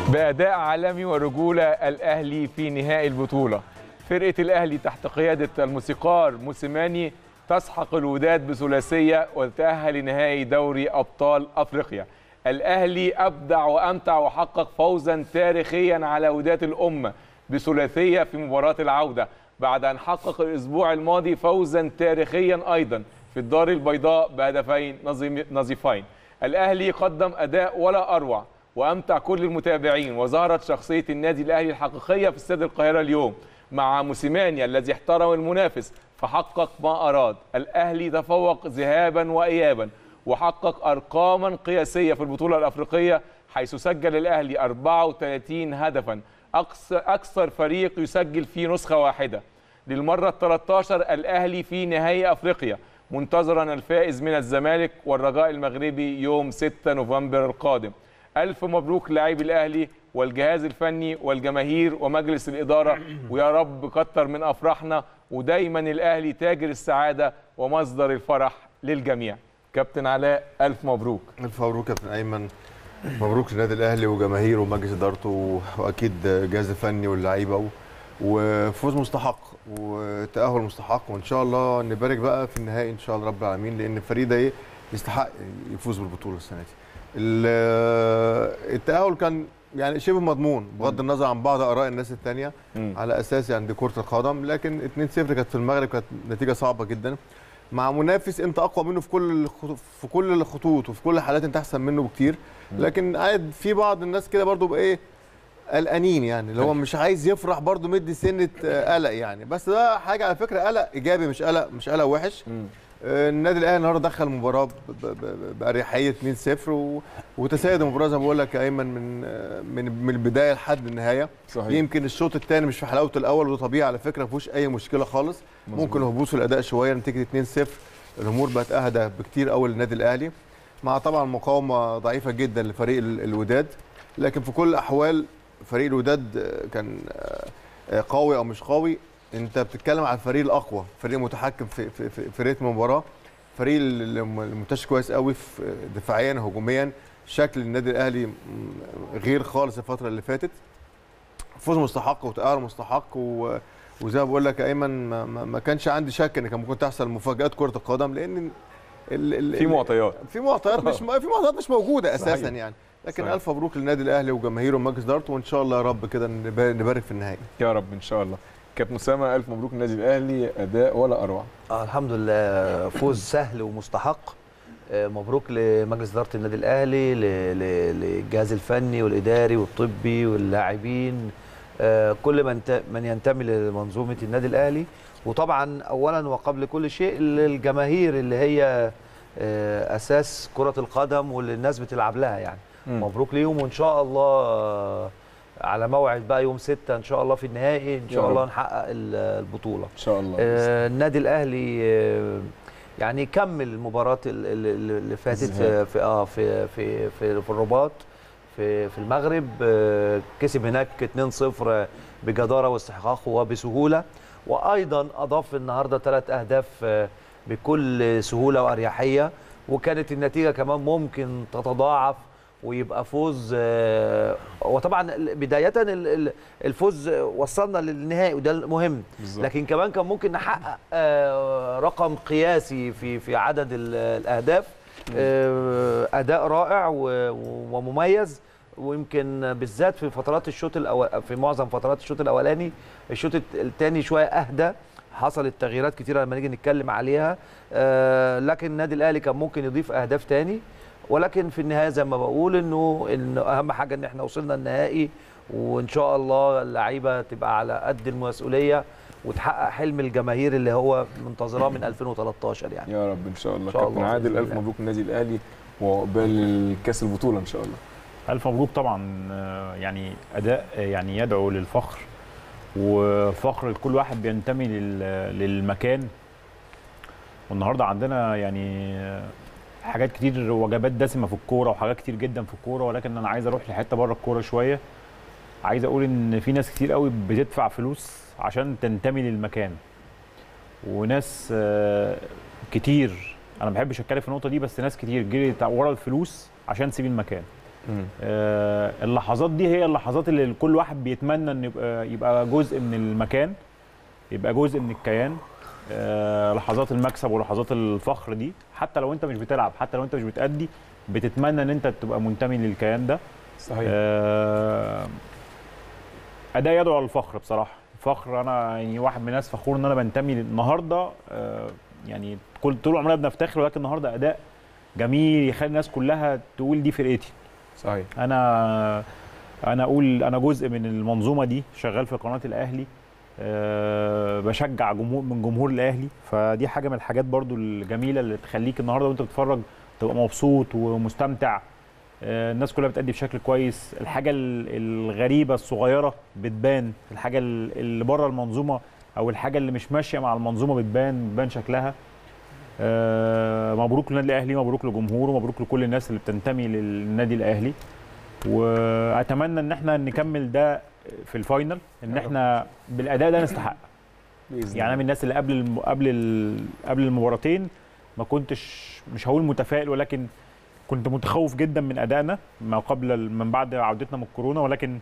بأداء عالمي ورجولة الأهلي في نهائي البطولة فرقة الأهلي تحت قيادة الموسيقار موسيماني تسحق الوداد بثلاثية وتتأهل لنهائي دوري أبطال أفريقيا الأهلي أبدع وأمتع وحقق فوزا تاريخيا على وداد الأمة بثلاثية في مباراة العودة بعد أن حقق الأسبوع الماضي فوزا تاريخيا أيضا في الدار البيضاء بهدفين نظيم- نظيفين الأهلي قدم أداء ولا أروع وامتع كل المتابعين وظهرت شخصيه النادي الاهلي الحقيقيه في استاد القاهره اليوم مع موسيماني الذي احترم المنافس فحقق ما اراد الاهلي تفوق ذهابا وايابا وحقق ارقاما قياسيه في البطوله الافريقيه حيث سجل الاهلي 34 هدفا اكثر اكثر فريق يسجل في نسخه واحده للمره ال 13 الاهلي في نهائي افريقيا منتظرا الفائز من الزمالك والرجاء المغربي يوم 6 نوفمبر القادم ألف مبروك لاعبي الأهلي والجهاز الفني والجماهير ومجلس الإدارة ويا رب كتر من أفراحنا ودايما الأهلي تاجر السعادة ومصدر الفرح للجميع كابتن علاء ألف مبروك الف مبروك يا كابتن ايمن مبروك للنادي الاهلي وجماهيره ومجلس ادارته واكيد الجهاز الفني واللعيبه و- وفوز مستحق وتاهل مستحق وان شاء الله نبارك بقى في النهائي ان شاء الله رب العالمين لان الفريق ده ايه يستحق يفوز بالبطوله السنه دي ال- التاهل كان يعني شبه مضمون بغض النظر عن بعض اراء الناس الثانيه مم. على اساس يعني دي كره القدم لكن 2-0 كانت في المغرب كانت نتيجه صعبه جدا مع منافس انت اقوى منه في كل الخطو- في كل الخطوط وفي كل الحالات انت احسن منه بكتير لكن قاعد في بعض الناس كده برضو بايه قلقانين يعني اللي هو مش عايز يفرح برضو مدي سنه آه، قلق يعني بس ده حاجه على فكره قلق ايجابي مش قلق مش قلق وحش مم. آه، النادي الاهلي النهارده دخل المباراه ب- ب- ب- باريحيه 2-0 و- وتسيد المباراه زي ما بقول لك يا ايمن من آه، من من البدايه لحد النهايه صحيح يمكن الشوط الثاني مش في حلاوته الاول وده طبيعي على فكره ما فيهوش اي مشكله خالص مظبوط. ممكن هبوط في الاداء شويه نتيجه 2-0 الامور بقت اهدى بكتير قوي للنادي الاهلي مع طبعا مقاومه ضعيفه جدا لفريق ال- الوداد لكن في كل الاحوال فريق الوداد آه، كان آه، آه، قوي او مش قوي انت بتتكلم على الفريق الاقوى فريق متحكم في في في, في ريتم المباراه فريق اللي منتشر كويس قوي في دفاعيا هجوميا شكل النادي الاهلي م- غير خالص الفتره اللي فاتت فوز مستحق وتأهل مستحق و... وزي ما بقول لك يا ايمن ما, ما, ما كانش عندي شك ان كان ممكن تحصل مفاجات كره القدم لان ال... ال... في معطيات في معطيات مش في معطيات مش موجوده اساسا صحيح. يعني لكن صحيح. الف مبروك للنادي الاهلي وجماهيره ومجلس ادارته وان شاء الله يا رب كده نب- نبارك في النهائي يا رب إن شاء الله كابتن أسامة ألف مبروك النادي الأهلي أداء ولا أروع آه الحمد لله فوز سهل ومستحق آه، مبروك لمجلس اداره النادي الاهلي ل- ل- للجهاز الفني والاداري والطبي واللاعبين آه، كل من ت- من ينتمي لمنظومه النادي الاهلي وطبعا اولا وقبل كل شيء للجماهير اللي هي آه، اساس كره القدم واللي الناس بتلعب لها يعني مم. مبروك ليهم وان شاء الله آه، على موعد بقى يوم 6 ان شاء الله في النهائي ان يا شاء الله رب. نحقق ال- البطوله إن شاء الله آه، النادي الاهلي آه، يعني كمل المباراه ال- ال- اللي فاتت الذهاب. في اه في في في, في الرباط في في المغرب آه، كسب هناك 2-0 بجداره واستحقاق وبسهوله وايضا اضاف النهارده ثلاث اهداف آه، بكل سهوله واريحيه وكانت النتيجه كمان ممكن تتضاعف ويبقى فوز آه، وطبعا بدايه ال- ال- الفوز وصلنا للنهائي وده المهم بالظبط. لكن كمان كان ممكن نحقق آه، رقم قياسي في في عدد ال- الاهداف آه، اداء رائع و- ومميز ويمكن بالذات في فترات الشوط الاول في معظم فترات الشوط الاولاني الشوط الثاني شويه اهدى حصلت تغييرات كتيره لما نيجي نتكلم عليها آه، لكن النادي الاهلي كان ممكن يضيف اهداف تاني ولكن في النهايه زي ما بقول انه انه اهم حاجه ان احنا وصلنا النهائي وان شاء الله اللعيبه تبقى على قد المسؤوليه وتحقق حلم الجماهير اللي هو منتظراه من 2013 يعني يا رب ان شاء الله إن شاء كابتن الله عادل بإذن الف الله. مبروك النادي الاهلي وعقبال كاس البطوله ان شاء الله ألف مبروك طبعا آه، يعني أداء آه، يعني يدعو للفخر وفخر لكل واحد بينتمي لل- للمكان والنهارده عندنا يعني آه، حاجات كتير وجبات دسمه في الكوره وحاجات كتير جدا في الكوره ولكن انا عايز اروح لحته بره الكوره شويه عايز اقول ان في ناس كتير قوي بتدفع فلوس عشان تنتمي للمكان وناس آه، كتير انا ما بحبش اتكلم في النقطه دي بس ناس كتير جريت ورا الفلوس عشان تسيب المكان مم. آه، اللحظات دي هي اللحظات اللي كل واحد بيتمنى ان يبقى يبقى جزء من المكان يبقى جزء من الكيان آه، لحظات المكسب ولحظات الفخر دي حتى لو انت مش بتلعب حتى لو انت مش بتأدي بتتمنى ان انت تبقى منتمي للكيان ده صحيح آه، اداء يدعو للفخر بصراحه فخر انا يعني واحد من الناس فخور ان انا بنتمي النهارده آه، يعني كل طول عمرنا بنفتخر ولكن النهارده اداء جميل يخلي الناس كلها تقول دي فرقتي صحيح انا انا اقول انا جزء من المنظومه دي شغال في قناه الاهلي أه بشجع جمهور من جمهور الاهلي فدي حاجه من الحاجات برضو الجميله اللي تخليك النهارده وانت بتتفرج تبقى مبسوط ومستمتع أه الناس كلها بتأدي بشكل كويس الحاجه ال- الغريبه الصغيره بتبان الحاجه ال- اللي بره المنظومه او الحاجه اللي مش ماشيه مع المنظومه بتبان بتبان شكلها أه مبروك للنادي الاهلي مبروك لجمهوره مبروك لكل الناس اللي بتنتمي للنادي الاهلي واتمنى ان احنا نكمل ده في الفاينل ان يا رب. احنا بالاداء ده نستحق باذن يعني انا من الناس اللي قبل الم... قبل ال... قبل المباراتين ما كنتش مش هقول متفائل ولكن كنت متخوف جدا من ادائنا ما قبل ال- من بعد عودتنا من الكورونا ولكن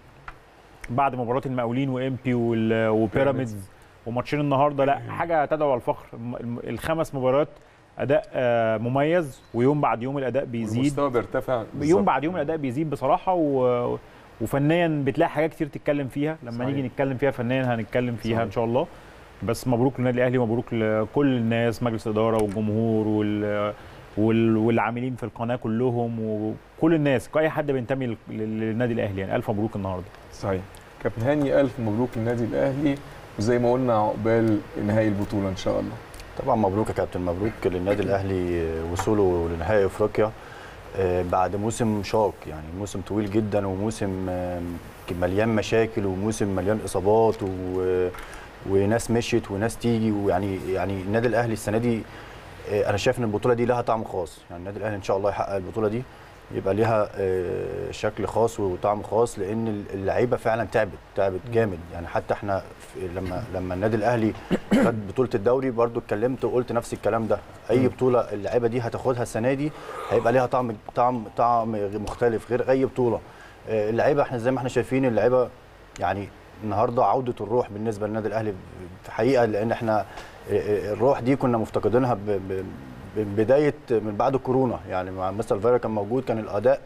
بعد مباراه المقاولين وامبي وال... وبيراميدز وماتشين النهارده لا حاجه تدعو للفخر الم- الم- الخمس مباريات اداء آه، مميز ويوم بعد يوم الاداء بيزيد المستوى بيرتفع يوم بالظبط. بعد يوم الاداء بيزيد بصراحه و... وفنيا بتلاقي حاجات كتير تتكلم فيها لما صحيح. نيجي نتكلم فيها فنيا هنتكلم فيها صحيح. ان شاء الله بس مبروك للنادي الاهلي مبروك لكل الناس مجلس الاداره والجمهور وال... وال... والعاملين في القناه كلهم وكل الناس اي حد بينتمي لل- للنادي الاهلي يعني الف مبروك النهارده صحيح كابتن هاني الف مبروك للنادي الاهلي وزي ما قلنا عقبال نهائي البطوله ان شاء الله طبعا مبروك يا كابتن مبروك للنادي الاهلي وصوله لنهائي افريقيا آه، بعد موسم شاق يعني موسم طويل جدا وموسم آه، مليان مشاكل وموسم مليان اصابات و... وناس مشيت وناس تيجي ويعني يعني النادي الاهلي السنه دي آه، انا شايف ان البطوله دي لها طعم خاص يعني النادي الاهلي ان شاء الله يحقق البطوله دي يبقى ليها آه، شكل خاص وطعم خاص لان اللعيبه فعلا تعبت تعبت جامد يعني حتى احنا في- لما لما النادي الاهلي خد بطوله الدوري برضو اتكلمت وقلت نفس الكلام ده اي بطوله اللعيبه دي هتاخدها السنه دي هيبقى ليها طعم طعم طعم مختلف غير اي بطوله آه، اللعيبه احنا زي ما احنا شايفين اللعيبه يعني النهارده عوده الروح بالنسبه للنادي الاهلي في حقيقه لان احنا آه، الروح دي كنا مفتقدينها ب- ب- ب- بدايه من بعد الكورونا يعني مع مستر فيرا كان موجود كان الاداء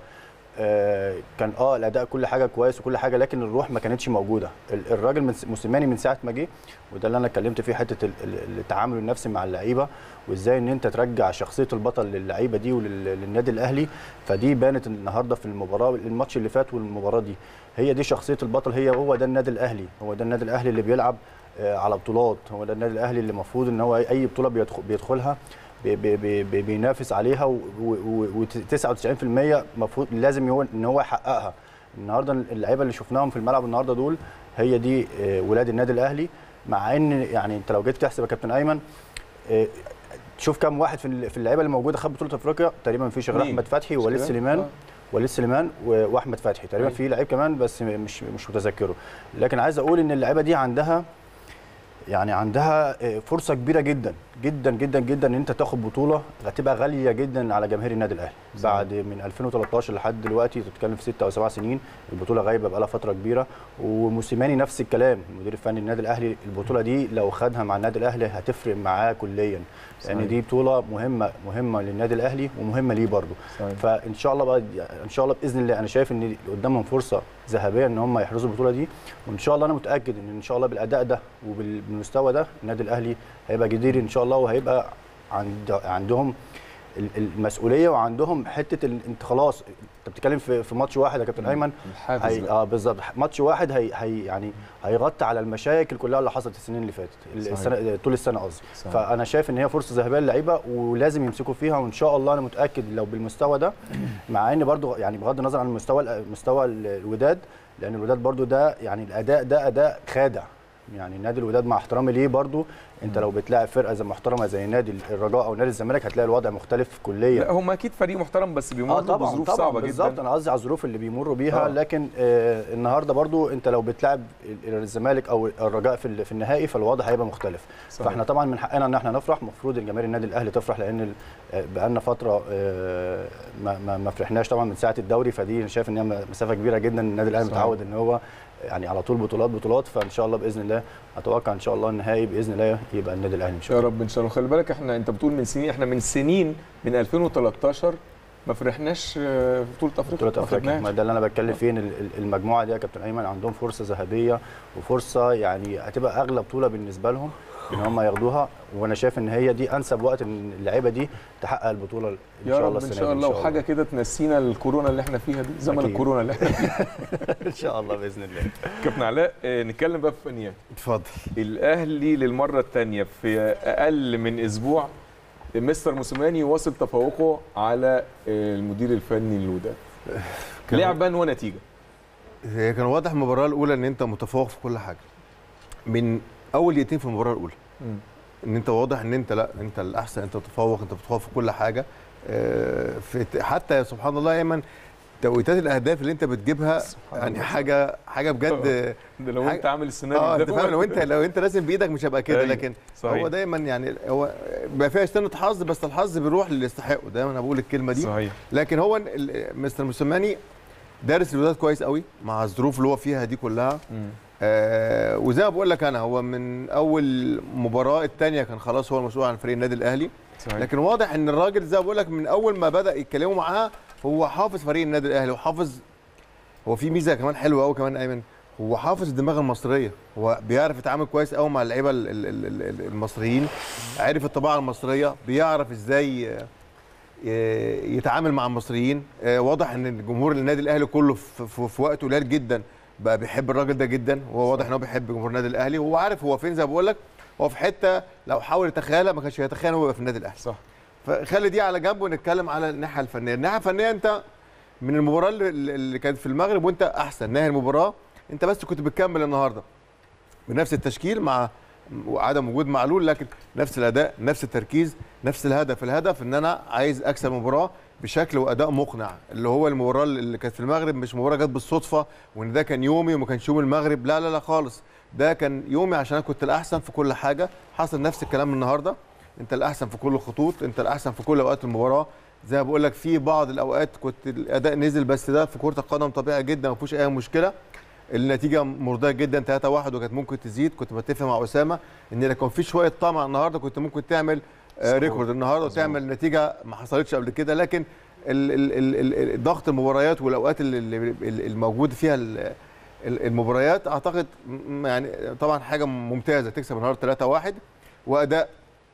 آه، كان اه الاداء كل حاجه كويس وكل حاجه لكن الروح ما كانتش موجوده ال- الراجل من موسيماني من ساعه ما جه وده اللي انا اتكلمت فيه حته ال- ال- التعامل النفسي مع اللعيبه وازاي ان انت ترجع شخصيه البطل للعيبه دي وللنادي الاهلي فدي بانت النهارده في المباراه الماتش اللي فات والمباراه دي هي دي شخصيه البطل هي هو ده النادي الاهلي هو ده النادي الاهلي اللي بيلعب آه، على بطولات هو ده النادي الاهلي اللي المفروض ان هو اي بطوله بيدخل بيدخلها بي- بي- بي- بي- بينافس عليها و99% المفروض لازم هو ان هو يحققها النهارده اللعيبه اللي شفناهم في الملعب النهارده دول هي دي آه، ولاد النادي الاهلي مع ان يعني انت لو جيت تحسب يا كابتن ايمن آه، تشوف كام واحد في ال- في اللعيبه اللي موجوده خد بطوله افريقيا تقريبا ما فيش غير مين؟ احمد فتحي مش ووليد كده؟ سليمان آه. وليد سليمان و- واحمد فتحي تقريبا أيوة. في لعيب كمان بس م- مش مش متذكره لكن عايز اقول ان اللعيبه دي عندها يعني عندها آه، فرصه كبيره جدا جدا جدا جدا ان انت تاخد بطوله هتبقى غاليه جدا على جماهير النادي الاهلي صحيح. بعد من 2013 لحد دلوقتي تتكلم في 6 او 7 سنين البطوله غايبه بقى لها فتره كبيره وموسيماني نفس الكلام المدير الفني للنادي الاهلي البطوله دي لو خدها مع النادي الاهلي هتفرق معاه كليا صحيح. لان دي بطوله مهمه مهمه للنادي الاهلي ومهمه ليه برضه صحيح. فان شاء الله بقى ان شاء الله باذن الله انا شايف ان قدامهم فرصه ذهبيه ان هم يحرزوا البطوله دي وان شاء الله انا متاكد ان ان شاء الله بالاداء ده وبالمستوى ده النادي الاهلي هيبقى جدير ان شاء الله وهيبقى عند عندهم ال- المسؤوليه وعندهم حته ال- انت خلاص انت بتتكلم في في ماتش واحد يا كابتن ايمن الحافز هي بقى. اه بالظبط ماتش واحد هي, هي يعني هيغطي على المشاكل كلها اللي حصلت السنين اللي فاتت صحيح. السنه طول السنه قصدي صحيح. فانا شايف ان هي فرصه ذهبيه للعيبه ولازم يمسكوا فيها وان شاء الله انا متاكد لو بالمستوى ده مع ان برضو يعني بغض النظر عن المستوى مستوى ال- الوداد لان الوداد برضو ده يعني الاداء ده اداء خادع يعني نادي الوداد مع احترامي ليه برضو انت لو بتلاعب فرقه زي محترمه زي نادي الرجاء او نادي الزمالك هتلاقي الوضع مختلف كليا لا هم اكيد فريق محترم بس بيمر اه طبعا بظروف طبعا صعبه بالظبط جدا انا قصدي على الظروف اللي بيمروا بيها آه. آه. لكن آه النهارده برضو انت لو بتلعب ال- الزمالك او الرجاء في ال- في النهائي فالوضع هيبقى مختلف صحيح. فاحنا طبعا من حقنا ان احنا نفرح المفروض الجماهير النادي الاهلي تفرح لان ال- آه، بقالنا فتره آه، ما ما ما فرحناش طبعا من ساعه الدوري فدي انا شايف ان هي مسافه كبيره جدا النادي الاهلي صحيح. متعود ان هو يعني على طول بطولات بطولات فان شاء الله باذن الله اتوقع ان شاء الله النهائي باذن الله يبقى النادي الاهلي ان شاء يا الله رب ان شاء الله خلي بالك احنا انت بتقول من سنين احنا من سنين من 2013 ما فرحناش آه، في بطوله افريقيا بطولة ما افريقيا فرحناش. ما ده اللي انا بتكلم فيه ان ال- ال- المجموعه دي يا كابتن ايمن عندهم فرصه ذهبيه وفرصه يعني هتبقى اغلى بطوله بالنسبه لهم ان هم ياخدوها وانا شايف ان هي دي انسب وقت ان اللعيبه دي تحقق البطوله ان يا شاء رب الله ان السنه شاء دي الله وحاجه كده تنسينا الكورونا اللي احنا فيها دي زمن أكيد. الكورونا اللي احنا فيه ان شاء الله باذن الله كابتن علاء آه، نتكلم بقى في فنيات اتفضل الاهلي للمره الثانيه في اقل من اسبوع مستر موسيماني واصل تفوقه على آه، المدير الفني للوداد كان- لعبا ونتيجه هي كان واضح من المباراه الاولى ان انت متفوق في كل حاجه من اول دقيقتين في المباراه الاولى ان انت واضح ان انت لا انت الاحسن انت تتفوق انت بتتفوق في كل حاجه آه، في حتى سبحان الله ايمن توقيتات الاهداف اللي انت بتجيبها سبحان يعني الله. حاجه حاجه بجد ده لو حاجة- انت عامل السيناريو اه ده انت فاهم لو انت لو انت راسم بايدك مش هيبقى كده أيوة، لكن صحيح هو دايما يعني هو بقى فيها سنه حظ بس الحظ بيروح للي يستحقه دايما انا بقول الكلمه دي صحيح لكن هو ال- مستر موسيماني دارس الوداد كويس قوي مع الظروف اللي هو فيها دي كلها مم. آه وزي ما بقول لك انا هو من اول مباراه الثانيه كان خلاص هو المسؤول عن فريق النادي الاهلي صحيح لكن واضح ان الراجل زي ما بقول لك من اول ما بدا يتكلموا معاه هو حافظ فريق النادي الاهلي وحافظ هو في ميزه كمان حلوه قوي كمان ايمن هو حافظ الدماغ المصريه هو بيعرف يتعامل كويس قوي مع اللعيبه ال- ال- ال- ال- المصريين عارف الطباعه المصريه بيعرف ازاي آه، ي- يتعامل مع المصريين آه، واضح ان الجمهور النادي الاهلي كله في, في, في وقت قليل جدا بقى بيحب الراجل ده جدا وهو واضح ان هو بيحب جمهور النادي الاهلي وهو عارف هو فين زي ما بقول لك هو في حته لو حاول يتخيلها ما كانش هيتخيل هو يبقى في النادي الاهلي صح فخلي دي على جنب ونتكلم على الناحيه الفنيه الناحيه الفنيه انت من المباراه اللي, اللي كانت في المغرب وانت احسن نهي المباراه انت بس كنت بتكمل النهارده بنفس التشكيل مع عدم وجود معلول لكن نفس الاداء نفس التركيز نفس الهدف الهدف ان انا عايز اكسب المباراه بشكل واداء مقنع اللي هو المباراه اللي كانت في المغرب مش مباراه جت بالصدفه وان ده كان يومي وما كانش يوم المغرب لا لا لا خالص ده كان يومي عشان انا كنت الاحسن في كل حاجه حصل نفس الكلام النهارده انت الاحسن في كل الخطوط انت الاحسن في كل اوقات المباراه زي ما بقول لك في بعض الاوقات كنت الاداء نزل بس ده في كره القدم طبيعي جدا ما فيهوش اي مشكله النتيجه مرضيه جدا 3 1 وكانت ممكن تزيد كنت بتفق مع اسامه ان لو كان في شويه طمع النهارده كنت ممكن تعمل آه، سكور. ريكورد النهارده وتعمل نتيجه ما حصلتش قبل كده لكن ال- ال- ال- ال- ال- ضغط المباريات والاوقات اللي- اللي اللي الموجود فيها ال- ال- المباريات اعتقد م- يعني طبعا حاجه ممتازه تكسب النهارده 3 1 واداء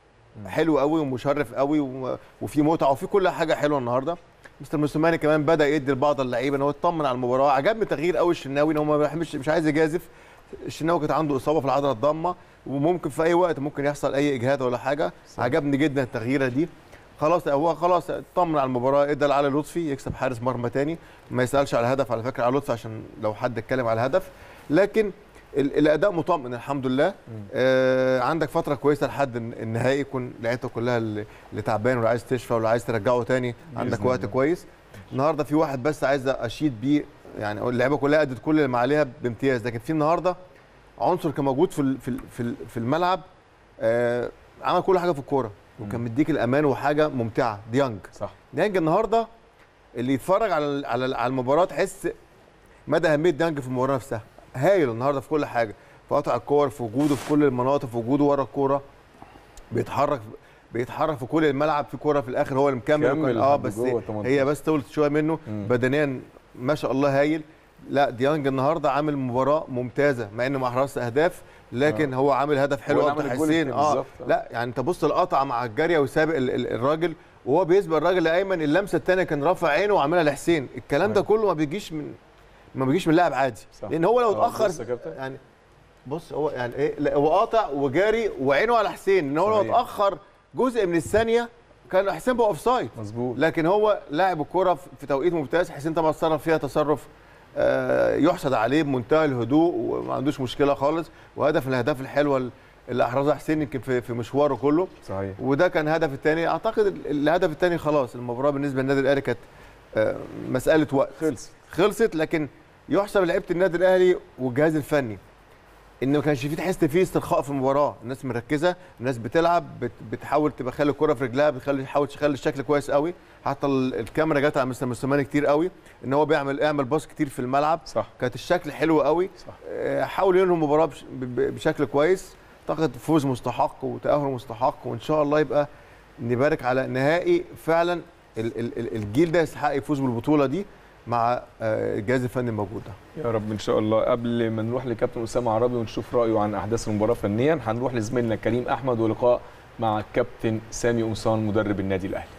حلو قوي ومشرف قوي و- وفي متعه وفي كل حاجه حلوه النهارده مستر موسيماني كمان بدا يدي لبعض اللعيبه ان هو يطمن على المباراه عجبني تغيير قوي الشناوي ان هو ما بيحبش مش عايز يجازف الشناوي كانت عنده اصابه في العضله الضامه وممكن في اي وقت ممكن يحصل اي اجهاد ولا حاجه صح. عجبني جدا التغييره دي خلاص هو خلاص اطمن على المباراه ادى لعلي لطفي يكسب حارس مرمى تاني ما يسالش على الهدف على فكره على لطفي عشان لو حد اتكلم على الهدف لكن ال- الاداء مطمئن الحمد لله آه عندك فتره كويسه لحد الن- النهائي يكون لعيبتك كلها اللي اللي تعبان واللي عايز تشفى واللي عايز ترجعه تاني عندك بإذن وقت الله. كويس النهارده في واحد بس عايز اشيد بيه يعني اللعيبه كلها ادت كل اللي ما عليها بامتياز لكن في النهارده عنصر كان موجود في ال- في ال- في ال- في الملعب آه عمل كل حاجه في الكوره وكان مديك الامان وحاجه ممتعه ديانج صح ديانج النهارده اللي يتفرج على ال- على ال- على المباراه تحس مدى اهميه ديانج في المباراه نفسها هايل النهارده في كل حاجه في قطع الكور في وجوده في كل المناطق في وجوده ورا الكوره بيتحرك بيتحرك في كل الملعب في كوره في الاخر هو اللي مكمل كمل وكان- اه لحد بس جوه 18. هي بس طولت شويه منه مم. بدنيا ما شاء الله هايل لا ديانج النهارده عامل مباراه ممتازه مع انه ما حرزش اهداف لكن هو عامل هدف حلو هو قبل اللي عمل الجول حسين التاني اه بالظبط. آه. لا يعني انت بص القطعه مع الجاريه وسابق ال- ال- الراجل وهو بيسبق الراجل لايمن اللمسه الثانيه كان رافع عينه وعاملها لحسين الكلام ده صحيح. كله ما بيجيش من ما بيجيش من لاعب عادي صح. لان هو لو آه، اتاخر بص يا كابتن. يعني بص هو يعني ايه لا هو قاطع وجاري وعينه على حسين ان هو لو صحيح. اتاخر جزء من الثانيه كان حسين بقى اوف سايد مظبوط لكن هو لاعب الكره في توقيت ممتاز حسين طبعا اتصرف فيها تصرف آه، يحسد عليه بمنتهى الهدوء وما عندوش مشكله خالص وهدف من الاهداف الحلوه اللي احرزها حسين يمكن في في مشواره كله صحيح وده كان الهدف الثاني اعتقد ال- الهدف الثاني خلاص المباراه بالنسبه للنادي الاهلي كانت آه، مساله وقت خلص خلصت لكن يحسب لعيبه النادي الاهلي والجهاز الفني ان ما كانش فيه تحس فيه استرخاء في المباراه الناس مركزه الناس بتلعب بت بتحاول تبقى خلي الكره في رجلها بتخلي تحاول تخلي الشكل كويس قوي حتى ال- الكاميرا جت على مستر موسيماني كتير قوي ان هو بيعمل اعمل باص كتير في الملعب صح كانت الشكل حلو قوي صح. آه، حاول ينهوا المباراه بش- ب- ب- بشكل كويس اعتقد فوز مستحق وتاهل مستحق وان شاء الله يبقى نبارك على نهائي فعلا ال- ال- ال- الجيل ده يستحق يفوز بالبطوله دي مع آه، الجهاز الفني الموجود ده يا رب ان شاء الله قبل ما نروح لكابتن اسامه عربي ونشوف رايه عن احداث المباراه فنيا هنروح لزميلنا كريم احمد ولقاء مع الكابتن سامي قمصان مدرب النادي الاهلي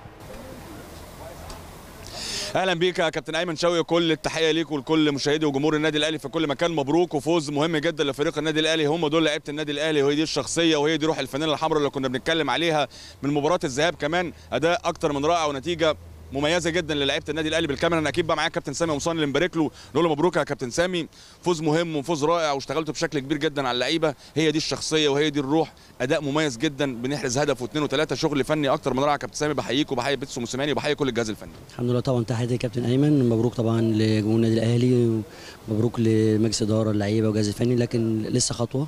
اهلا بيك يا كابتن ايمن شوقي كل التحيه ليك ولكل مشاهدي وجمهور النادي الاهلي في كل مكان مبروك وفوز مهم جدا لفريق النادي الاهلي هم دول لعيبه النادي الاهلي وهي دي الشخصيه وهي دي روح الفانيلا الحمراء اللي كنا بنتكلم عليها من مباراه الذهاب كمان اداء اكتر من رائع ونتيجه مميزه جدا للعيبه النادي الاهلي بالكاميرا انا اكيد بقى معايا كابتن سامي قمصان اللي مبارك له نقول له مبروك يا كابتن سامي فوز مهم وفوز رائع واشتغلتوا بشكل كبير جدا على اللعيبه هي دي الشخصيه وهي دي الروح اداء مميز جدا بنحرز هدف واثنين وثلاثه شغل فني اكتر من رائع يا كابتن سامي بحييك وبحيي بيتسو موسيماني وبحيي كل الجهاز الفني الحمد لله طبعا تحياتي لكابتن ايمن مبروك طبعا لجمهور النادي الاهلي مبروك لمجلس اداره اللعيبه والجهاز الفني لكن لسه خطوه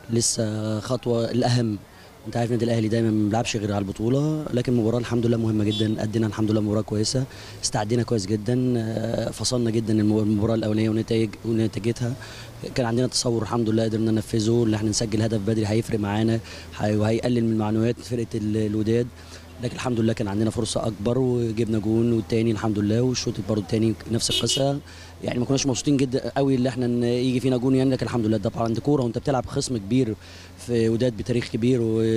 لسه خطوه الاهم انت عارف النادي الاهلي دايما ما بيلعبش غير على البطوله لكن المباراه الحمد لله مهمه جدا ادينا الحمد لله مباراه كويسه استعدينا كويس جدا آه، فصلنا جدا المو- المباراه الاولانيه ونتائج ونتيجتها كان عندنا تصور الحمد لله قدرنا ننفذه اللي احنا نسجل هدف بدري هيفرق معانا هي- وهيقلل من معنويات فرقه ال- الوداد لكن الحمد لله كان عندنا فرصه اكبر وجبنا جون والتاني الحمد لله والشوط برضه التاني نفس القصه يعني ما كناش مبسوطين جدا قوي اللي احنا ن- يجي فينا جون يعني لكن الحمد لله ده طبعا عند كوره وانت بتلعب خصم كبير في وداد بتاريخ كبير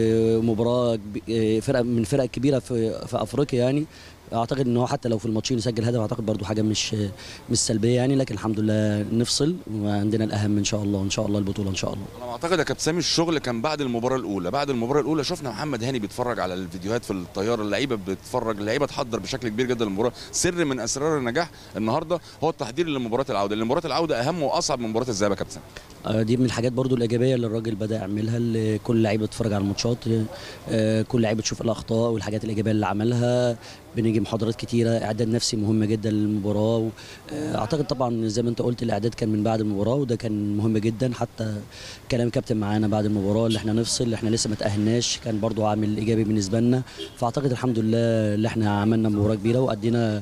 ومباراه كب- فرقه من فرق كبيره في في افريقيا يعني اعتقد ان هو حتى لو في الماتشين يسجل هدف اعتقد برضو حاجه مش مش سلبيه يعني لكن الحمد لله نفصل وعندنا الاهم ان شاء الله ان شاء الله البطوله ان شاء الله انا اعتقد يا كابتن سامي الشغل كان بعد المباراه الاولى بعد المباراه الاولى شفنا محمد هاني بيتفرج على الفيديوهات في الطياره اللعيبه بتتفرج اللعيبه تحضر بشكل كبير جدا للمباراه سر من اسرار النجاح النهارده هو التحضير لمباراه العوده لان مباراه العوده اهم واصعب من مباراه الذهاب يا كابتن آه، دي من الحاجات برضو الايجابيه اللي الراجل بدا يعملها اللي كل لعيبه تتفرج على الماتشات آه، كل لعيبه تشوف الاخطاء والحاجات الايجابيه اللي عملها بنيجي محاضرات كتيره اعداد نفسي مهمه جدا للمباراه و- آه، اعتقد طبعا زي ما انت قلت الاعداد كان من بعد المباراه وده كان مهم جدا حتى كلام كابتن معانا بعد المباراه اللي احنا نفصل اللي احنا لسه ما تاهلناش كان برضو عامل ايجابي بالنسبه لنا فاعتقد الحمد لله اللي احنا عملنا مباراه كبيره وادينا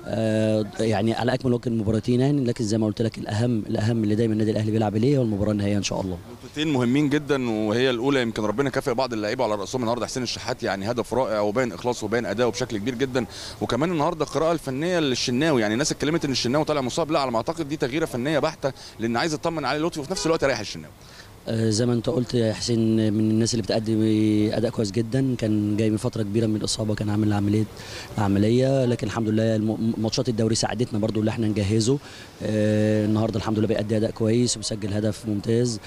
آه، يعني على اكمل وجه المباراتين يعني لكن زي ما قلت لك الاهم الاهم اللي دايما النادي الاهلي بيلعب عليه هو المباراه النهائيه ان شاء الله نقطتين مهمين جدا وهي الاولى يمكن ربنا كافئ بعض اللعيبه على راسهم النهارده حسين الشحات يعني هدف رائع وباين اخلاصه وباين اداؤه بشكل كبير جدا وكمان النهارده القراءه الفنيه للشناوي يعني الناس اتكلمت ان الشناوي طالع مصاب لا على ما اعتقد دي تغييره فنيه بحته لان عايز يطمن عليه لطفي وفي نفس الوقت يريح الشناوي آه، زي ما انت قلت يا حسين من الناس اللي بتأدي اداء كويس جدا كان جاي من فتره كبيره من الاصابه كان عامل عمليه عمليه لكن الحمد لله الم- ماتشات الدوري ساعدتنا برضو اللي احنا نجهزه آه، النهارده الحمد لله بيأدي اداء كويس وبيسجل هدف ممتاز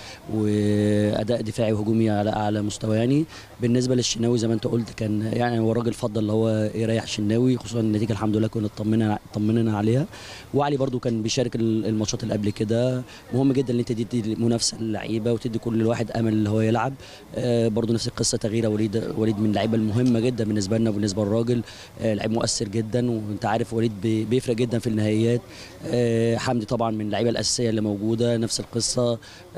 واداء دفاعي وهجومي على اعلى مستوى يعني بالنسبه للشناوي زي ما انت قلت كان يعني هو الراجل فضل اللي هو يريح الشناوي خصوصا النتيجه الحمد لله كنا اطمنا طمننا عليها وعلي برضو كان بيشارك ال- الماتشات اللي قبل كده مهم جدا ان انت تدي منافسه للعيبه وتدي كل واحد امل اللي هو يلعب آه برضو نفس القصه تغيير وليد وليد من اللعيبه المهمه جدا بالنسبه لنا وبالنسبه للراجل آه لعيب مؤثر جدا وانت عارف وليد بي- بيفرق جدا في النهائيات آه حمدي طبعا من اللعيبه الاساسيه اللي موجوده نفس القصه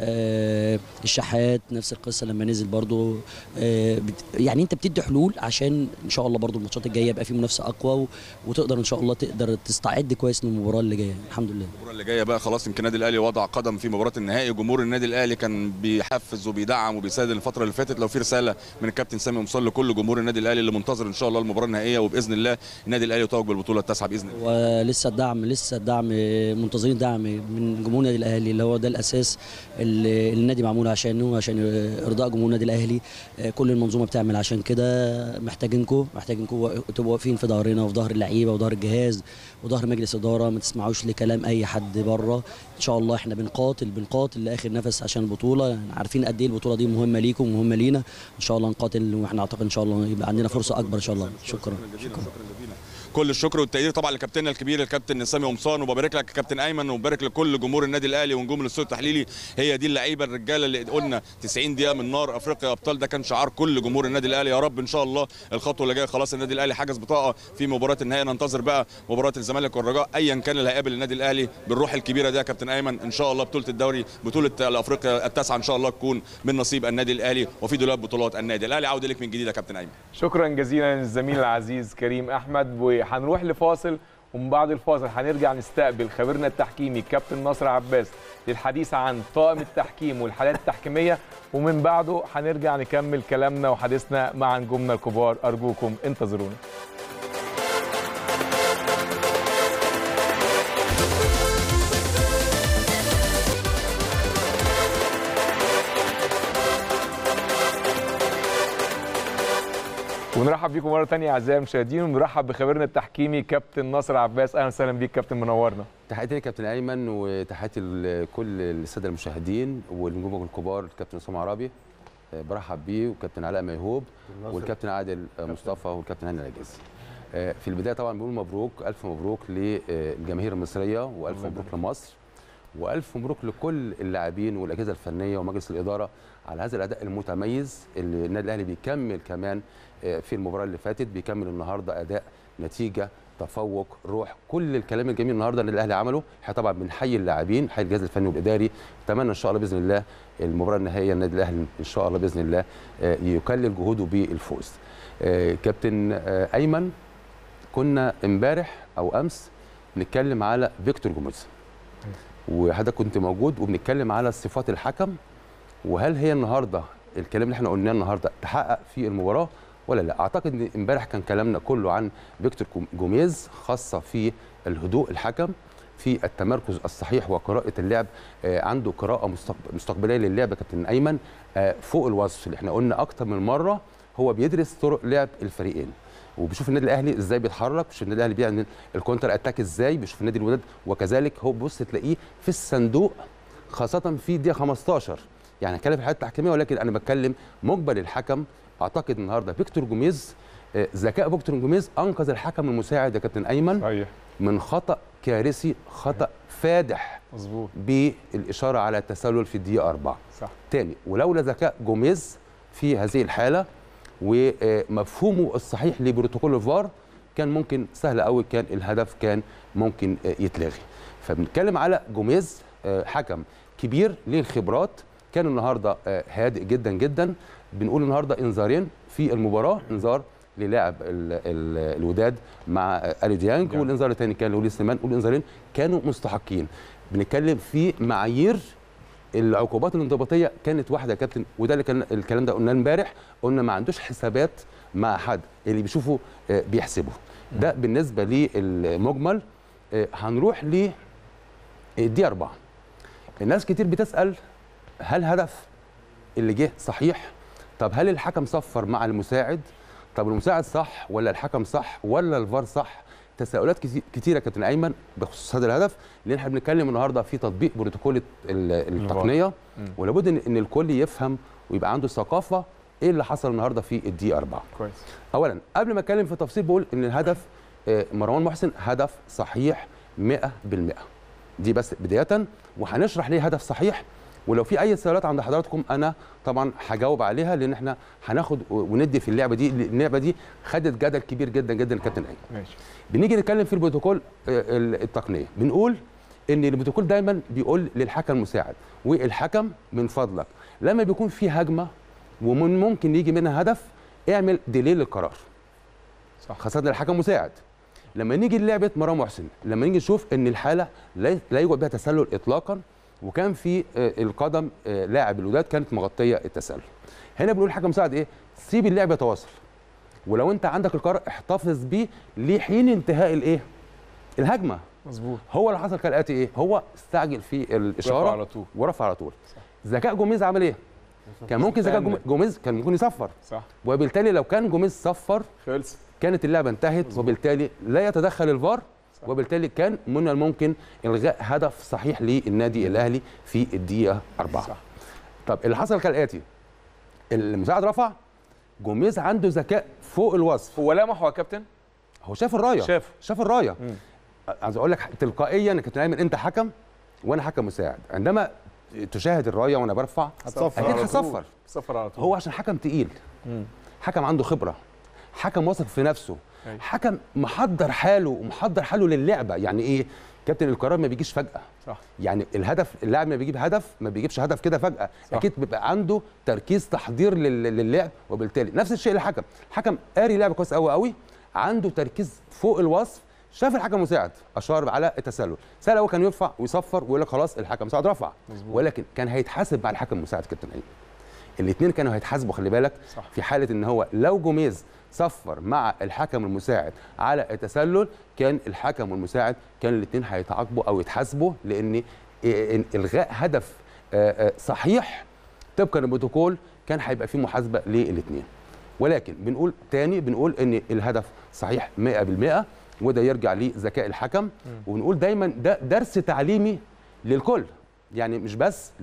آه الشحات نفس القصه لما نزل برضو آه بت- يعني انت بتدي حلول عشان ان شاء الله برضو الماتشات الجايه يبقى في منافسه اقوى و- وتقدر ان شاء الله تقدر تستعد كويس للمباراه اللي جايه الحمد لله المباراه اللي جايه بقى خلاص يمكن النادي الاهلي وضع قدم في مباراه النهائي جمهور النادي الاهلي كان بيحفز وبيدعم وبيساعد الفتره اللي فاتت لو في رساله من الكابتن سامي قمصان لكل جمهور النادي الاهلي اللي منتظر ان شاء الله المباراه النهائيه وباذن الله النادي الاهلي يتوج بالبطوله التاسعه باذن الله ولسه الدعم لسه الدعم منتظرين دعم من جمهور النادي الاهلي اللي هو ده الاساس اللي اللي النادي معمول عشانه عشان ارضاء جمهور النادي الاهلي كل المنظومه بتعمل عشان كده محتاجينكم محتاجينكم تبقوا واقفين في ظهرنا وفي ظهر اللعيبه وظهر الجهاز وظهر مجلس اداره ما تسمعوش لكلام اي حد بره ان شاء الله احنا بنقاتل بنقاتل لاخر نفس عشان البطوله يعني عارفين قد ايه البطوله دي مهمه ليكم ومهمه لينا ان شاء الله نقاتل واحنا اعتقد ان شاء الله يبقى عندنا فرصه اكبر ان شاء الله شكرا جزيلا شكرا جزيلا كل الشكر والتقدير طبعا لكابتننا الكبير الكابتن سامي قمصان وببارك لك يا كابتن ايمن وببارك لكل جمهور النادي الاهلي ونجوم الاستوديو التحليلي هي دي اللعيبه الرجاله اللي قلنا 90 دقيقه من نار افريقيا ابطال ده كان شعار كل جمهور النادي الاهلي يا رب ان شاء الله الخطوه اللي جايه خلاص النادي الاهلي حجز بطاقه في مباراه النهائي ننتظر بقى مباراه الزمالك والرجاء ايا كان اللي هيقابل النادي الاهلي بالروح الكبيره دي يا كابتن ايمن ان شاء الله بطوله الدوري بطوله افريقيا التاسعه ان شاء الله تكون من نصيب النادي الاهلي وفي دولاب بطولات النادي الاهلي عوده لك من جديد يا كابتن ايمن شكرا جزيلا للزميل العزيز كريم احمد وهنروح لفاصل ومن بعد الفاصل هنرجع نستقبل خبيرنا التحكيمي كابتن نصر عباس للحديث عن طاقم التحكيم والحالات التحكيميه ومن بعده هنرجع نكمل كلامنا وحديثنا مع نجومنا الكبار ارجوكم انتظرونا ونرحب بيكم مره ثانيه اعزائي المشاهدين ونرحب بخبيرنا التحكيمي كابتن نصر عباس اهلا وسهلا بيك كابتن منورنا تحياتي لكابتن ايمن وتحياتي لكل الساده المشاهدين والنجوم الكبار الكابتن اسامه عرابي آه، برحب بيه وكابتن علاء ميهوب والكابتن عادل آه، مصطفى والكابتن هاني العجاز آه، في البدايه طبعا بنقول مبروك الف مبروك للجماهير المصريه والف مبروك لمصر والف مبروك لكل اللاعبين والاجهزه الفنيه ومجلس الاداره على هذا الاداء المتميز اللي النادي الاهلي بيكمل كمان آه، في المباراه اللي فاتت بيكمل النهارده اداء نتيجه تفوق روح كل الكلام الجميل النهارده النادي الاهلي عمله احنا طبعا بنحيي اللاعبين نحيي الجهاز الفني والاداري اتمنى ان شاء الله باذن الله المباراه النهائيه النادي الاهلي ان شاء الله باذن الله آه، يكلل جهوده بالفوز آه، كابتن آه، ايمن كنا امبارح او امس بنتكلم على فيكتور جوميز وحضرتك كنت موجود وبنتكلم على صفات الحكم وهل هي النهارده الكلام اللي احنا قلناه النهارده تحقق في المباراه ولا لا اعتقد ان امبارح كان كلامنا كله عن فيكتور جوميز خاصه في الهدوء الحكم في التمركز الصحيح وقراءه اللعب آه، عنده قراءه مستق- مستقبليه للعب يا كابتن ايمن آه، فوق الوصف اللي احنا قلنا اكتر من مره هو بيدرس طرق لعب الفريقين وبيشوف النادي الاهلي ازاي بيتحرك بيشوف النادي الاهلي بيعمل الكونتر اتاك ازاي بيشوف النادي الوداد وكذلك هو بص تلاقيه في الصندوق خاصه في دقيقه 15 يعني هتكلم في الحالات التحكيميه ولكن انا بتكلم مقبل الحكم اعتقد النهارده فيكتور جوميز آه، ذكاء فيكتور جوميز انقذ الحكم المساعد يا كابتن ايمن صحيح من خطا كارثي خطا فادح مظبوط بالاشاره على التسلل في الدقيقه 4 صح تاني ولولا ذكاء جوميز في هذه الحاله ومفهومه الصحيح لبروتوكول الفار كان ممكن سهل قوي كان الهدف كان ممكن آه، يتلغي فبنتكلم على جوميز آه، حكم كبير ليه خبرات كان النهارده آه، هادئ جدا جدا بنقول النهارده انذارين في المباراه انذار للاعب ال- ال- الوداد مع آه، اليو ديانج ديانج. والانذار الثاني كان لوليد سليمان والانذارين كانوا مستحقين بنتكلم في معايير العقوبات الانضباطيه كانت واحده يا كابتن وده اللي كان الكلام ده قلناه امبارح قلنا ما عندوش حسابات مع حد اللي بيشوفه آه، بيحسبه ده بالنسبه للمجمل آه، هنروح للدي أربعة الناس كتير بتسأل هل هدف اللي جه صحيح طب هل الحكم صفر مع المساعد طب المساعد صح ولا الحكم صح ولا الفار صح تساؤلات كتي- كتيره يا كابتن ايمن بخصوص هذا الهدف لان احنا بنتكلم النهارده في تطبيق بروتوكول ال- التقنيه مم. ولابد ان إن الكل يفهم ويبقى عنده ثقافه ايه اللي حصل النهارده في الدي 4 كويس اولا قبل ما اتكلم في تفصيل بقول ان الهدف آه، مروان محسن هدف صحيح 100% دي بس بدايه وهنشرح ليه هدف صحيح ولو في اي سؤالات عند حضراتكم انا طبعا هجاوب عليها لان احنا هناخد وندي في اللعبه دي اللعبه دي خدت جدل كبير جدا جدا الكابتن ايمن ماشي بنيجي نتكلم في البروتوكول آه، ال- التقنيه بنقول ان البروتوكول دايما بيقول للحكم المساعد والحكم من فضلك لما بيكون في هجمه ومن ممكن يجي منها هدف اعمل ديلي للقرار صح. خاصه الحكم مساعد لما نيجي للعبه مرام محسن لما نيجي نشوف ان الحاله لا لا يوجد بها تسلل اطلاقا وكان في آه، القدم آه، لاعب الوداد كانت مغطيه التسلل هنا بنقول الحكم مساعد ايه سيب اللعب يتواصل ولو انت عندك القرار احتفظ بيه لحين انتهاء الايه الهجمه مظبوط هو اللي حصل كالاتي ايه هو استعجل في الاشاره رفع على طول ورفع على طول ذكاء جوميز عمل ايه كان ممكن ذكاء استنى. جوميز- جوميز كان ممكن يصفر صح وبالتالي لو كان جوميز صفر خلص كانت اللعبه انتهت وبالتالي لا يتدخل الفار وبالتالي كان من الممكن الغاء هدف صحيح للنادي الاهلي في الدقيقه أربعة صح. طب اللي حصل كالاتي المساعد رفع جوميز عنده ذكاء فوق الوصف هو لمحه يا كابتن هو شاف الرايه شافه. شاف الرايه مم. عايز اقول لك تلقائيا يا كابتن ايمن انت حكم وانا حكم مساعد عندما تشاهد الرايه وانا برفع هتصفر اكيد على طول. هتصفر صفر على طول هو عشان حكم تقيل مم. حكم عنده خبره حكم واثق في نفسه أيوة. حكم محضر حاله ومحضر حاله للعبه يعني ايه كابتن القرار ما بيجيش فجاه صح يعني الهدف اللاعب ما بيجيب هدف ما بيجيبش هدف كده فجاه صح. اكيد بيبقى عنده تركيز تحضير لل- للعب وبالتالي نفس الشيء الحكم حكم قاري لعبه كويس قوي قوي عنده تركيز فوق الوصف شاف الحكم المساعد اشار على التسلل سهل قوي كان يرفع ويصفر ويقول لك خلاص الحكم المساعد رفع مظبوط. ولكن كان هيتحاسب مع الحكم المساعد كابتن ايمن الاثنين كانوا هيتحاسبوا خلي بالك صح. في حاله ان هو لو جوميز صفر مع الحكم المساعد على التسلل كان الحكم والمساعد كان الاثنين هيتعاقبوا او يتحاسبوا لان إيه- الغاء هدف آه، آه، صحيح طبقا للبروتوكول كان هيبقى فيه محاسبه للاثنين ولكن بنقول تاني بنقول ان الهدف صحيح 100% وده يرجع لذكاء الحكم وبنقول دايما ده درس تعليمي للكل يعني مش بس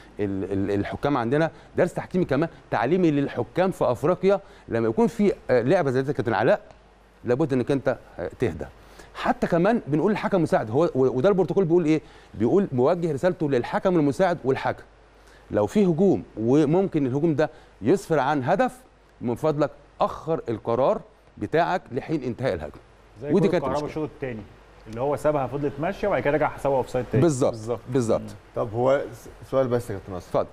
للحكام عندنا درس تحكيمي كمان تعليمي للحكام في افريقيا لما يكون في آه، لعبه زي دي كابتن علاء لابد انك انت آه، تهدى حتى كمان بنقول الحكم المساعد هو و- وده البروتوكول بيقول ايه بيقول موجه رسالته للحكم المساعد والحكم لو في هجوم وممكن الهجوم ده يسفر عن هدف من فضلك اخر القرار بتاعك لحين انتهاء الهجمه زي ودي كرة كانت الكهرباء المشكلة. الشوط الثاني اللي هو سابها فضلت ماشيه وبعد كده رجع حسابها اوف سايد تاني بالظبط بالظبط. بالظبط طب هو س- سؤال بس يا كابتن ناصر اتفضل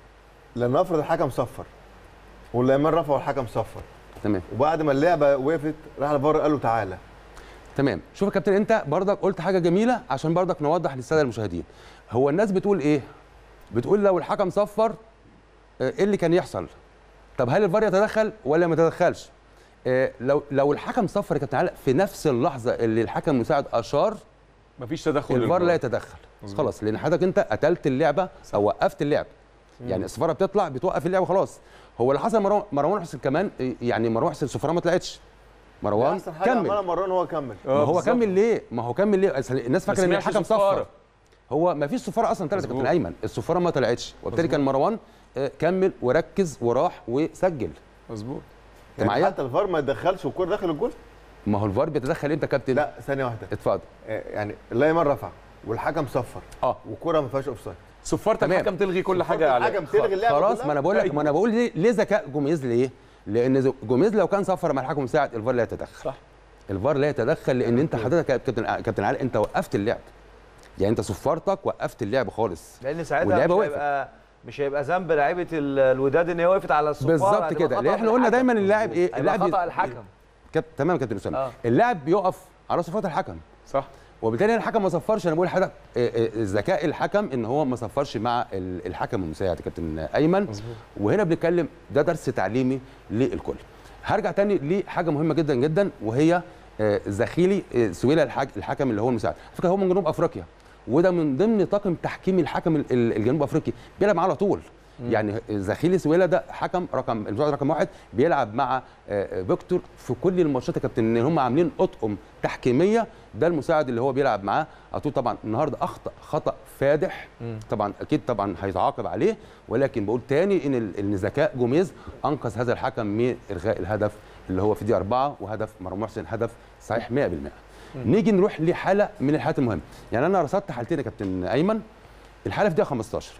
لما افرض الحكم صفر والايمان رفع والحكم صفر تمام وبعد ما اللعبه وقفت راح الفار قال له تعالى تمام شوف يا كابتن انت برضك قلت حاجه جميله عشان برضك نوضح للساده المشاهدين هو الناس بتقول ايه بتقول لو الحكم صفر آه، ايه اللي كان يحصل طب هل الفار يتدخل ولا ما يتدخلش آه، لو لو الحكم صفر يا كابتن علاء في نفس اللحظه اللي الحكم المساعد اشار مفيش تدخل الفار لا للفار. يتدخل مظبوط. خلاص لان حضرتك انت قتلت اللعبه او وقفت اللعب يعني الصفاره بتطلع بتوقف اللعبه خلاص هو اللي حصل مروان مروان حسين كمان آه، يعني مروان حسين الصفاره ما طلعتش مروان احسن حاجه كمل عملها مروان هو كمل ما آه، هو بالظبط. كمل ليه؟ ما هو كمل ليه؟ أصل الناس فاكره ان سمعش الحكم صفارة. صفر هو ما فيش صفاره اصلا طلعت يا كابتن مظبوط. ايمن الصفاره ما طلعتش وبالتالي كان مروان آه، كمل وركز وراح وسجل مظبوط انت يعني معايا؟ حتى الفار ما يتدخلش والكوره داخل الجول ما هو الفار بيتدخل امتى يا كابتن؟ لا ثانيه واحده اتفضل آه، يعني الايمان رفع والحكم صفر اه والكوره ما فيهاش اوفسايد صفاره تمام. الحكم تلغي كل حاجه على الحكم تلغي اللعبه خلاص كلها. ما انا بقول لك ما انا بقول ليه ليه ذكاء جوميز ليه؟ لان ز- جوميز لو كان صفر مع الحكم المساعد الفار لا يتدخل صح. الفار لا يتدخل لان انت حضرتك يا كابتن كابتن علاء انت وقفت اللعب يعني انت صفارتك وقفت اللعب خالص لان ساعتها واللعبة مش وقفت. هيبقى مش هيبقى ذنب لعيبه ال- الوداد ان هي وقفت على الصفار بالظبط هتبقى كده خطأ لان احنا من قلنا الحكم. دايما اللاعب ايه هيبقى اللاعب خطا الحكم كاب... تمام يا كابتن اسامه آه. اللاعب بيقف على صفات الحكم صح وبالتالي الحكم ما صفرش انا بقول لحضرتك آه، آه، ذكاء الحكم ان هو ما صفرش مع ال- الحكم المساعد يا كابتن ايمن مظبوط وهنا بنتكلم ده درس تعليمي للكل هرجع تاني لحاجه مهمه جدا جدا وهي آه، زخيلي آه، سويلا الحاج الحكم اللي هو المساعد على فكره هو من جنوب افريقيا وده من ضمن طاقم تحكيم الحكم ال- ال- الجنوب افريقي بيلعب معاه على طول يعني زخيلي سويلا ده حكم رقم المساعد رقم واحد بيلعب مع آه، آه، فيكتور في كل الماتشات يا كابتن ان هم عاملين اطقم تحكيميه ده المساعد اللي هو بيلعب معاه على طول طبعا النهارده اخطا خطا فادح طبعا اكيد طبعا هيتعاقب عليه ولكن بقول تاني ان ال- ان ذكاء جوميز انقذ هذا الحكم من الغاء الهدف اللي هو في دي أربعة وهدف مروان محسن هدف صحيح 100% نيجي نروح لحاله من الحالات المهمه يعني انا رصدت حالتين يا كابتن ايمن الحاله في دقيقه 15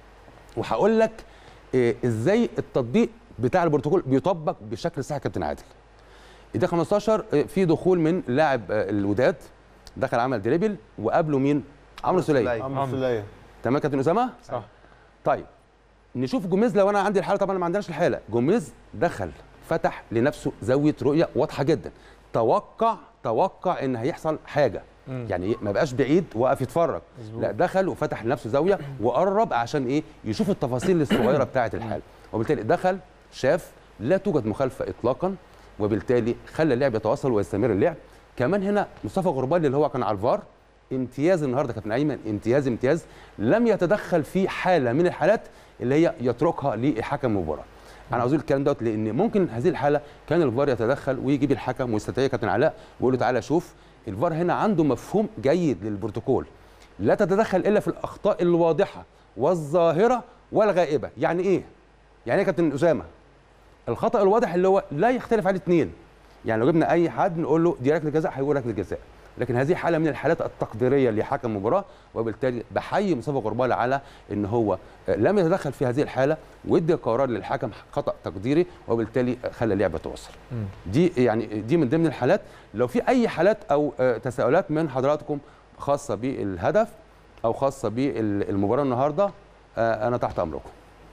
وهقول لك إيه ازاي التطبيق بتاع البروتوكول بيطبق بشكل صحيح يا كابتن عادل الدقيقه 15 إيه، في دخول من لاعب آه، الوداد دخل عمل دريبل وقابله مين عمرو سليم سليم. عمرو سلية تمام يا كابتن اسامه صح طيب نشوف جوميز لو انا عندي الحاله طبعا ما عندناش الحاله جوميز دخل فتح لنفسه زاويه رؤيه واضحه جدا توقع توقع ان هيحصل حاجه يعني إيه؟ ما بقاش بعيد وقف يتفرج لا دخل وفتح لنفسه زاويه وقرب عشان ايه يشوف التفاصيل الصغيره بتاعه الحاله وبالتالي دخل شاف لا توجد مخالفه اطلاقا وبالتالي خلى اللعب يتواصل ويستمر اللعب كمان هنا مصطفى غربال اللي هو كان على الفار امتياز النهارده يا كابتن ايمن امتياز امتياز لم يتدخل في حاله من الحالات اللي هي يتركها لحكم المباراه انا عاوز أقول الكلام دوت لان ممكن هذه الحاله كان الفار يتدخل ويجيب الحكم ويستدعي كابتن علاء ويقول له تعالى شوف الفار هنا عنده مفهوم جيد للبروتوكول لا تتدخل الا في الاخطاء الواضحه والظاهره والغائبه يعني ايه يعني ايه يا كابتن اسامه الخطا الواضح اللي هو لا يختلف عليه اثنين يعني لو جبنا اي حد نقول له دي ركله جزاء هيقول ركله جزاء لكن هذه حاله من الحالات التقديريه لحكم المباراه وبالتالي بحيي مصطفى غربال على ان هو آه، لم يتدخل في هذه الحاله وادى قرار للحكم خطا تقديري وبالتالي خلى اللعبه تواصل دي يعني دي من ضمن الحالات لو في اي حالات او آه، تساؤلات من حضراتكم خاصه بالهدف او خاصه بالمباراه النهارده آه، انا تحت امركم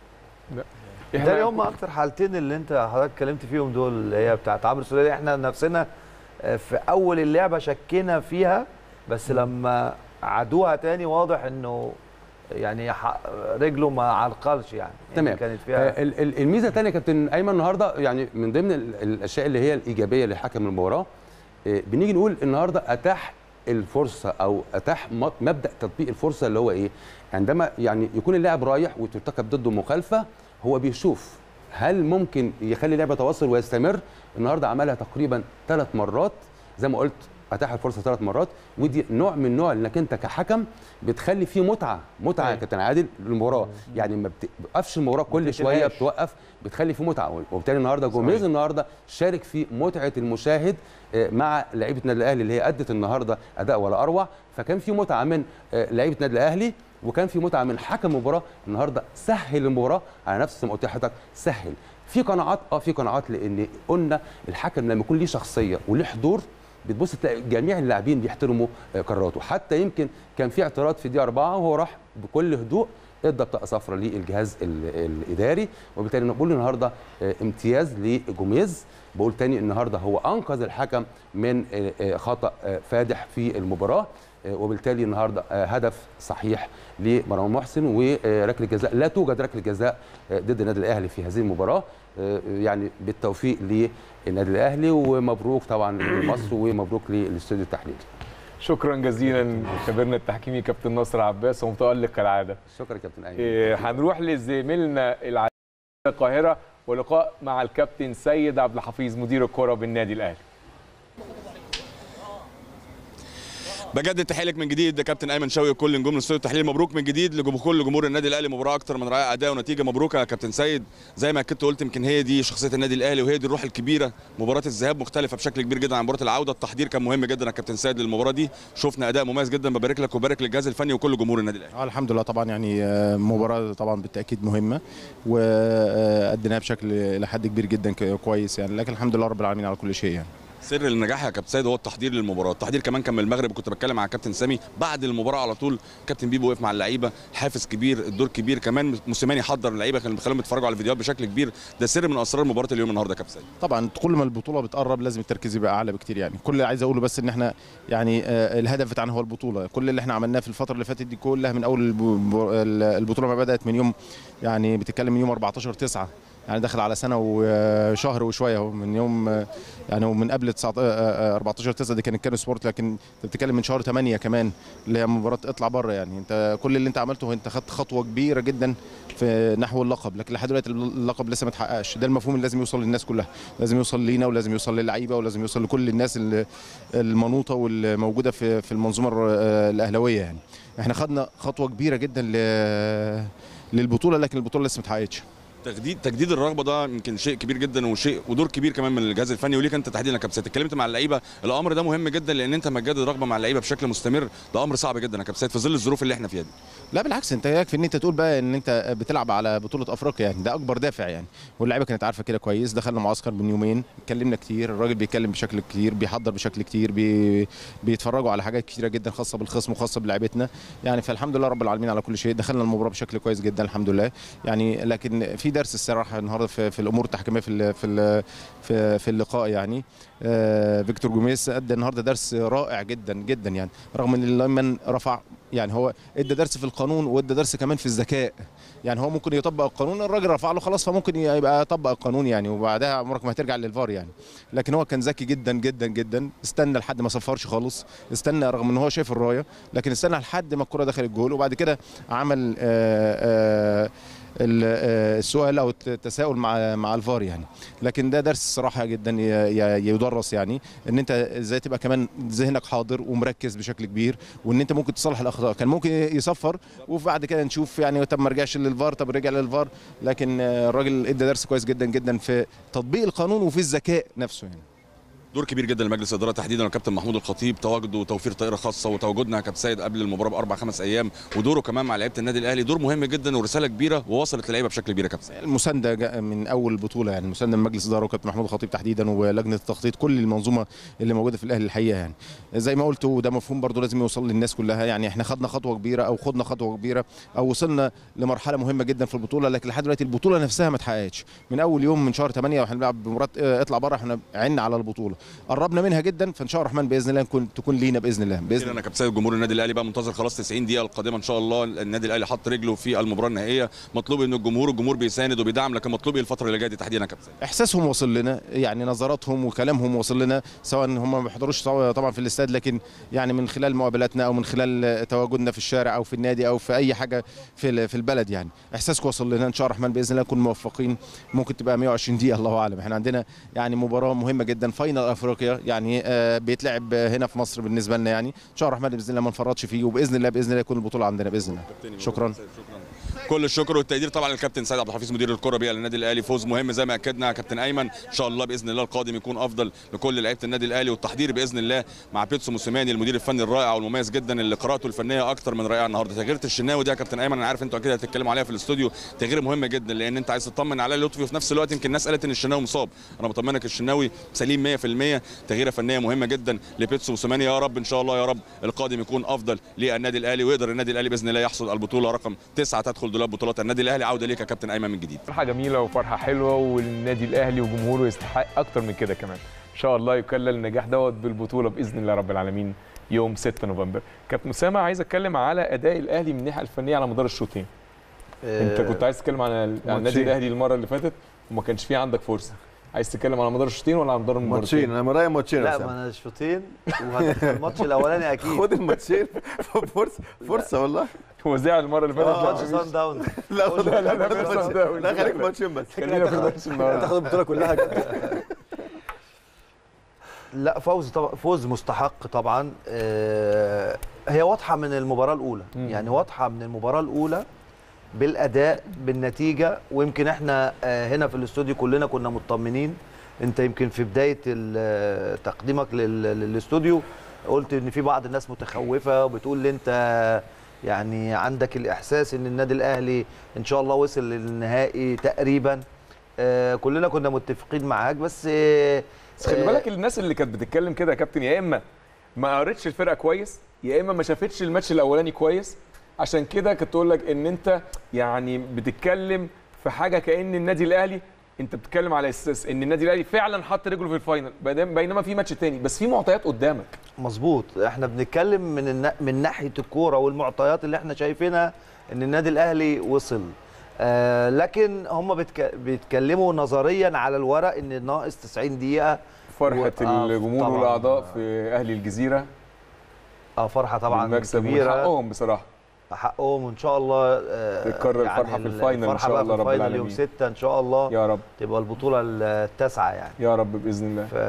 ده اللي هم اكتر حالتين اللي انت حضرتك اتكلمت فيهم دول اللي هي بتاعت عمرو السوليه احنا نفسنا آه، في اول اللعبه شكينا فيها بس لما عادوها تاني واضح انه يعني ح- رجله ما عرقلش يعني, يعني تمام كانت فيها آه، ال- ال- الميزه الثانيه كابتن ايمن النهارده يعني من ضمن ال- الاشياء اللي هي الايجابيه لحكم المباراه آه، بنيجي نقول النهارده اتاح الفرصه او اتاح م- مبدا تطبيق الفرصه اللي هو ايه عندما يعني يكون اللاعب رايح وترتكب ضده مخالفه هو بيشوف هل ممكن يخلي اللعبه تواصل ويستمر النهارده عملها تقريبا ثلاث مرات زي ما قلت اتاح الفرصه ثلاث مرات ودي نوع من نوع انك انت كحكم بتخلي فيه متعه متعه يا أيوة. كابتن عادل للمباراه يعني ما بتوقفش المباراه كل شويه بتقتلهاش. بتوقف بتخلي فيه متعه وبالتالي النهارده جوميز النهارده شارك في متعه المشاهد آه، مع لعيبه النادي الاهلي اللي هي ادت النهارده اداء ولا اروع فكان في متعه من آه، لعيبه النادي الاهلي وكان في متعه من حكم المباراه النهارده سهل المباراه على نفس ما قلت لحضرتك سهل في قناعات اه في قناعات لان قلنا الحكم لما يكون ليه شخصيه وليه حضور بتبص تلاقي جميع اللاعبين بيحترموا آه، قراراته حتى يمكن كان في اعتراض في دقيقه اربعه وهو راح بكل هدوء ادى بطاقه صفراء للجهاز ال- الاداري وبالتالي انا بقول النهارده آه، امتياز لجوميز بقول تاني النهارده هو انقذ الحكم من آه، آه، خطا آه، فادح في المباراه آه، وبالتالي النهارده آه، هدف صحيح لمروان محسن وركله جزاء لا توجد ركله جزاء آه، ضد النادي الاهلي في هذه المباراه آه، يعني بالتوفيق للنادي الاهلي ومبروك طبعا لمصر ومبروك للاستوديو التحليلي شكرا جزيلا خبيرنا التحكيمي كابتن ناصر عباس ومتالق كالعاده شكرا كابتن ايمن إيه، هنروح لزميلنا العزيز في القاهره ولقاء مع الكابتن سيد عبد الحفيظ مدير الكره بالنادي الاهلي بجدد تحيه لك من جديد ده كابتن ايمن شوقي وكل نجوم الاستوديو التحليلي مبروك من جديد لكل جمهور النادي الاهلي مباراه اكتر من رائعه اداء ونتيجه مبروك يا كابتن سيد زي ما كنت قلت يمكن هي دي شخصيه النادي الاهلي وهي دي الروح الكبيره مباراه الذهاب مختلفه بشكل كبير جدا عن مباراه العوده التحضير كان مهم جدا يا كابتن سيد للمباراه دي شفنا اداء مميز جدا ببارك لك وبارك للجهاز الفني وكل جمهور النادي الاهلي اه الحمد لله طبعا يعني آه، مباراة طبعا بالتأكيد مهمة وأديناها بشكل لحد كبير جدا ك- كويس يعني لكن الحمد لله رب العالمين على كل شيء يعني سر النجاح يا كابتن سيد هو التحضير للمباراه التحضير كمان كان من المغرب كنت بتكلم مع كابتن سامي بعد المباراه على طول كابتن بيبو وقف مع اللعيبه حافز كبير الدور كبير كمان موسيماني حضر اللعيبه كان بيخليهم يتفرجوا على الفيديوهات بشكل كبير ده سر من اسرار مباراه اليوم النهارده يا كابتن سيد طبعا كل ما البطولة بتقرب لازم التركيز يبقى أعلى بكتير يعني كل اللي عايز أقوله بس إن إحنا يعني آه، الهدف بتاعنا هو البطولة كل اللي إحنا عملناه في الفترة اللي فاتت دي كلها من أول الب- البطولة ما بدأت من يوم يعني بتتكلم من يوم 14 9 يعني داخل على سنه وشهر وشويه اهو من يوم يعني ومن قبل 19 14 9 دي كانت كان سبورت لكن انت بتتكلم من شهر 8 كمان اللي هي مباراه اطلع بره يعني انت كل اللي انت عملته انت خدت خطوه كبيره جدا في نحو اللقب لكن لحد دلوقتي اللقب لسه ما اتحققش ده المفهوم اللي لازم يوصل للناس كلها لازم يوصل لينا ولازم يوصل للعيبه ولازم يوصل لكل الناس اللي- المنوطه والموجوده في في المنظومه الر- الاهلاويه يعني احنا خدنا خطوه كبيره جدا ل- للبطوله لكن البطوله لسه ما اتحققتش تجديد تجديد الرغبه ده يمكن شيء كبير جدا وشيء ودور كبير كمان من الجهاز الفني وليك انت تحديدا يا كابتن اتكلمت مع اللعيبه الامر ده مهم جدا لان انت لما تجدد الرغبه مع اللعيبه بشكل مستمر ده امر صعب جدا يا كابتن في ظل الظروف اللي احنا فيها دي لا بالعكس انت يكفي ان انت تقول بقى ان انت بتلعب على بطوله افريقيا يعني ده اكبر دافع يعني واللعيبه كانت عارفه كده كويس دخلنا معسكر من يومين اتكلمنا كتير الراجل بيتكلم بشكل كتير بيحضر بشكل كتير بي بيتفرجوا على حاجات كتيره جدا خاصه بالخصم وخاصه بلعيبتنا يعني فالحمد لله رب العالمين على كل شيء دخلنا المباراه بشكل كويس جدا الحمد لله يعني لكن في درس الصراحه النهارده في, في الامور التحكيميه في ال في ال في, في اللقاء يعني آه فيكتور جوميز ادى النهارده درس رائع جدا جدا يعني رغم ان اللايمان رفع يعني هو ادى درس في القانون وادى درس كمان في الذكاء يعني هو ممكن يطبق القانون الراجل رفع له خلاص فممكن يبقى يطبق القانون يعني وبعدها عمرك ما هترجع للفار يعني لكن هو كان ذكي جدا جدا جدا استنى لحد ما صفرش خالص استنى رغم ان هو شايف الرايه لكن استنى لحد ما الكره دخلت الجول وبعد كده عمل آآ آآ السؤال او التساؤل مع مع الفار يعني لكن ده درس صراحه جدا يدرس يعني ان انت ازاي تبقى كمان ذهنك حاضر ومركز بشكل كبير وان انت ممكن تصلح الاخطاء كان ممكن يصفر وبعد كده نشوف يعني طب ما رجعش للفار طب رجع للفار لكن الراجل ادى درس كويس جدا جدا في تطبيق القانون وفي الذكاء نفسه يعني دور كبير جدا لمجلس الاداره تحديدا والكابتن محمود الخطيب تواجده وتوفير طائره خاصه وتواجدنا يا كابتن سيد قبل المباراه باربع خمس ايام ودوره كمان مع لعيبه النادي الاهلي دور مهم جدا ورساله كبيره ووصلت للعيبه بشكل كبير يا كابتن سيد المسانده جاء من اول البطوله يعني المسانده من مجلس الاداره وكابتن محمود الخطيب تحديدا ولجنه التخطيط كل المنظومه اللي موجوده في الاهلي الحقيقه يعني زي ما قلت وده مفهوم برضو لازم يوصل للناس كلها يعني احنا خدنا خطوه كبيره او خدنا خطوه كبيره او وصلنا لمرحله مهمه جدا في البطوله لكن لحد دلوقتي البطوله نفسها ما اتحققتش من اول يوم من شهر 8 واحنا بنلعب بمباراه اه، اطلع بره احنا عنا على البطوله قربنا منها جدا فان شاء الله الرحمن باذن الله نكون تكون لينا باذن الله باذن باذن انا كابتن سيد جمهور النادي الاهلي بقى منتظر خلاص 90 دقيقه القادمه ان شاء الله النادي الاهلي حط رجله في المباراه النهائيه مطلوب ان الجمهور الجمهور بيساند وبيدعم لكن مطلوب ايه الفتره اللي جايه دي تحديدا يا كابتن سيد احساسهم وصل لنا يعني نظراتهم وكلامهم وصل لنا سواء هم ما بيحضروش سوا- طبعا في الاستاد لكن يعني من خلال مقابلاتنا او من خلال تواجدنا في الشارع او في النادي او في اي حاجه في ال- في البلد يعني احساسكم وصل لنا ان شاء الله الرحمن باذن الله نكون موفقين ممكن تبقى 120 دقيقه الله اعلم احنا عندنا يعني مباراه مهمه جدا فاينل افريقيا يعني آه، بيتلعب هنا في مصر بالنسبه لنا يعني ان شاء الله الرحمن باذن الله ما نفرطش فيه وباذن الله باذن الله يكون البطوله عندنا باذن الله شكرا كل الشكر والتقدير طبعا للكابتن سيد عبد الحفيظ مدير الكره بيئه للنادي الاهلي فوز مهم زي ما اكدنا يا كابتن ايمن ان شاء الله باذن الله القادم يكون افضل لكل لعيبه النادي الاهلي والتحضير باذن الله مع بيتسو موسيماني المدير الفني الرائع والمميز جدا اللي قراءته الفنيه اكتر من رائعه النهارده تغيير الشناوي ده يا كابتن ايمن انا عارف انتوا اكيد هتتكلموا عليها في الاستوديو تغيير مهم جدا لان انت عايز تطمن على لطفي وفي نفس الوقت يمكن الناس قالت ان الشناوي مصاب انا بطمنك الشناوي سليم 100% تغييره فنيه مهمه جدا لبيتسو موسيماني يا رب ان شاء الله يا رب القادم يكون افضل للنادي الاهلي ويقدر النادي الاهلي باذن الله يحصد البطوله رقم تسعه تدخل دولاب بطولات النادي الاهلي عوده ليك يا كابتن ايمن من جديد فرحه جميله وفرحه حلوه والنادي الاهلي وجمهوره يستحق اكتر من كده كمان ان شاء الله يكلل النجاح دوت بالبطوله باذن الله رب العالمين يوم 6 نوفمبر كابتن اسامه عايز اتكلم على اداء الاهلي من الناحيه الفنيه على مدار الشوطين انت كنت عايز تتكلم عن ال- عن النادي ماتشين. الاهلي المره اللي فاتت وما كانش في عندك فرصه عايز تتكلم على مدار الشوطين ولا على مدار المباراتين ماتشين انا من رايي ماتشين يا لا أسامة. ما انا شوطين وهدخل الماتش الاولاني اكيد خد الماتشين فرصه فرصه والله هو زعل المره اللي فاتت ماتش لا، سان داونز لا لا لا لا خد لا الماتشين. لا خليك ماتشين بس خلينا في الماتش النهارده تاخد البطوله كلها لا فوز طبعا فوز مستحق طبعا آه، هي واضحه من المباراه الاولى مم. يعني واضحه من المباراه الاولى بالاداء بالنتيجه ويمكن احنا آه، هنا في الاستوديو كلنا كنا مطمنين انت يمكن في بدايه ال- تقديمك لل- للاستوديو قلت ان في بعض الناس متخوفه وبتقول لي انت يعني عندك الاحساس ان النادي الاهلي ان شاء الله وصل للنهائي تقريبا آه، كلنا كنا متفقين معاك بس آه، بس خلي آه، بالك الناس اللي كانت بتتكلم كده يا كابتن يا اما ما قريتش الفرقه كويس يا اما ما شافتش الماتش الاولاني كويس عشان كده كنت تقول لك ان انت يعني بتتكلم في حاجه كان النادي الاهلي انت بتتكلم على اساس ان النادي الاهلي فعلا حط رجله في الفاينل بينما بينما في ماتش تاني بس في معطيات قدامك مظبوط احنا بنتكلم من النا... من ناحيه الكوره والمعطيات اللي احنا شايفينها ان النادي الاهلي وصل آه لكن هم بتك... بيتكلموا نظريا على الورق ان ناقص 90 دقيقه فرحه و- آه، الجمهور طبعاً. والاعضاء في اهلي الجزيره اه فرحه طبعا بالمكسب كبيره حقهم بصراحه حقهم وان شاء الله آه تتكرر الفرحة في ال- الفاينل إن الفرحة شاء بقى الله في رب الفاينل يوم العالمين. 6 ان شاء الله يا رب تبقى البطوله التاسعه يعني يا رب باذن الله ف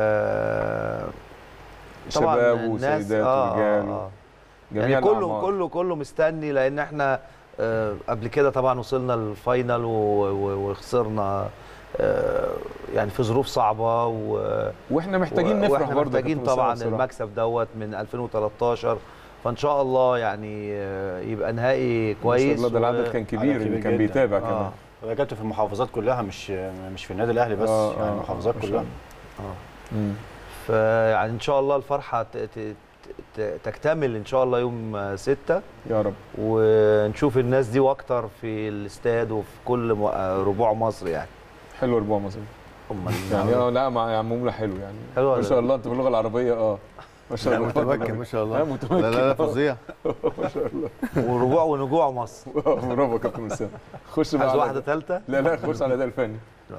شباب الناس- وسيدات آه، ورجال آه، آه. جميع يعني كله الأعمار. كله كله مستني لان احنا آه، قبل كده طبعا وصلنا الفاينل و- و- وخسرنا آه، يعني في ظروف صعبه و واحنا محتاجين نفرح واحنا برضه يا محتاجين كابتن طبعا أسامة بصراحة. المكسب دوت من 2013 فان شاء الله يعني آه، يبقى نهائي ما كويس شاء الله ده و- العدد كان كبير عدد اللي كبير كان جداً. بيتابع كمان آه. هي كانت في المحافظات كلها مش مش في النادي الاهلي بس آه، يعني آه، المحافظات ما شاء كلها الله. مم. فيعني ان شاء الله الفرحه ت- ت- ت- تكتمل ان شاء الله يوم 6 يا رب ونشوف الناس دي واكتر في الاستاد وفي كل م- ربوع مصر يعني حلو ربوع مصر أمال يعني اه لا مع يعني مملة حلو يعني حلو ما ولا شاء الله انت باللغه العربيه اه ما شاء لا الله متمكن ما شاء اه الله متمكن لا لا لا آه. فظيع ما شاء الله وربوع ونجوع مصر برافو يا كابتن اسامه خش بقى عايز على واحده ثالثه لا لا خش على ده الفني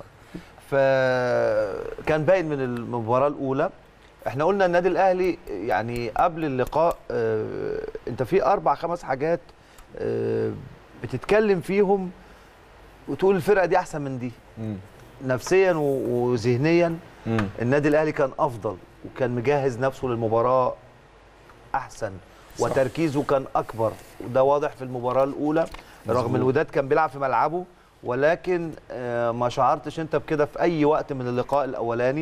فكان باين من المباراه الاولى احنا قلنا النادي الاهلي يعني قبل اللقاء اه انت في اربع خمس حاجات اه بتتكلم فيهم وتقول الفرقه دي احسن من دي مم. نفسيا و- وذهنيا مم. النادي الاهلي كان افضل وكان مجهز نفسه للمباراه احسن صح. وتركيزه كان اكبر وده واضح في المباراه الاولى رغم مظبوط. الوداد كان بيلعب في ملعبه ولكن آه، ما شعرتش انت بكده في اي وقت من اللقاء الاولاني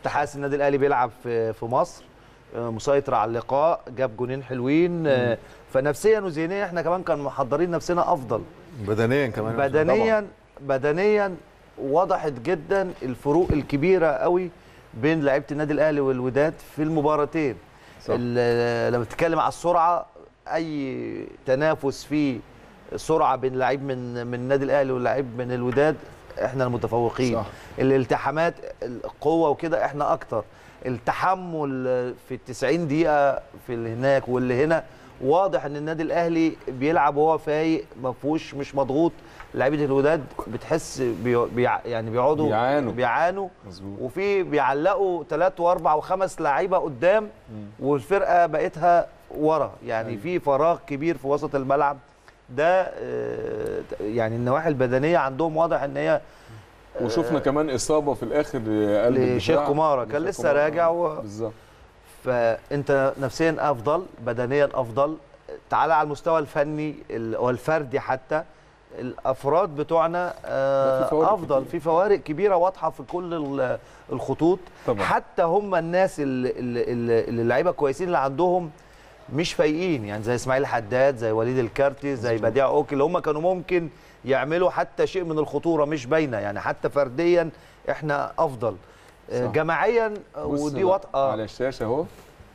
كنت حاسس النادي الاهلي بيلعب في في مصر آه، مسيطر على اللقاء جاب جونين حلوين آه، فنفسيا وذهنيا احنا كمان كان محضرين نفسنا افضل بدنيا كمان بدنيا بدنيا وضحت جدا الفروق الكبيره قوي بين لعيبه النادي الاهلي والوداد في المباراتين صح. ال- لما بتتكلم على السرعه اي تنافس فيه سرعه بين لعيب من من النادي الاهلي ولاعيب من الوداد احنا المتفوقين صح. الالتحامات القوه وكده احنا اكتر التحمل في ال 90 دقيقه في اللي هناك واللي هنا واضح ان النادي الاهلي بيلعب وهو فايق ما فيهوش مش مضغوط لعيبه الوداد بتحس بي بيع يعني بيقعدوا بيعانوا. بيعانوا مظبوط وفي بيعلقوا ثلاث واربع وخمس لعيبه قدام والفرقه بقيتها ورا يعني في فراغ كبير في وسط الملعب ده آه، يعني النواحي البدنيه عندهم واضح ان هي وشفنا كمان اصابه في الاخر قلب لشيخ الدفاع. كومارا كان لشيخ لسه كومارا. راجع و... بالظبط فانت نفسيا افضل بدنيا افضل تعالى على المستوى الفني ال- والفردي حتى الافراد بتوعنا آه، لا، في فوارق افضل كتير. في فوارق كبيره واضحه في كل ال- الخطوط طبعا. حتى هم الناس اللي اللي- اللي اللي اللعيبه كويسين اللي عندهم مش فايقين يعني زي اسماعيل حداد زي وليد الكارتي زي بديع اوكي اللي هم كانوا ممكن يعملوا حتى شيء من الخطوره مش باينه يعني حتى فرديا احنا افضل آه، صح. جماعيا آه، بص ودي بقى واضحه على الشاشه اهو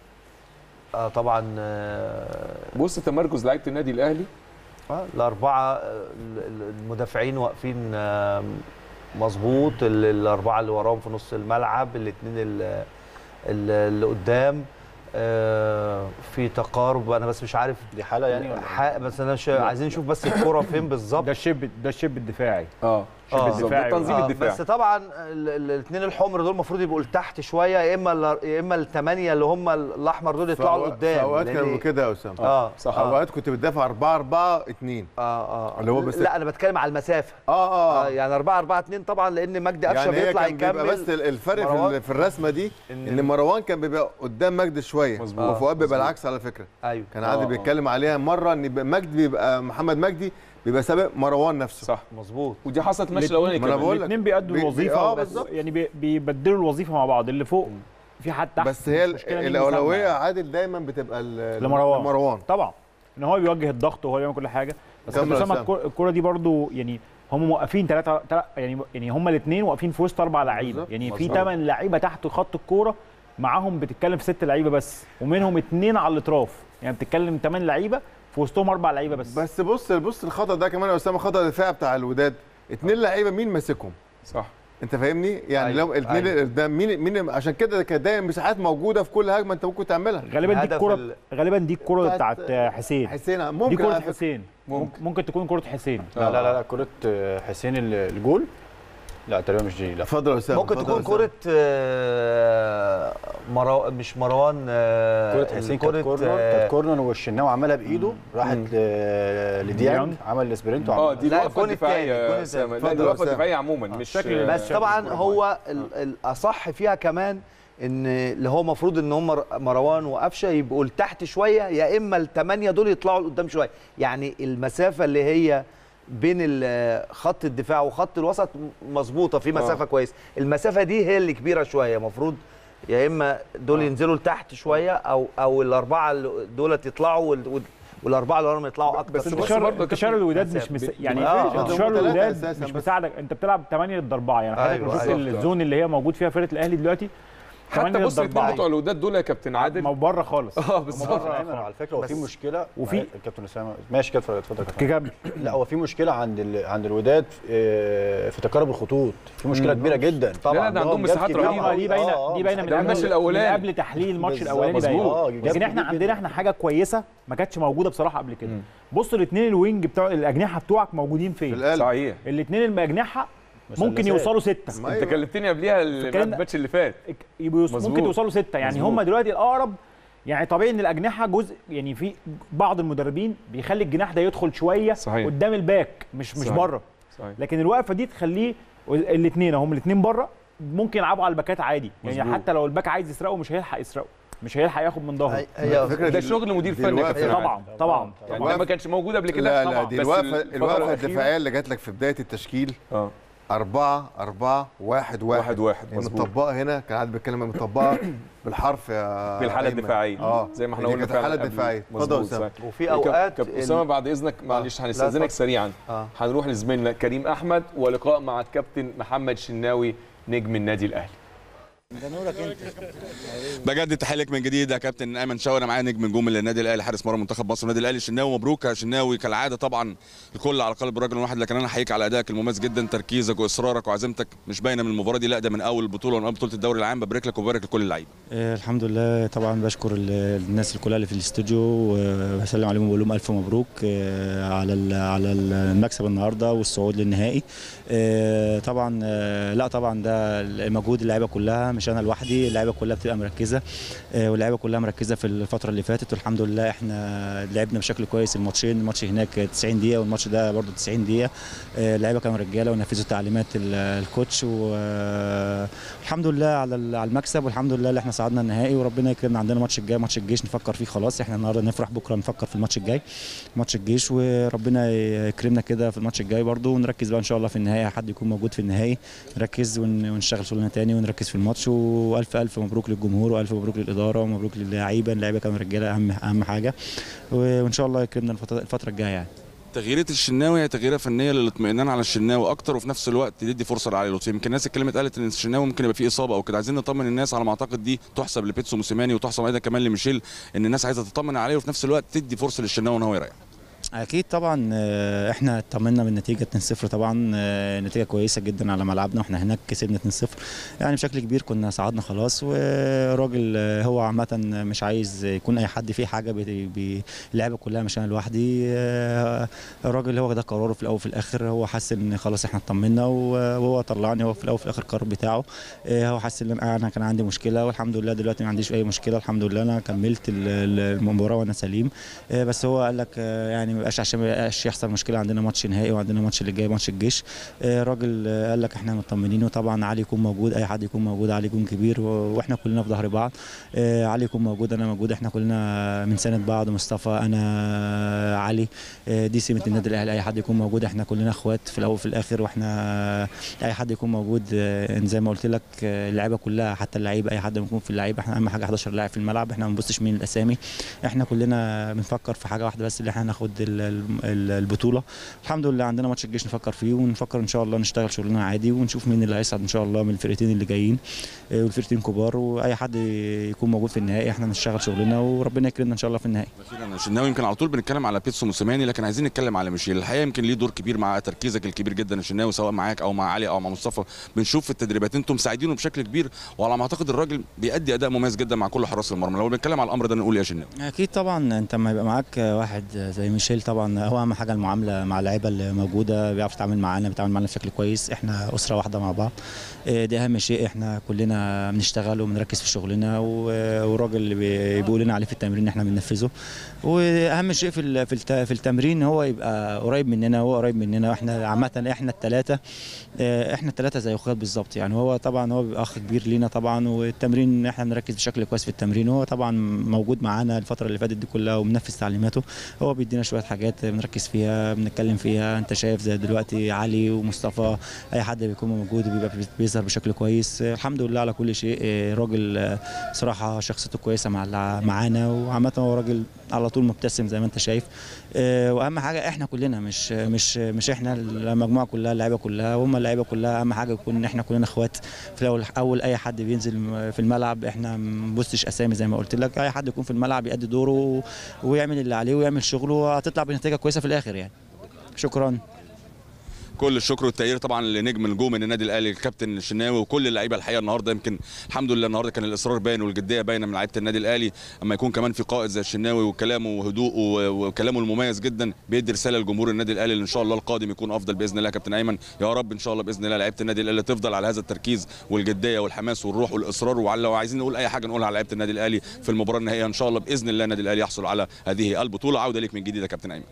آه طبعا آه بص تمركز لعيبه النادي الاهلي آه، الأربعة آه، ال- ال- المدافعين واقفين آه، مظبوط ال- الأربعة اللي وراهم في نص الملعب الاثنين ال- ال- اللي قدام آه، في تقارب أنا بس مش عارف دي حاله يعني ولا ح- بس أنا مش عايزين نشوف بس الكرة فين بالظبط ده الشب ده الشب الدفاعي اه آه. بالظبط. ده الدفاعي. تنظيم آه، الدفاع بس طبعا الاثنين الحمر دول المفروض يبقوا لتحت شويه يا اما ال- يا اما الثمانيه اللي هم الاحمر دول يطلعوا في لقدام اوقات لأن- كانوا كده يا اسامه اه صح. اه اوقات كنت بتدافع 4 4 2 اه اه اللي هو بس- لا انا بتكلم على المسافه اه اه, اه يعني 4 4 2 طبعا لان مجدي قفشه يعني هي بيطلع كان بيبقى يكمل بس ال- الفرق في, مروان. ال- في الرسمه دي إن- ان مروان كان بيبقى قدام مجدي شويه مظبوط. وفؤاد مظبوط. بيبقى العكس على فكره ايوه كان آه، عادل آه. بيتكلم عليها مره ان يبقى مجدي بيبقى محمد مجدي بيبقى سابق مروان نفسه صح مظبوط ودي حصلت الماتش الاولاني ما أنا كمان بقول لك. الاثنين بيأدوا بي- بي- الوظيفه آه، بس بالظبط. يعني بي- بيبدلوا الوظيفه مع بعض اللي فوق في حد تحت بس هي مش مشكلة مين اللي الاولويه يسمع. عادل دايما بتبقى ال- لمروان. لمروان طبعا ان هو بيوجه الضغط وهو بيعمل كل حاجه بس كمل كابتن يا اسامه أسامة. الكرة- الكره دي برضو يعني هم موقفين ثلاثه يعني يعني هم الاثنين واقفين في وسط اربع لعيبه بالظبط. يعني في مظبوط. ثمان لعيبه تحت خط الكوره معاهم بتتكلم في ست لعيبه بس ومنهم اثنين على الاطراف يعني بتتكلم ثمان لعيبه في وسطهم اربع لعيبه بس بس بص بص الخطا ده كمان يا اسامه خطا الدفاع بتاع الوداد اتنين لعيبه مين ماسكهم صح انت فاهمني يعني أيوة، لو الاثنين أيوة. ده مين مين عشان كده كانت دايما مساحات موجوده في كل هجمه انت ممكن تعملها غالبا دي الهدف الكره ال- غالبا دي الكره بتاعت- بتاعت حسين حسين دي ممكن كره على فكرة. حسين ممكن. ممكن تكون كره حسين لا لا لا, لا كره آه، حسين ال- الجول لا تقريبا مش دي لا اتفضل يا اسامه ممكن اتفضل تكون يا أسامة. كرة آه، مرو... مش مروان آه، كره حسين كانت كرة، كورنر آه، كانت كورنر والشناوي عملها بايده راحت ل- لديانج ديانج. عمل الاسبرنت اه وعمل دي لا، الوقفه الجون الدفاعيه التاني، يا الجون اسامه لا التاني. دي الوقفه اتفضل يا الدفاعيه عموما مش شكل- آه، بس طبعا هو ال- الاصح فيها كمان ان اللي هو المفروض ان هم مروان وقفشه يبقوا لتحت شويه يا اما الثمانيه دول يطلعوا لقدام شويه يعني المسافه اللي هي بين ال- خط الدفاع وخط الوسط مظبوطه في مسافه آه. كويسه المسافه دي هي اللي كبيره شويه المفروض يا اما دول ينزلوا لتحت شويه او او الاربعه اللي دولت يطلعوا وال- وال- والاربعه اللي وراهم يطلعوا اكتر بس شويه برضه انتشار يا انتشار كابتن الوداد مش مسافة. مس... يعني آه، آه. انتشار هم ثلاثة الوداد أساساً مش بس. مساعدك انت بتلعب 8 ضد 4 يعني حضرتك أيوة، بتبص أيوة. الزون اللي هي موجود فيها فرقه الاهلي دلوقتي حتى 8 بص ضد الاثنين 4 بتوع الوداد دول يا كابتن عادل ما بره خالص اه بالظبط ايمن على فكره هو في بس- مشكله وفي- معلش، الكابتن اسامه ماشي كده اتفضل اتفضل يا كابتن. كده لا هو في مشكله عند ال... عند الوداد آه، في تقارب الخطوط في مشكله كبيره جدا لا، ده عندهم جاب مساحات كبيرة رهيبة. أوي. دي باينه آه، آه، دي باينه من ده قبل الماتش الأولاني. من قبل تحليل الماتش بالظبط، الاولاني مظبوط. باينه آه، جاب لكن احنا كبير عندنا جداً. احنا حاجه كويسه ما كانتش موجوده بصراحه قبل كده مم. بصوا الاثنين الوينج بتوع الاجنحه بتوعك موجودين في فين القلب صحيح الاثنين الاجنحه ممكن مثلثات. يوصلوا سته ما انت أيوة. كلمتني قبليها فكان- الماتش اللي فات يبقوا يوص- مظبوط. ممكن توصلوا سته يعني مظبوط. هم دلوقتي الاقرب يعني طبيعي ان الاجنحه جزء يعني في بعض المدربين بيخلي الجناح ده يدخل شويه صحيح. قدام الباك مش مش صحيح. بره صحيح لكن الوقفه دي تخليه الاثنين هم الاثنين بره ممكن يلعبوا على الباكات عادي يعني مظبوط. حتى لو الباك عايز يسرقه مش هيلحق يسرقه مش هيلحق ياخد من ظهره هي الفكرة ده دي- شغل مدير دي فني يا الوقفة- كابتن عادل. طبعا طبعا يعني ده ما كانش موجود قبل كده لا لا طبعاً. دي بس الوقفه الفترة الوقفه الأخيرة- الدفاعيه اللي جات لك في بدايه التشكيل اه 4 4 1 1 واحد واحد يعني مظبوط مطبقه هنا كان قاعد بيتكلم مطبقه بالحرف يا في الحاله أيمن. الدفاعيه اه زي ما احنا دي قلنا كانت الحاله قبل. الدفاعيه اتفضل مظبوط، أسامة. صحيح. وفي اوقات كابتن ال- اسامه بعد اذنك معلش لا، هنستاذنك اتفضل. سريعا آه. هنروح لزميلنا كريم احمد ولقاء مع الكابتن محمد شناوي نجم النادي الاهلي بجد تحيه لك من جديد يا كابتن ايمن شاور انا معايا نجم نجوم النادي الاهلي حارس مرمى منتخب مصر النادي الاهلي شناوي مبروك يا شناوي كالعاده طبعا الكل على قلب الراجل الواحد لكن انا احييك على ادائك المميز جدا تركيزك واصرارك وعزيمتك مش باينه من المباراه دي لا ده من اول البطوله ومن اول بطوله الدوري العام ببارك لك وببارك لكل اللعيبه آه، الحمد لله طبعا بشكر ال- الناس كلها اللي في الاستوديو وبسلم عليهم وبقول لهم الف مبروك آه، على ال- على المكسب النهارده والصعود للنهائي آه، طبعا آه، لا طبعا ده مجهود اللعيبه كلها مش انا لوحدي اللعيبه كلها بتبقى مركزه آه، واللعيبه كلها مركزه في الفتره اللي فاتت والحمد لله احنا لعبنا بشكل كويس الماتشين الماتش هناك 90 دقيقه والماتش ده برضه 90 دقيقه آه، اللعيبه كانوا رجاله ونفذوا تعليمات ال- الكوتش والحمد لله على ال- على المكسب والحمد لله اللي احنا صعدنا النهائي وربنا يكرمنا عندنا ماتش الجاي ماتش الجيش نفكر فيه خلاص احنا النهارده نفرح بكره نفكر في الماتش الجاي ماتش الجيش وربنا يكرمنا كده في الماتش الجاي برضو ونركز بقى ان شاء الله في النهائي حد يكون موجود في النهائي نركز ون- ونشتغل شغلنا تاني ونركز في الماتش والف الف مبروك للجمهور والف مبروك للاداره ومبروك للعيبه اللعيبه كانوا رجاله اهم اهم حاجه وان شاء الله يكرمنا الفتره الفتره الجايه يعني تغييرة الشناوي هي تغييرة فنية للاطمئنان على الشناوي أكتر وفي نفس الوقت تدي فرصة لعلي لطفي يمكن الناس اتكلمت قالت إن الشناوي ممكن يبقى فيه إصابة أو كده عايزين نطمن الناس على ما أعتقد دي تحسب لبيتسو موسيماني وتحسب أيضا كمان لميشيل إن الناس عايزة تطمن عليه وفي نفس الوقت تدي فرصة للشناوي إن هو يريح اكيد طبعا آه، احنا اطمنا بالنتيجه 2-0 طبعا آه، نتيجه كويسه جدا على ملعبنا واحنا هناك كسبنا 2-0 يعني بشكل كبير كنا صعدنا خلاص والراجل آه، هو عامه مش عايز يكون اي حد فيه حاجه بي- بي- اللعبه كلها مش انا لوحدي آه، الراجل هو ده قراره في الاول وفي الاخر هو حس ان خلاص احنا اطمنا وهو طلعني هو في الاول وفي الاخر القرار بتاعه آه، هو حس ان انا كان عندي مشكله والحمد لله دلوقتي ما عنديش اي مشكله الحمد لله انا كملت ال- ال- المباراه وانا سليم آه، بس هو قال لك آه، يعني ما يبقاش عشان ما يبقاش يحصل مشكله عندنا ماتش نهائي وعندنا ماتش اللي جاي ماتش الجيش آه، الراجل آه، قال لك احنا مطمنين وطبعا علي يكون موجود اي حد يكون موجود علي يكون كبير و- واحنا كلنا في ظهر بعض آه، علي يكون موجود انا موجود احنا كلنا من سنه بعض مصطفى انا علي آه، دي سمه النادي الاهلي اي حد يكون موجود احنا كلنا اخوات في الاول وفي الاخر واحنا اي حد يكون موجود آه، زي ما قلت لك آه، اللعيبه كلها حتى اللعيبه اي حد يكون في اللعيبه احنا اهم حاجه 11 لاعب في الملعب احنا ما بنبصش مين الاسامي احنا كلنا بنفكر في حاجه واحده بس اللي احنا ناخد ال- ال- ال- البطوله الحمد لله عندنا ماتش الجيش نفكر فيه ونفكر ان شاء الله نشتغل شغلنا عادي ونشوف مين اللي هيصعد ان شاء الله من الفرقتين اللي جايين آه، والفرقتين كبار واي حد يكون موجود في النهائي احنا نشتغل شغلنا وربنا يكرمنا ان شاء الله في النهائي أخيرا الشناوي يمكن على طول بنتكلم على بيتسو موسيماني لكن عايزين نتكلم على ميشيل الحقيقه يمكن ليه دور كبير مع تركيزك الكبير جدا الشناوي سواء معاك او مع علي او مع مصطفى بنشوف في التدريبات انتم مساعدينه بشكل كبير وعلى ما اعتقد الراجل بيأدي اداء مميز جدا مع كل حراس المرمى لو بنتكلم على الامر ده نقول يا شناوي اكيد طبعا انت لما يبقى معاك واحد زي ميشيل طبعا هو اهم حاجه المعامله مع اللعيبه اللي موجوده بيعرف يتعامل معانا بيتعامل معانا بشكل كويس احنا اسره واحده مع بعض اه، دي اهم شيء احنا كلنا بنشتغل وبنركز في شغلنا و- والراجل اللي بي- بيقول لنا عليه في التمرين احنا بننفذه واهم شيء في ال- في الت- في التمرين هو يبقى قريب مننا هو قريب مننا واحنا عامه احنا الثلاثه احنا الثلاثه زي اخوات بالظبط يعني هو طبعا هو بيبقى اخ كبير لينا طبعا والتمرين احنا بنركز بشكل كويس في التمرين هو طبعا موجود معانا الفتره اللي فاتت دي كلها وبنفذ تعليماته هو بيدينا شويه حاجات بنركز فيها بنتكلم فيها انت شايف زي دلوقتي علي ومصطفى اي حد بيكون موجود وبيبقى بيظهر بشكل كويس الحمد لله على كل شيء اه، راجل اه، صراحه شخصيته كويسه مع الع- معانا وعامه هو راجل على طول مبتسم زي ما انت شايف اه، واهم حاجه احنا كلنا مش مش مش احنا المجموعه كلها اللعيبه كلها وهم اللعيبه كلها اهم حاجه يكون احنا كلنا اخوات في الاول اول اي حد بينزل في الملعب احنا ما بنبصش اسامي زي ما قلت لك اي حد يكون في الملعب يأدي دوره ويعمل اللي عليه ويعمل شغله هتطلع بنتيجه كويسه في الاخر يعني شكرا كل الشكر والتقدير طبعا لنجم نجوم النادي الاهلي الكابتن الشناوي وكل اللعيبه الحقيقه النهارده يمكن الحمد لله النهارده كان الاصرار باين والجديه باينه من لعيبه النادي الاهلي اما يكون كمان في قائد زي الشناوي وكلامه وهدوءه وكلامه المميز جدا بيدي رساله لجمهور النادي الاهلي اللي ان شاء الله القادم يكون افضل باذن الله يا كابتن ايمن يا رب ان شاء الله باذن الله لعيبه النادي الاهلي تفضل على هذا التركيز والجديه والحماس والروح والاصرار وعلى لو عايزين نقول اي حاجه نقولها على لعيبه النادي الاهلي في المباراه النهائيه ان شاء الله باذن الله النادي الاهلي يحصل على هذه البطوله عوده ليك من جديد يا كابتن ايمن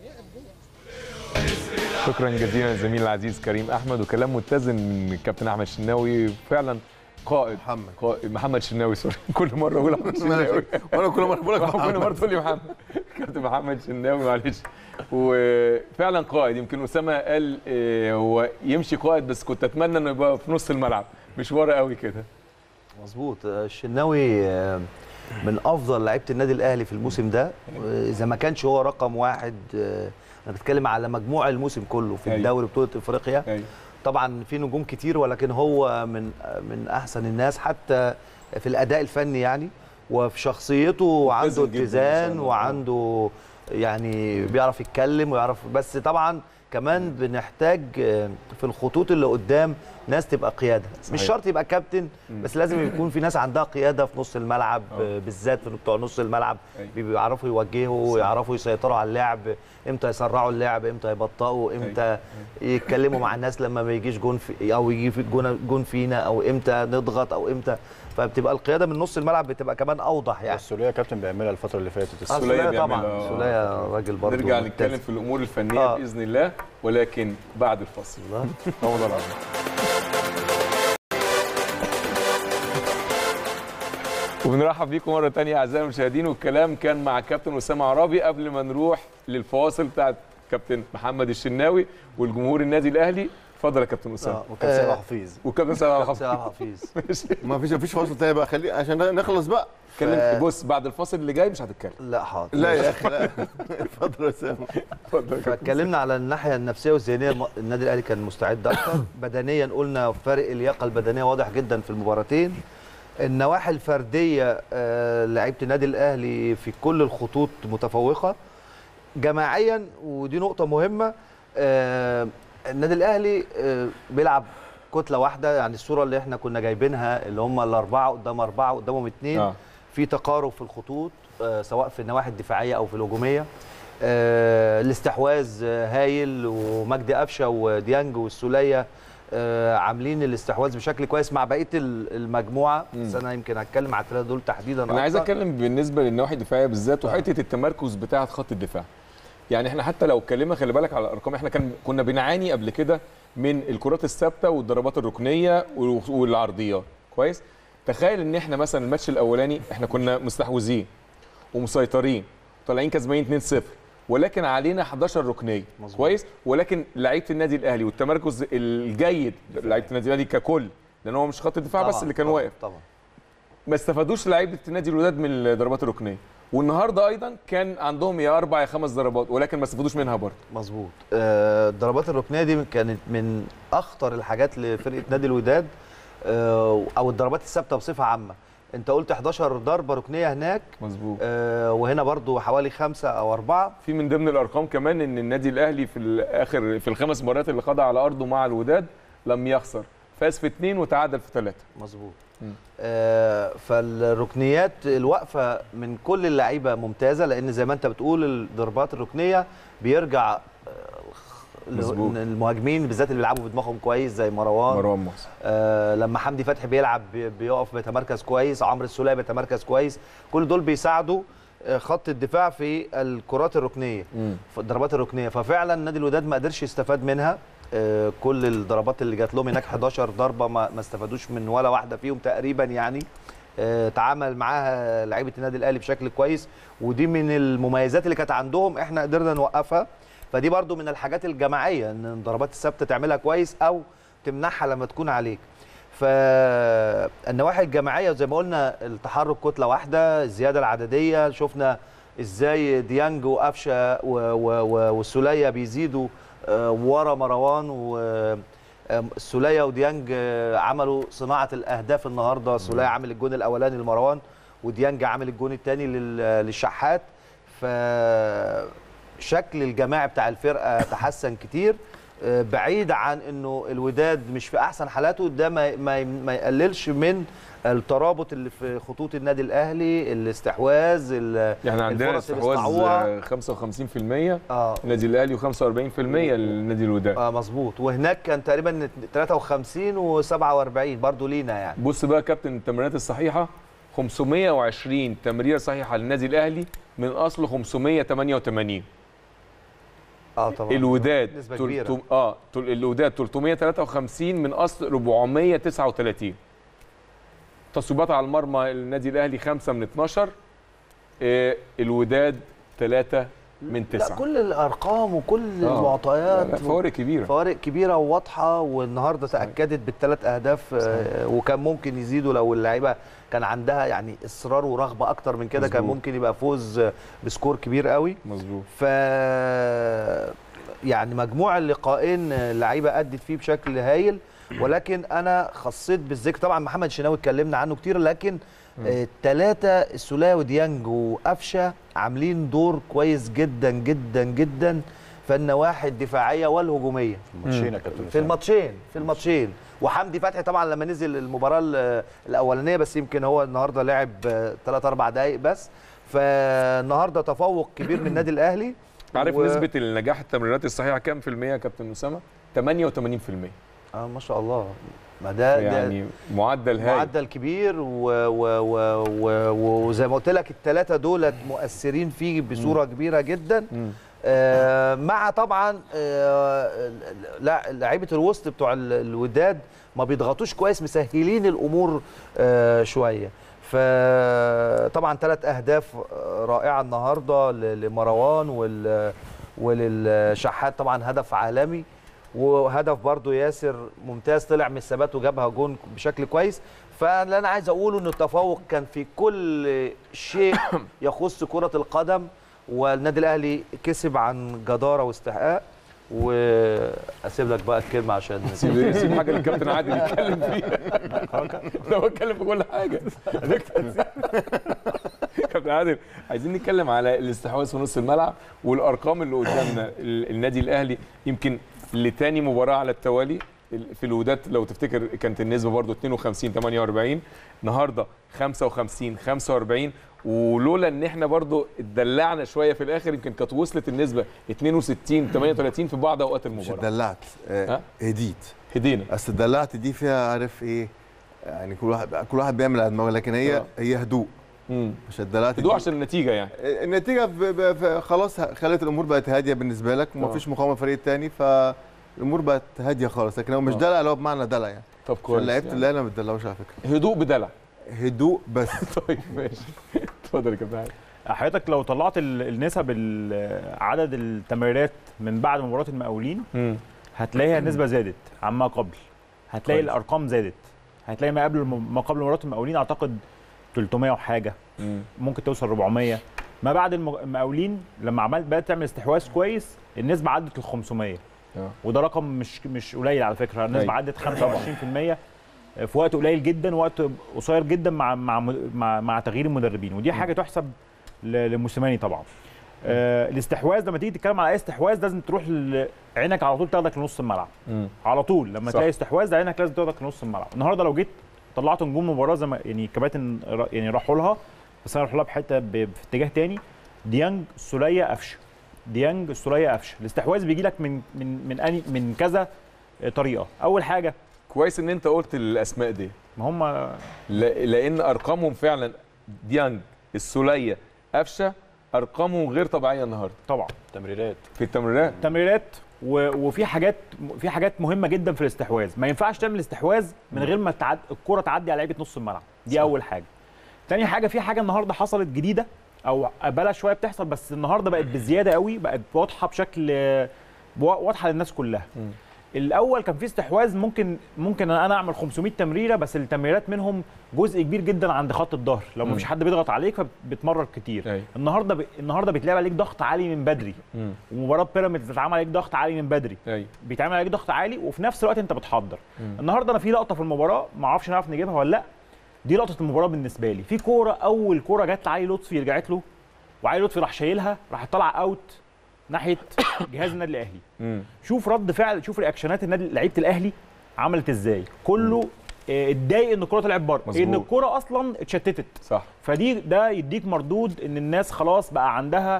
شكرا جزيلا للزميل العزيز كريم احمد وكلام متزن من الكابتن احمد شناوي فعلا قائد محمد قائد محمد شناوي سوري كل مره اقول محمد شناوي وانا كل مره بقول لك كل مره محمد تقول لي محمد كابتن محمد شناوي معلش وفعلا قائد يمكن اسامه قال آه، هو يمشي قائد بس كنت اتمنى انه يبقى في نص الملعب مش ورا قوي كده مظبوط آه، الشناوي آه، من افضل لعيبه النادي الاهلي في الموسم ده آه، اذا ما كانش هو رقم واحد آه، انا بتكلم على مجموع الموسم كله في أيوة. الدوري بطوله افريقيا أيوة. طبعا في نجوم كتير ولكن هو من من احسن الناس حتى في الاداء الفني يعني وفي شخصيته عنده ملتزم جداً ما شاء اتزان الله. وعنده يعني بيعرف يتكلم ويعرف بس طبعا كمان بنحتاج آه، في الخطوط اللي قدام ناس تبقى قياده مش صحيح. شرط شرط يبقى كابتن بس لازم يكون في ناس عندها قياده في نص الملعب آه، بالذات في بتوع نص الملعب أيوة. بيعرفوا يوجهوا ويعرفوا يسيطروا على اللعب امتى يسرعوا اللعب امتى يبطئوا امتى يتكلموا مع الناس لما ما يجيش جون في او يجي في جون جون فينا او امتى نضغط او امتى فبتبقى القياده من نص الملعب بتبقى كمان اوضح يعني السوليه كابتن بيعملها الفتره اللي فاتت آه، السولية سولية بيعملها، طبعا آه. سولية راجل برضه نرجع ممتاز. نتكلم في الامور الفنيه آه. باذن الله ولكن بعد الفصل الله. اه والله العظيم وبنرحب بيكم مره تانية اعزائي المشاهدين والكلام كان مع كابتن اسامه عرابي قبل ما نروح للفواصل بتاعت كابتن محمد الشناوي والجمهور النادي الاهلي اتفضل يا كابتن اسامه آه. وكابتن سيد حفيظ وكابتن سامح كابتن حفيظ سامح حفيظ ما فيش مفيش فاصل تاني بقى خلي عشان نخلص بقى اتكلم بص بعد الفاصل اللي جاي مش هتتكلم لا حاضر لا يا اخي لا اتفضل يا اسامه اتفضل يا كابتن. فاتكلمنا على الناحيه النفسيه والذهنيه الم- النادي الاهلي كان مستعد اكتر بدنيا قلنا فرق اللياقه البدنيه واضح جدا في المباراتين النواحي الفرديه آه، لعيبه النادي الاهلي في كل الخطوط متفوقه جماعيا ودي نقطه مهمه آه، النادي الاهلي آه، بيلعب كتله واحده يعني الصوره اللي احنا كنا جايبينها اللي هم الاربعه قدام اربعه قدامهم اثنين آه. في تقارب في الخطوط آه، سواء في النواحي الدفاعيه او في الهجوميه آه، الاستحواذ آه، هايل ومجدي قفشه وديانج والسوليه آه، عاملين الاستحواذ بشكل كويس مع بقيه ال- المجموعه بس انا يمكن هتكلم على الثلاثه دول تحديدا انا عايز أكتر. اتكلم بالنسبه للنواحي الدفاعيه بالذات وحته التمركز بتاعه خط الدفاع يعني احنا حتى لو اتكلمنا خلي بالك على الارقام احنا كان كنا بنعاني قبل كده من الكرات الثابته والضربات الركنيه وال- والعرضيات كويس تخيل ان احنا مثلا الماتش الاولاني احنا كنا مستحوذين ومسيطرين طالعين كسبانين 2-0 ولكن علينا 11 ركنيه مظبوط. كويس ولكن لعيبه النادي الاهلي والتمركز الجيد لعيبه النادي الاهلي ككل لان هو مش خط الدفاع بس طبعاً، اللي كان طبعاً، واقف طبعا ما استفادوش لعيبه النادي الوداد من الضربات الركنيه والنهارده ايضا كان عندهم يا اربع يا خمس ضربات ولكن ما استفادوش منها برضه مظبوط آه، الضربات الركنيه دي كانت من اخطر الحاجات لفرقه نادي الوداد آه، او الضربات الثابته بصفه عامه انت قلت 11 ضربه ركنيه هناك مظبوط آه، وهنا برضو حوالي خمسة او اربعة في من ضمن الارقام كمان ان النادي الاهلي في الاخر في الخمس مباريات اللي خاضها على ارضه مع الوداد لم يخسر فاز في اثنين وتعادل في ثلاثه مظبوط مم. آه فالركنيات الواقفه من كل اللعيبه ممتازه لان زي ما انت بتقول الضربات الركنيه بيرجع آه، مظبوط. المهاجمين بالذات اللي بيلعبوا بدماغهم كويس زي مروان مروان محسن آه لما حمدي فتحي بيلعب بي- بيقف بيتمركز كويس عمرو السوليه بيتمركز كويس كل دول بيساعدوا آه، خط الدفاع في الكرات الركنيه في الضربات الركنيه ففعلا نادي الوداد ما قدرش يستفاد منها آه، كل الضربات اللي جات لهم هناك 11 ضربه ما ما استفادوش من ولا واحده فيهم تقريبا يعني آه، تعامل معاها لعيبه النادي الاهلي بشكل كويس ودي من المميزات اللي كانت عندهم احنا قدرنا نوقفها فدي برضو من الحاجات الجماعيه ان الضربات الثابته تعملها كويس او تمنعها لما تكون عليك فالنواحي الجماعيه زي ما قلنا التحرك كتله واحده الزياده العدديه شفنا ازاي ديانج وقفشه و- و- و- والسوليه بيزيدوا آه، ورا مروان و آه، السوليه وديانج آه، عملوا صناعه الاهداف النهارده السوليه عامل الجون الاولاني لمروان وديانج عامل الجون الثاني للشحات فشكل الجماعي بتاع الفرقه تحسن كتير آه، بعيد عن انه الوداد مش في احسن حالاته ده ما ما ما يقللش من الترابط اللي في خطوط النادي الاهلي الاستحواذ ال- يعني عندنا الفرص اللي استحواذ استعوها. آه، 55% اه النادي الاهلي و45% للنادي الوداد اه مظبوط وهناك كان تقريبا 53 و47 برضو لينا يعني بص بقى يا كابتن التمريرات الصحيحه 520 تمريره صحيحه للنادي الاهلي من اصل 588 اه طبعا الوداد نسبة تل- كبيرة. تل- اه تل- الوداد 353 من اصل 439 تصويبات على المرمى النادي الاهلي 5 من 12 آه الوداد 3 من لا تسعه كل الارقام وكل آه. المعطيات لا، لا، فوارق كبيره فوارق كبيره وواضحه والنهارده تاكدت بالثلاث اهداف آه، وكان ممكن يزيدوا لو اللعيبه كان عندها يعني اصرار ورغبه اكتر من كده كان مظبوط. ممكن يبقى فوز آه، بسكور كبير قوي مظبوط ف يعني مجموع اللقاءين آه، اللعيبه ادت فيه بشكل هايل ولكن انا خصيت بالذكر طبعا محمد شناوي اتكلمنا عنه كتير لكن الثلاثه السوليه وديانج وقفشه عاملين دور كويس جدا جدا جدا في النواحي الدفاعيه والهجوميه ماتشين يا كابتن في أسامة. الماتشين في الماتشين وحمدي فتحي طبعا لما نزل المباراه ال- الاولانيه بس يمكن هو النهارده لعب 3 4 دقائق بس فالنهارده تفوق كبير من النادي الاهلي عارف و- نسبه النجاح التمريرات الصحيحه كام في الميه يا كابتن اسامه 88% اه ما شاء الله ما ده ده يعني معدل هايل معدل كبير و- و- و- و- وزي ما قلت لك الثلاثه دولت مؤثرين فيه بصوره كبيره جدا مم. آه، مع طبعا آه، لا لعيبه الوسط بتوع ال- الوداد ما بيضغطوش كويس مسهلين الامور آه، شويه فطبعا ثلاث اهداف آه، رائعه النهارده ل- لمروان وال وللشحات طبعا هدف عالمي وهدف برضو ياسر ممتاز طلع من الثبات وجابها جون بشكل كويس فاللي انا عايز اقوله ان التفوق كان في كل شيء يخص كره القدم والنادي الاهلي كسب عن جداره واستحقاق واسيب لك بقى الكلمه عشان سيب سيب حاجه للكابتن عادل يتكلم فيها ده هو اتكلم في كل حاجه كابتن عادل عايزين نتكلم على الاستحواذ في نص الملعب والارقام اللي قدامنا ال- النادي الاهلي يمكن لتاني مباراه على التوالي ال- في الوداد لو تفتكر كانت النسبه برضو 52 48 النهارده 55 45 ولولا ان احنا برضو اتدلعنا شويه في الاخر يمكن كانت وصلت النسبه 62 38 في بعض اوقات مش المباراه اتدلعت آه، ها؟ هديت هدينا اصل اتدلعت دي فيها عارف ايه يعني كل واحد كل واحد بيعمل على دماغه لكن هي آه. هي هدوء امم مش اتدلعت هدوء دي. عشان النتيجه يعني النتيجه ب... ب... ب... خلاص ه- خلت الامور بقت هاديه بالنسبه لك آه. ومفيش مقاومه الفريق الثاني فالامور بقت هاديه خالص لكن هو مش آه. دلع اللي هو بمعنى دلع يعني طب عشان كويس لعيبه يعني. الليله ما بتدلعوش على فكره هدوء بدلع هدوء بس طيب ماشي اتفضل يا كابتن عادل. حضرتك لو طلعت ال- النسب ال- عدد التمريرات من بعد مباراه المقاولين هتلاقيها النسبه زادت عما قبل هتلاقي كويس. الارقام زادت هتلاقي ما قبل الم- ما قبل مباراه المقاولين اعتقد 300 وحاجه مم. ممكن توصل 400 ما بعد المغ- المقاولين لما عملت بقت تعمل استحواذ كويس النسبه عدت ل 500 آه. وده رقم مش مش قليل على فكره النسبه أيوة. عدت 25% في وقت قليل جدا وقت قصير جدا مع مع مع, مع تغيير المدربين ودي حاجه تحسب ل- لموسيماني طبعا آه الاستحواذ لما تيجي تتكلم على اي استحواذ لازم تروح ل- عينك على طول تاخدك لنص الملعب مم. على طول لما صح. تلاقي استحواذ عينك لازم تاخدك لنص الملعب النهارده لو جيت طلعت نجوم مباراه زي ما يعني الكباتن را- يعني راحوا لها بس انا راح لها بحته ب- في اتجاه تاني ديانج السوليه قفشه ديانج السوليه قفشه الاستحواذ بيجي لك من من من أني من كذا طريقه اول حاجه كويس ان انت قلت الاسماء دي ما هم ل- لان ارقامهم فعلا ديانج السوليه قفشه ارقامهم غير طبيعيه النهارده طبعا تمريرات في التمريرات تمريرات و- وفي حاجات في حاجات مهمه جدا في الاستحواذ ما ينفعش تعمل استحواذ من غير ما تعد الكره تعدي على لعيبه نص الملعب دي صح. اول حاجه تاني حاجه في حاجه النهارده حصلت جديده او بلا شويه بتحصل بس النهارده بقت بزياده قوي بقت واضحه بشكل وا- واضحه للناس كلها مم. الاول كان في استحواذ ممكن ممكن انا اعمل 500 تمريره بس التمريرات منهم جزء كبير جدا عند خط الظهر لو مم. مفيش حد بيضغط عليك فبتمرر كتير أيوة. النهارده ب... النهارده بيتلعب عليك ضغط عالي من بدري مم. ومباراه بيراميدز بتتعمل عليك ضغط عالي من بدري ايوه بيتعمل عليك ضغط عالي وفي نفس الوقت انت بتحضر مم. النهارده انا في لقطه في المباراه ما اعرفش نعرف نجيبها ولا لا دي لقطه المباراه بالنسبه لي في كوره اول كوره جت لعلي لطفي رجعت له وعلي لطفي راح شايلها راح طلع اوت ناحيه جهاز النادي الاهلي مم. شوف رد فعل شوف رياكشنات النادي لعيبه الاهلي عملت ازاي كله آه، اتضايق ان الكوره طلعت بره ان مظبوط. الكوره اصلا اتشتتت صح فدي ده يديك مردود ان الناس خلاص بقى عندها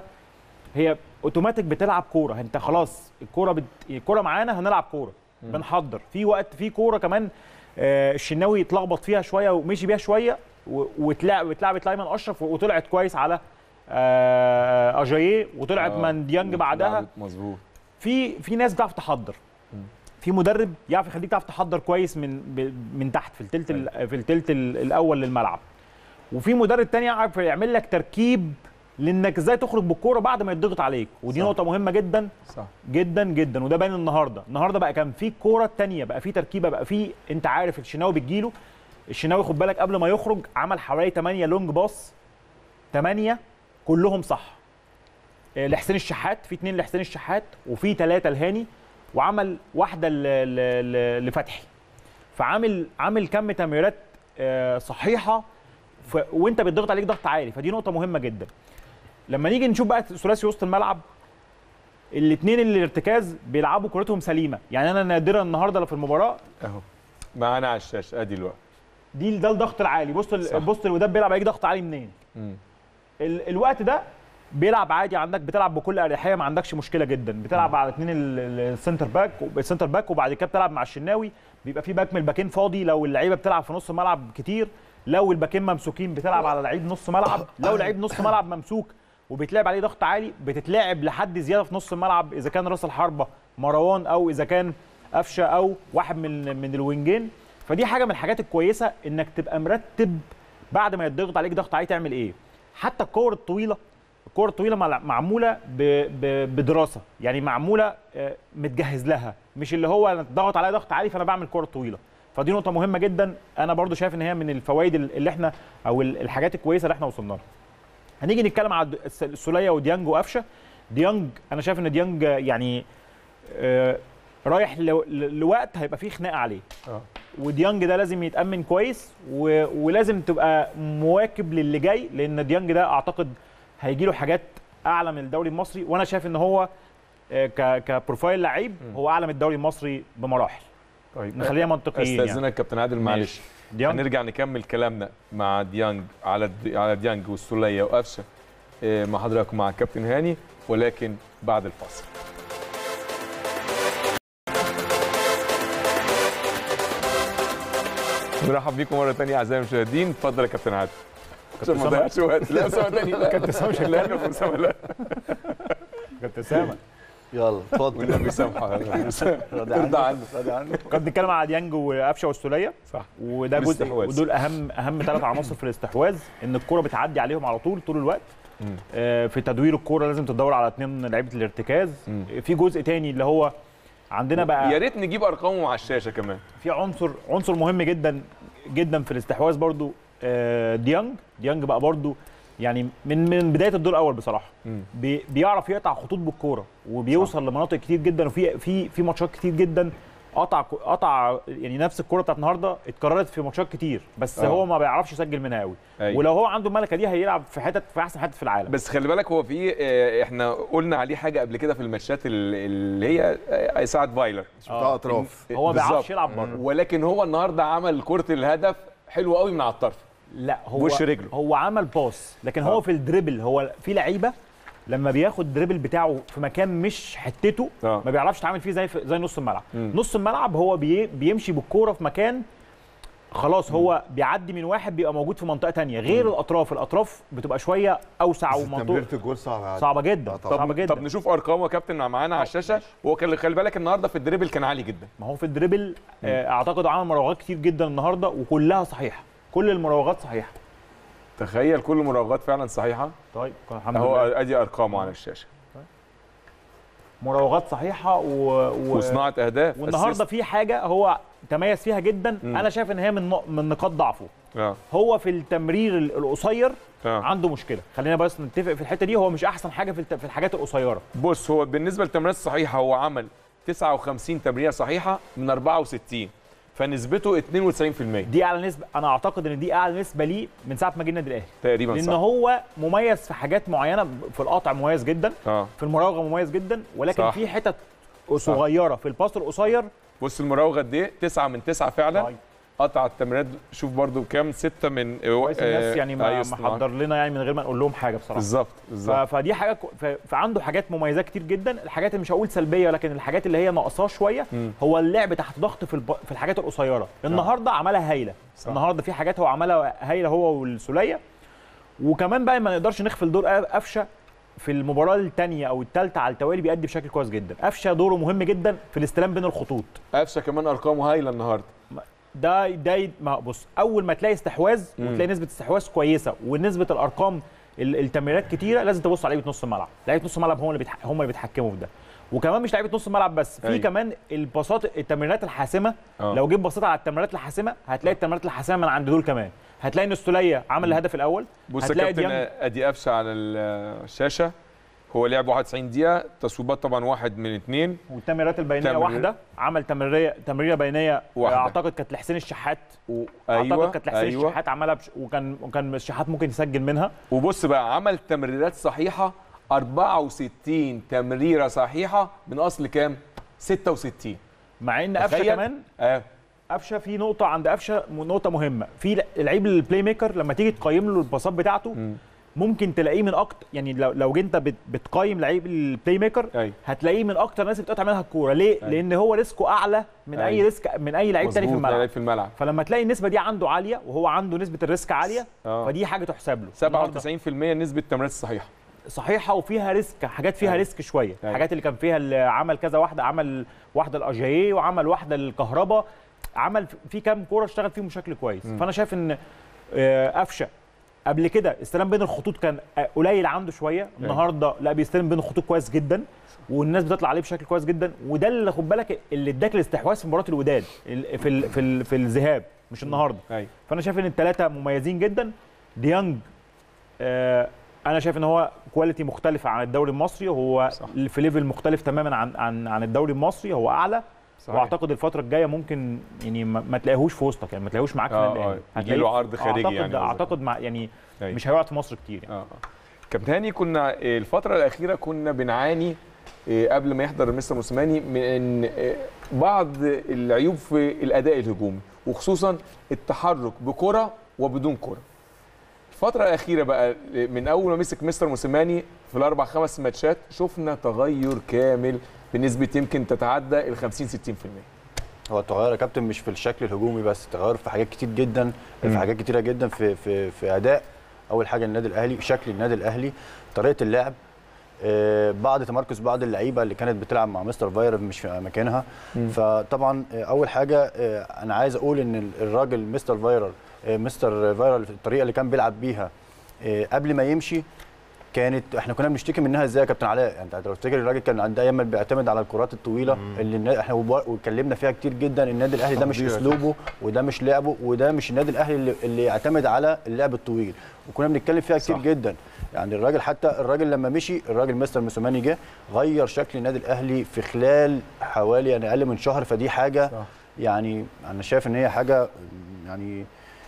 هي اوتوماتيك بتلعب كوره انت خلاص الكوره بت... الكوره معانا هنلعب كوره بنحضر في وقت في كوره كمان آه، الشناوي اتلخبط فيها شويه ومشي بيها شويه و- واتلعب اتلعبت لايمن اشرف وطلعت كويس على آه، اجاييه وطلعت آه. من ديانج بعدها لعبت مظبوط في في ناس بتعرف تحضر في مدرب يعرف يخليك تعرف تحضر كويس من ب- من تحت في التلت ال- في التلت ال- الاول للملعب وفي مدرب تاني يعرف يعمل لك تركيب لانك ازاي تخرج بالكوره بعد ما يتضغط عليك ودي صح. نقطه مهمه جدا صح جدا جدا وده باين النهارده النهارده بقى كان في كوره الثانيه بقى في تركيبه بقى في انت عارف الشناوي بتجيله الشناوي خد بالك قبل ما يخرج عمل حوالي 8 لونج باص 8 كلهم صح آه، لحسين الشحات في اثنين لحسين الشحات وفي ثلاثه لهاني وعمل واحده ل- ل- ل- لفتحي فعامل عامل كم تمريرات آه، صحيحه ف... وانت بتضغط عليك ضغط عالي فدي نقطه مهمه جدا لما نيجي نشوف بقى ثلاثي وسط الملعب الاثنين اللي الارتكاز بيلعبوا كورتهم سليمه يعني انا نادرا النهارده في المباراه اهو معانا على الشاشه ادي الوقت دي ده الضغط العالي بص صح. ال- بص الوداد بيلعب عليك ضغط عالي منين مم. ال... الوقت ده بيلعب عادي عندك بتلعب بكل اريحيه ما عندكش مشكله جدا بتلعب على اثنين ال- ال- السنتر باك السنتر باك وبعد كده بتلعب مع الشناوي بيبقى في باك من الباكين فاضي لو اللعيبه بتلعب في نص الملعب كتير لو الباكين ممسوكين بتلعب على لعيب نص ملعب لو لعيب نص ملعب ممسوك وبيتلعب عليه ضغط عالي بتتلعب لحد زياده في نص الملعب اذا كان راس الحربه مروان او اذا كان قفشه او واحد من من الوينجين فدي حاجه من الحاجات الكويسه انك تبقى مرتب بعد ما يتضغط عليك ضغط عالي تعمل ايه حتى الكور الطويله الكور الطويله مع- معموله ب... ب... بدراسه يعني معموله آه، متجهز لها مش اللي هو انا اتضغط عليا ضغط عالي فانا بعمل كور طويله فدي نقطه مهمه جدا انا برضو شايف ان هي من الفوائد اللي احنا او ال- الحاجات الكويسه اللي احنا وصلنا لها هنيجي نتكلم على الد- الس- السوليه وديانج وقفشه ديانج انا شايف ان ديانج يعني آه، رايح لو- ل- لوقت هيبقى فيه خناقه عليه اه وديانج ده لازم يتامن كويس و... ولازم تبقى مواكب للي جاي لان ديانج ده اعتقد هيجي له حاجات اعلى من الدوري المصري وانا شايف ان هو آه، ك... كبروفايل لعيب هو اعلى من الدوري المصري بمراحل طيب نخليها منطقيين يعني استاذنك كابتن عادل معلش ماشي. ديانج هنرجع نكمل كلامنا مع ديانج على الد- على ديانج والسوليه وقفشه إيه، مع حضراتكم مع الكابتن هاني ولكن بعد الفاصل نرحب بيكم مره ثانيه اعزائي المشاهدين اتفضل يا كابتن عادل عشان ما نضيعش وقت لا اسامه تاني لا كابتن أسامة شغال. لا كابتن اسامه لا كابتن اسامه يلا اتفضل والنبي سامحه راضي ارضى عنه راضي عنه كنا بنتكلم على ديانج وقفشه والسوليه صح وده جزء الاستحواذ. ودول اهم اهم ثلاث عناصر في الاستحواذ ان الكره بتعدي عليهم على طول طول الوقت مم. آه، في تدوير الكوره لازم تدور على اثنين لعيبه الارتكاز مم. في جزء تاني اللي هو عندنا بقى يا ريت نجيب ارقامه على الشاشه كمان في عنصر عنصر مهم جدا جدا في الاستحواذ برضو آه، ديانج ديانج بقى برضو يعني من من بدايه الدور الاول بصراحه مم. بي بيعرف يقطع خطوط بالكوره وبيوصل لمناطق كتير جدا وفي في في ماتشات كتير جدا قطع قطع يعني نفس الكوره بتاعت النهارده اتكررت في ماتشات كتير بس آه. هو ما بيعرفش يسجل منها قوي أيوة. ولو هو عنده الملكه دي هيلعب في حتت في احسن حتت في العالم بس خلي بالك هو في آه، احنا قلنا عليه حاجه قبل كده في الماتشات ال- اللي هي آه، ساعه فايلر بتاع اطراف هو ما بيعرفش بالظبط. يلعب بره ولكن هو النهارده عمل كره الهدف حلوه قوي من على الطرف لا هو بوش رجله. هو عمل باص لكن هو آه. في الدريبل هو في لعيبه لما بياخد الدريبل بتاعه في مكان مش حتته آه. ما بيعرفش يتعامل فيه زي زي نص الملعب مم. نص الملعب هو بي بيمشي بالكوره في مكان خلاص هو بيعدي من واحد بيبقى موجود في منطقه تانية غير الاطراف الاطراف بتبقى شويه اوسع ومنطقه تمريره الجول صعبه صعبه جدا آه، طبعاً. صعبه جدا طب نشوف ارقامه يا كابتن معانا على الشاشه هو كان خلي بالك النهارده في الدريبل كان عالي جدا ما هو في الدريبل آه، اعتقد عمل مراوغات كتير جدا النهارده وكلها صحيحه كل المراوغات صحيحه تخيل كل مراوغات فعلا صحيحه طيب الحمد اهو لله ادي ارقامه على الشاشه مراوغات صحيحه و... و... وصناعه اهداف والنهارده في حاجه هو تميز فيها جدا مم. انا شايف ان هي من نق- من نقاط ضعفه اه هو في التمرير ال- القصير اه عنده مشكله خلينا بس نتفق في الحته دي هو مش احسن حاجه في الت- في الحاجات القصيره بص هو بالنسبه للتمريرات الصحيحه هو عمل 59 تمريره صحيحه من 64 فنسبته 92% دي اعلى نسبه انا اعتقد ان دي اعلى نسبه ليه من ساعه ما جه النادي الاهلي تقريبا لان صح هو مميز في حاجات معينه في القطع مميز جدا اه في المراوغه مميز جدا ولكن صح. في حتت صغيره في الباص القصير بص المراوغه قد ايه 9 من 9 فعلا طيب. قطع التمريرات شوف برضو كام 6 من كويس الناس يعني ما أيوة، ما حضر لنا يعني من غير ما نقول لهم حاجه بصراحه بالظبط ف- بالظبط فدي حاجه كو- ف- فعنده حاجات مميزات كتير جدا الحاجات اللي مش هقول سلبيه لكن الحاجات اللي هي ناقصاه شويه مم. هو اللعب تحت ضغط في الب... في الحاجات القصيره النهارده عملها هايله صح. النهارده في حاجات هو عملها هايله هو والسوليه وكمان بقى ما نقدرش نغفل دور قفشه في المباراه الثانيه او الثالثه على التوالي بيأدي بشكل كويس جدا قفشه دوره مهم جدا في الاستلام بين الخطوط قفشه كمان ارقامه هايله النهارده ده ده ما بص اول ما تلاقي استحواذ مم. وتلاقي نسبه استحواذ كويسه ونسبه الارقام ال- التمريرات كتيره لازم تبص على لعيبه نص الملعب لعيبه نص الملعب هم اللي بيتح... هم اللي بيتحكموا في ده وكمان مش لعيبه نص الملعب بس في أيوة. كمان الباصات التمريرات الحاسمه آه. لو جيت بصيت على التمريرات الحاسمه هتلاقي التمريرات الحاسمه من عند دول كمان هتلاقي ان السوليه عمل الهدف الاول بص يا هتلاقي كابتن ديانج ادي قفشه على الشاشه هو لعب 91 دقيقه تصويبات طبعا واحد من اثنين والتمريرات البينيه تمرير- واحده عمل تمريره تمريره بينيه واحدة. اعتقد كانت لحسين الشحات و... اعتقد ايوه كانت لحسين ايوه الشحات عملها بش... وكان وكان الشحات ممكن يسجل منها وبص بقى عمل تمريرات صحيحه 64 تمريره صحيحه من اصل كام 66 مع ان قفشه تخيل. كمان اه قفشه في نقطه عند قفشه م- نقطه مهمه في لعيب البلاي ميكر لما تيجي تقيم له الباصات بتاعته مم. ممكن تلاقيه من اكتر يعني لو لو انت بت- بتقيم لعيب البلاي ميكر ايوه هتلاقيه من اكتر الناس اللي بتقطع منها الكوره ليه أيوة. لان هو ريسكه اعلى من اي أيوة. ريسك من اي لعيب تاني في مظبوط، الملعب لعيب في الملعب فلما تلاقي النسبه دي عنده عاليه وهو عنده نسبه الريسك عاليه اه فدي حاجه تحسب له النهاردة 97% نسبه التمريرات الصحيحه صحيحه وفيها ريسك حاجات فيها أيوة. ريسك شويه أيوة. الحاجات اللي كان فيها اللي عمل كذا واحده عمل واحده الاجاييه وعمل واحده الكهرباء عمل في كام كوره اشتغل فيهم بشكل كويس مم. فانا شايف ان آه، قفشه قبل كده استلام بين الخطوط كان آه، قليل عنده شويه النهارده لا بيستلم بين الخطوط كويس جدا والناس بتطلع عليه بشكل كويس جدا وده اللي خد بالك اللي اداك الاستحواذ في مباراه الوداد ال- في ال في ال في الذهاب مش النهارده ايوه فانا شايف ان الثلاثه مميزين جدا ديانج آه انا شايف ان هو كواليتي مختلفه عن الدوري المصري هو صح. في ليفل مختلف تماما عن عن عن الدوري المصري هو اعلى صحيح. واعتقد الفتره الجايه ممكن يعني ما, ما تلاقيهوش في وسطك يعني ما تلاقيهوش معاك آه، في آه، الأهلي. يجي هتلاقيه- له عرض خارجي اعتقد يعني قصدك. اعتقد مع يعني أيوة. مش هيقعد في مصر كتير يعني اه آه. كابتن هاني كنا آه، الفترة الأخيرة كنا بنعاني آه، قبل ما يحضر مستر موسيماني من آه، بعض العيوب في الأداء الهجومي وخصوصا التحرك بكرة وبدون كرة. الفترة الأخيرة بقى آه، من أول ما مسك مستر موسيماني في الأربع خمس ماتشات شفنا تغير كامل بنسبة يمكن تتعدى ال 50 60%. هو التغير يا كابتن مش في الشكل الهجومي بس تغير في حاجات كتير جدا في مم. حاجات كتيره جدا في في في اداء اول حاجه النادي الاهلي شكل النادي الاهلي طريقه اللعب آه، بعد تمركز بعض اللعيبه اللي كانت بتلعب مع مستر فاير مش في مكانها مم. فطبعا آه، اول حاجه آه، انا عايز اقول ان ال- الراجل مستر فايرال آه، مستر فايرال في الطريقه اللي كان بيلعب بيها آه، قبل ما يمشي كانت احنا كنا بنشتكي منها ازاي يا كابتن علاء يعني انت لو تفتكر الراجل كان عنده ايام بيعتمد على الكرات الطويله اللي النا- احنا وب- واتكلمنا فيها كتير جدا النادي الاهلي ده مش تحضير. اسلوبه وده مش لعبه وده مش النادي الاهلي اللي, اللي يعتمد على اللعب الطويل وكنا بنتكلم فيها كتير صح. جدا يعني الراجل حتى الراجل لما مشي الراجل مستر موسوماني جه غير شكل النادي الاهلي في خلال حوالي يعني اقل من شهر فدي حاجه صح. يعني انا شايف ان هي حاجه يعني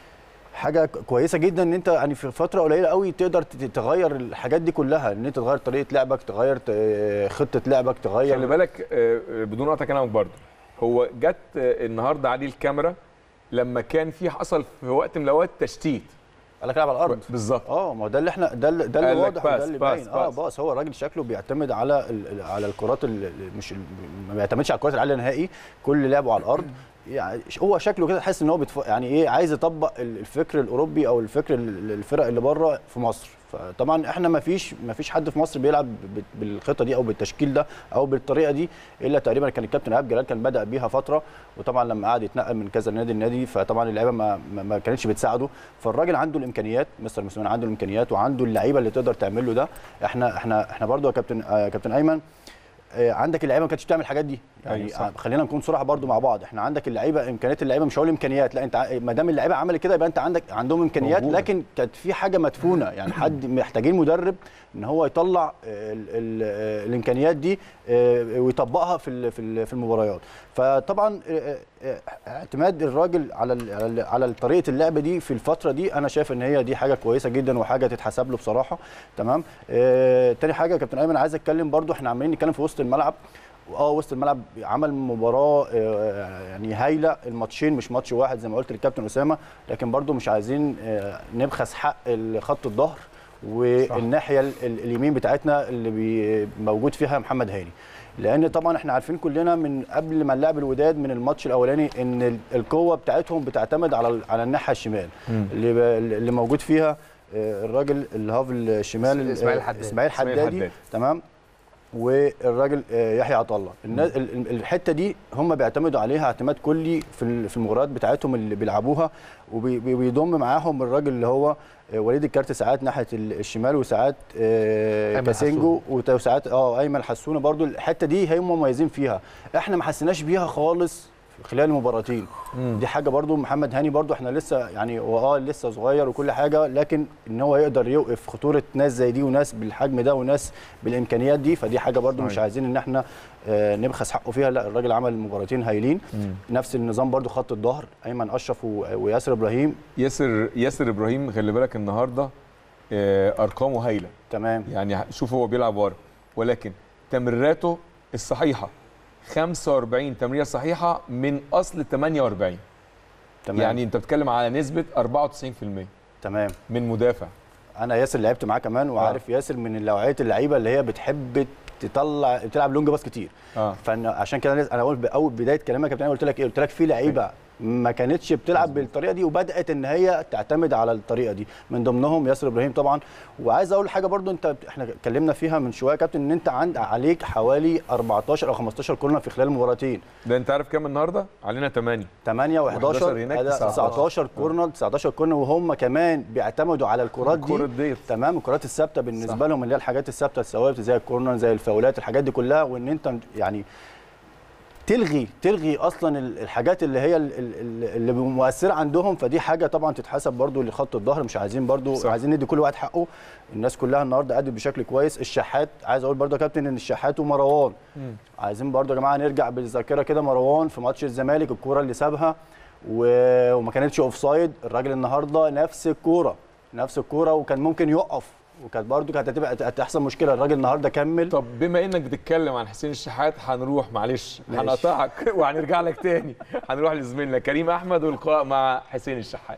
حاجه كويسه جدا ان انت يعني في فتره قليله قوي تقدر ت- تغير الحاجات دي كلها ان انت تغير طريقه لعبك تغير ت- خطه لعبك تغير خلي بالك آه، آه، بدون قطع كلامك برضه هو جت آه، النهارده عليه الكاميرا لما كان في حصل في وقت من الاوقات تشتيت قال لك العب على الارض بالظبط اه ما هو ده اللي احنا ده اللي ده قال اللي لك واضح باس- وده اللي باس- باين اه باس. باص هو الراجل شكله بيعتمد على ال- على الكرات ال- ال- مش ال- ما بيعتمدش على الكرات العاليه نهائي كل لعبه على الارض يعني هو شكله كده تحس ان هو بتف... يعني ايه عايز يطبق ال- الفكر الاوروبي او الفكر ال- الفرق اللي بره في مصر فطبعا احنا ما فيش ما فيش حد في مصر بيلعب ب- بالخطه دي او بالتشكيل ده او بالطريقه دي الا تقريبا كان الكابتن ايهاب جلال كان بدا بيها فتره وطبعا لما قعد يتنقل من كذا نادي لنادي فطبعا اللعيبه ما, ما- ما كانتش بتساعده فالراجل عنده الامكانيات مستر موسيماني عنده الامكانيات وعنده اللعيبه اللي تقدر تعمل له ده احنا احنا احنا برضو يا كابتن آه كابتن ايمن آه، عندك اللعيبه ما كانتش بتعمل الحاجات دي يعني أيوة صح. آه، خلينا نكون صراحه برضو مع بعض احنا عندك اللعيبه امكانيات اللعيبه مش هقول امكانيات لا انت ع- ما دام اللعيبه عملت كده يبقى انت عندك عندهم امكانيات موجودة. لكن كانت في حاجه مدفونه يعني حد محتاجين مدرب ان هو يطلع آه، ال ال آه، الامكانيات دي آه، ويطبقها في ال- في ال- في المباريات فطبعا آه، آه، اعتماد الراجل على ال- على ال- على طريقه اللعب دي في الفتره دي انا شايف ان هي دي حاجه كويسه جدا وحاجه تتحسب له بصراحه تمام آه، تاني حاجه يا كابتن ايمن عايز اتكلم برضو احنا عمالين نتكلم في وسط الملعب اه وسط الملعب عمل مباراه آه، يعني هايله الماتشين مش ماتش واحد زي ما قلت للكابتن اسامه لكن برضو مش عايزين آه، نبخس حق خط الظهر والناحيه ال- ال- اليمين بتاعتنا اللي بي- موجود فيها محمد هاني لان طبعا احنا عارفين كلنا من قبل ما نلعب الوداد من الماتش الاولاني ان ال- القوه بتاعتهم بتعتمد على ال- على الناحيه الشمال اللي ب- اللي موجود فيها آه، الراجل الهاف الشمال إسماعيل آه، حداد. اسماعيل إسماعيل حدادي حداد. تمام والراجل آه، يحيى عطا الله الناس ال- ال- الحته دي هم بيعتمدوا عليها اعتماد كلي في ال- في المباريات بتاعتهم اللي بيلعبوها وبيضم معاهم الراجل اللي هو آه، وليد الكارت ساعات ناحيه ال- الشمال وساعات آه، أيمن كاسينجو وت- وساعات اه ايمن حسونه برضو الحته دي هم مميزين فيها احنا ما حسيناش بيها خالص خلال المباراتين دي حاجه برضو محمد هاني برضو احنا لسه يعني هو اه لسه صغير وكل حاجه لكن ان هو يقدر يوقف خطوره ناس زي دي وناس بالحجم ده وناس بالامكانيات دي فدي حاجه برضو مش أيوة. عايزين ان احنا آه، نبخس حقه فيها لا الراجل عمل مباراتين هايلين نفس النظام برضو خط الظهر ايمن اشرف و- وياسر ابراهيم ياسر ياسر ابراهيم خلي بالك النهارده آه، ارقامه هايله تمام يعني شوف هو بيلعب ورا ولكن تمريراته الصحيحه 45 تمريره صحيحه من اصل 48 تمام يعني انت بتتكلم على نسبه 94% تمام من مدافع انا ياسر لعبت معاه كمان وعارف ياسر من نوعيه اللعيبه اللي هي بتحب تطلع بتلعب لونج باص كتير اه فانا عشان كده انا اول باول بدايه كلامك يا كابتن أنا قلت لك ايه قلت لك في لعيبه ما كانتش بتلعب بالطريقه دي وبدات ان هي تعتمد على الطريقه دي من ضمنهم ياسر ابراهيم طبعا وعايز اقول حاجه برضو انت احنا اتكلمنا فيها من شويه يا كابتن ان انت عند عليك حوالي 14 او 15 كورنر في خلال المباراتين ده انت عارف كام النهارده علينا 8 8 و11 و11 هناك 19. 19 كورنر 19 كورنر وهم كمان بيعتمدوا على الكرات الكرة دي ديت. تمام الكرات الثابته بالنسبه لهم اللي هي الحاجات الثابته الثوابت زي الكورنر زي الفاولات الحاجات دي كلها وان انت يعني تلغي تلغي اصلا ال- الحاجات اللي هي ال- ال- اللي مؤثره عندهم فدي حاجه طبعا تتحسب برضو لخط الظهر مش عايزين برضو صح. صح. عايزين ندي كل واحد حقه الناس كلها النهارده ادت بشكل كويس الشحات عايز اقول برضو يا كابتن ان الشحات ومروان عايزين برضو يا جماعه نرجع بالذاكره كده مروان في ماتش الزمالك الكوره اللي سابها و- وما كانتش اوف سايد الراجل النهارده نفس الكوره نفس الكوره وكان ممكن يقف وكانت برضو كانت هتبقى هتحصل مشكله الراجل النهارده كمل طب بما انك بتتكلم عن حسين الشحات هنروح معلش ماشي. هنقطعك وهنرجع لك تاني هنروح لزميلنا كريم احمد واللقاء مع حسين الشحات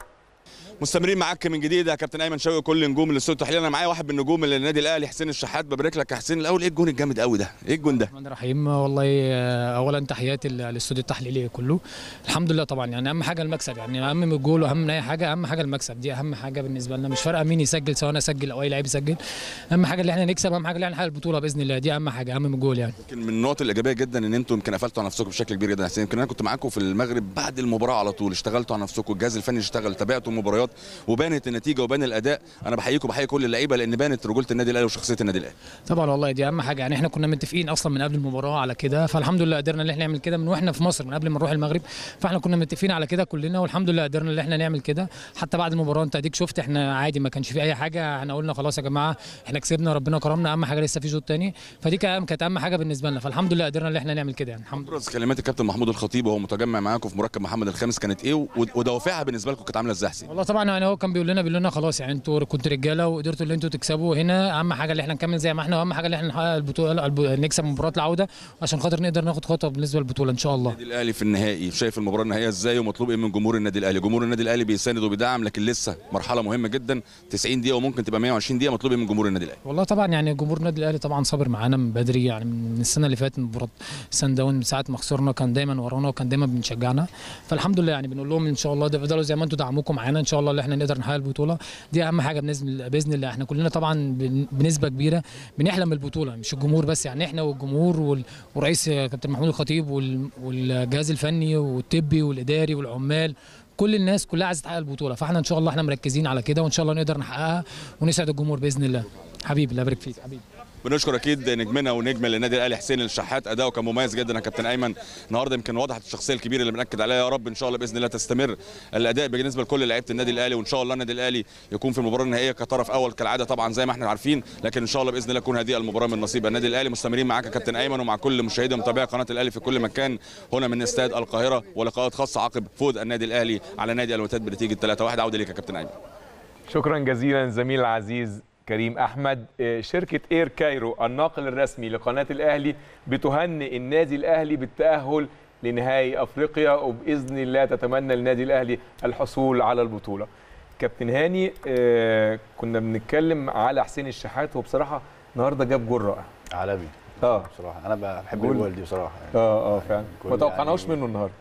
مستمرين معاك من جديد يا كابتن ايمن شوقي كل نجوم الاستوديو التحليلي انا معايا واحد من نجوم النادي الاهلي حسين الشحات ببارك لك يا حسين الاول ايه الجون الجامد قوي ده ايه الجون ده الرحمن الرحيم والله آه، اولا تحياتي لل- للاستوديو التحليلي كله الحمد لله طبعا يعني اهم حاجه المكسب يعني اهم من الجول واهم من اي حاجه اهم حاجه المكسب دي اهم حاجه بالنسبه لنا مش فارقه مين يسجل سواء انا اسجل او اي لعيب يسجل اهم حاجه اللي احنا نكسب اهم حاجه اللي احنا نحقق البطوله باذن الله دي اهم حاجه اهم من الجول يعني يمكن من النقط الايجابيه جدا ان انتم يمكن قفلتوا على نفسكم بشكل كبير جدا يا حسين يمكن انا كنت معاكم في المغرب بعد المباراه على طول اشتغلتوا على نفسكم الجهاز الفني اشتغل تابعتوا المباريات وبانت النتيجه وبان الاداء انا بحييكم وبحيي كل اللعيبه لان بانت رجوله النادي الاهلي وشخصيه النادي الاهلي طبعا والله دي اهم حاجه يعني احنا كنا متفقين اصلا من قبل المباراه على كده فالحمد لله قدرنا ان احنا نعمل كده من واحنا في مصر من قبل ما نروح المغرب فاحنا كنا متفقين على كده كلنا والحمد لله قدرنا ان احنا نعمل كده حتى بعد المباراه انت اديك شفت احنا عادي ما كانش في اي حاجه احنا قلنا خلاص يا جماعه احنا كسبنا ربنا كرمنا اهم حاجه لسه في شوط تاني فدي كان- كانت اهم حاجه بالنسبه لنا فالحمد لله قدرنا ان احنا نعمل كده يعني الحمد لله ابرز كلمات الكابتن محمود الخطيب وهو متجمع معاكم في مركب محمد الخامس كانت ايه ود- ودوافعها بالنسبه لكم كانت عامله ازاي يا حسين والله طبعا يعني هو كان بيقول لنا بيقول لنا خلاص يعني انتوا كنتوا رجاله وقدرتوا ان انتوا تكسبوا هنا اهم حاجه اللي احنا نكمل زي ما احنا واهم حاجه اللي احنا نحقق البطوله الب- نكسب مباراه العوده عشان خاطر نقدر ناخد خطوه بالنسبه للبطوله ان شاء الله النادي الاهلي في النهائي شايف المباراه النهائيه ازاي ومطلوب ايه من جمهور النادي الاهلي جمهور النادي الاهلي بيساند وبيدعم لكن لسه مرحله مهمه جدا 90 دقيقه وممكن تبقى 120 دقيقه مطلوب ايه من جمهور النادي الاهلي والله طبعا يعني جمهور النادي الاهلي طبعا صابر معانا من بدري يعني من السنه اللي فاتت مباراه سان داون من ساعه ما خسرنا كان دايما ورانا وكان دايما بنشجعنا فالحمد لله يعني بنقول لهم ان شاء الله تفضلوا زي ما انتم دعموكم معانا ان شاء الله اللي احنا نقدر نحقق البطوله دي اهم حاجه باذن باذن الله احنا كلنا طبعا بن- بنسبه كبيره بنحلم بالبطوله مش الجمهور بس يعني احنا والجمهور وال- ورئيس كابتن محمود الخطيب وال- والجهاز الفني والطبي والاداري والعمال كل الناس كلها عايزه تحقق البطوله فاحنا ان شاء الله احنا مركزين على كده وان شاء الله نقدر نحققها ونسعد الجمهور باذن الله حبيبي الله يبارك فيك حبيبي بنشكر اكيد نجمنا ونجم النادي الاهلي حسين الشحات اداؤه كان مميز جدا يا كابتن ايمن النهارده يمكن وضحت الشخصيه الكبيره اللي بناكد عليها يا رب ان شاء الله باذن الله تستمر الاداء بالنسبه لكل لعيبه النادي الاهلي وان شاء الله النادي الاهلي يكون في المباراه النهائيه كطرف اول كالعاده طبعا زي ما احنا عارفين لكن ان شاء الله باذن الله تكون هذه المباراه من نصيب النادي الاهلي مستمرين معاك يا كابتن ايمن ومع كل مشاهدي ومتابعي قناه الاهلي في كل مكان هنا من استاد القاهره ولقاءات خاصه عقب فوز النادي الاهلي على نادي الوتاد بنتيجه 3-1 عوده ليك يا كابتن ايمن شكرا جزيلا زميل العزيز كريم احمد آه، شركه اير كايرو الناقل الرسمي لقناه الاهلي بتهنئ النادي الاهلي بالتاهل لنهائي افريقيا وباذن الله تتمنى للنادي الاهلي الحصول على البطوله كابتن هاني آه، كنا بنتكلم على حسين الشحات وبصراحه النهارده جاب جول رائع عالمي اه بصراحه انا بحب جول. الجول دي بصراحه يعني. اه اه فعلا جول ما توقعناش يعني- منه النهارده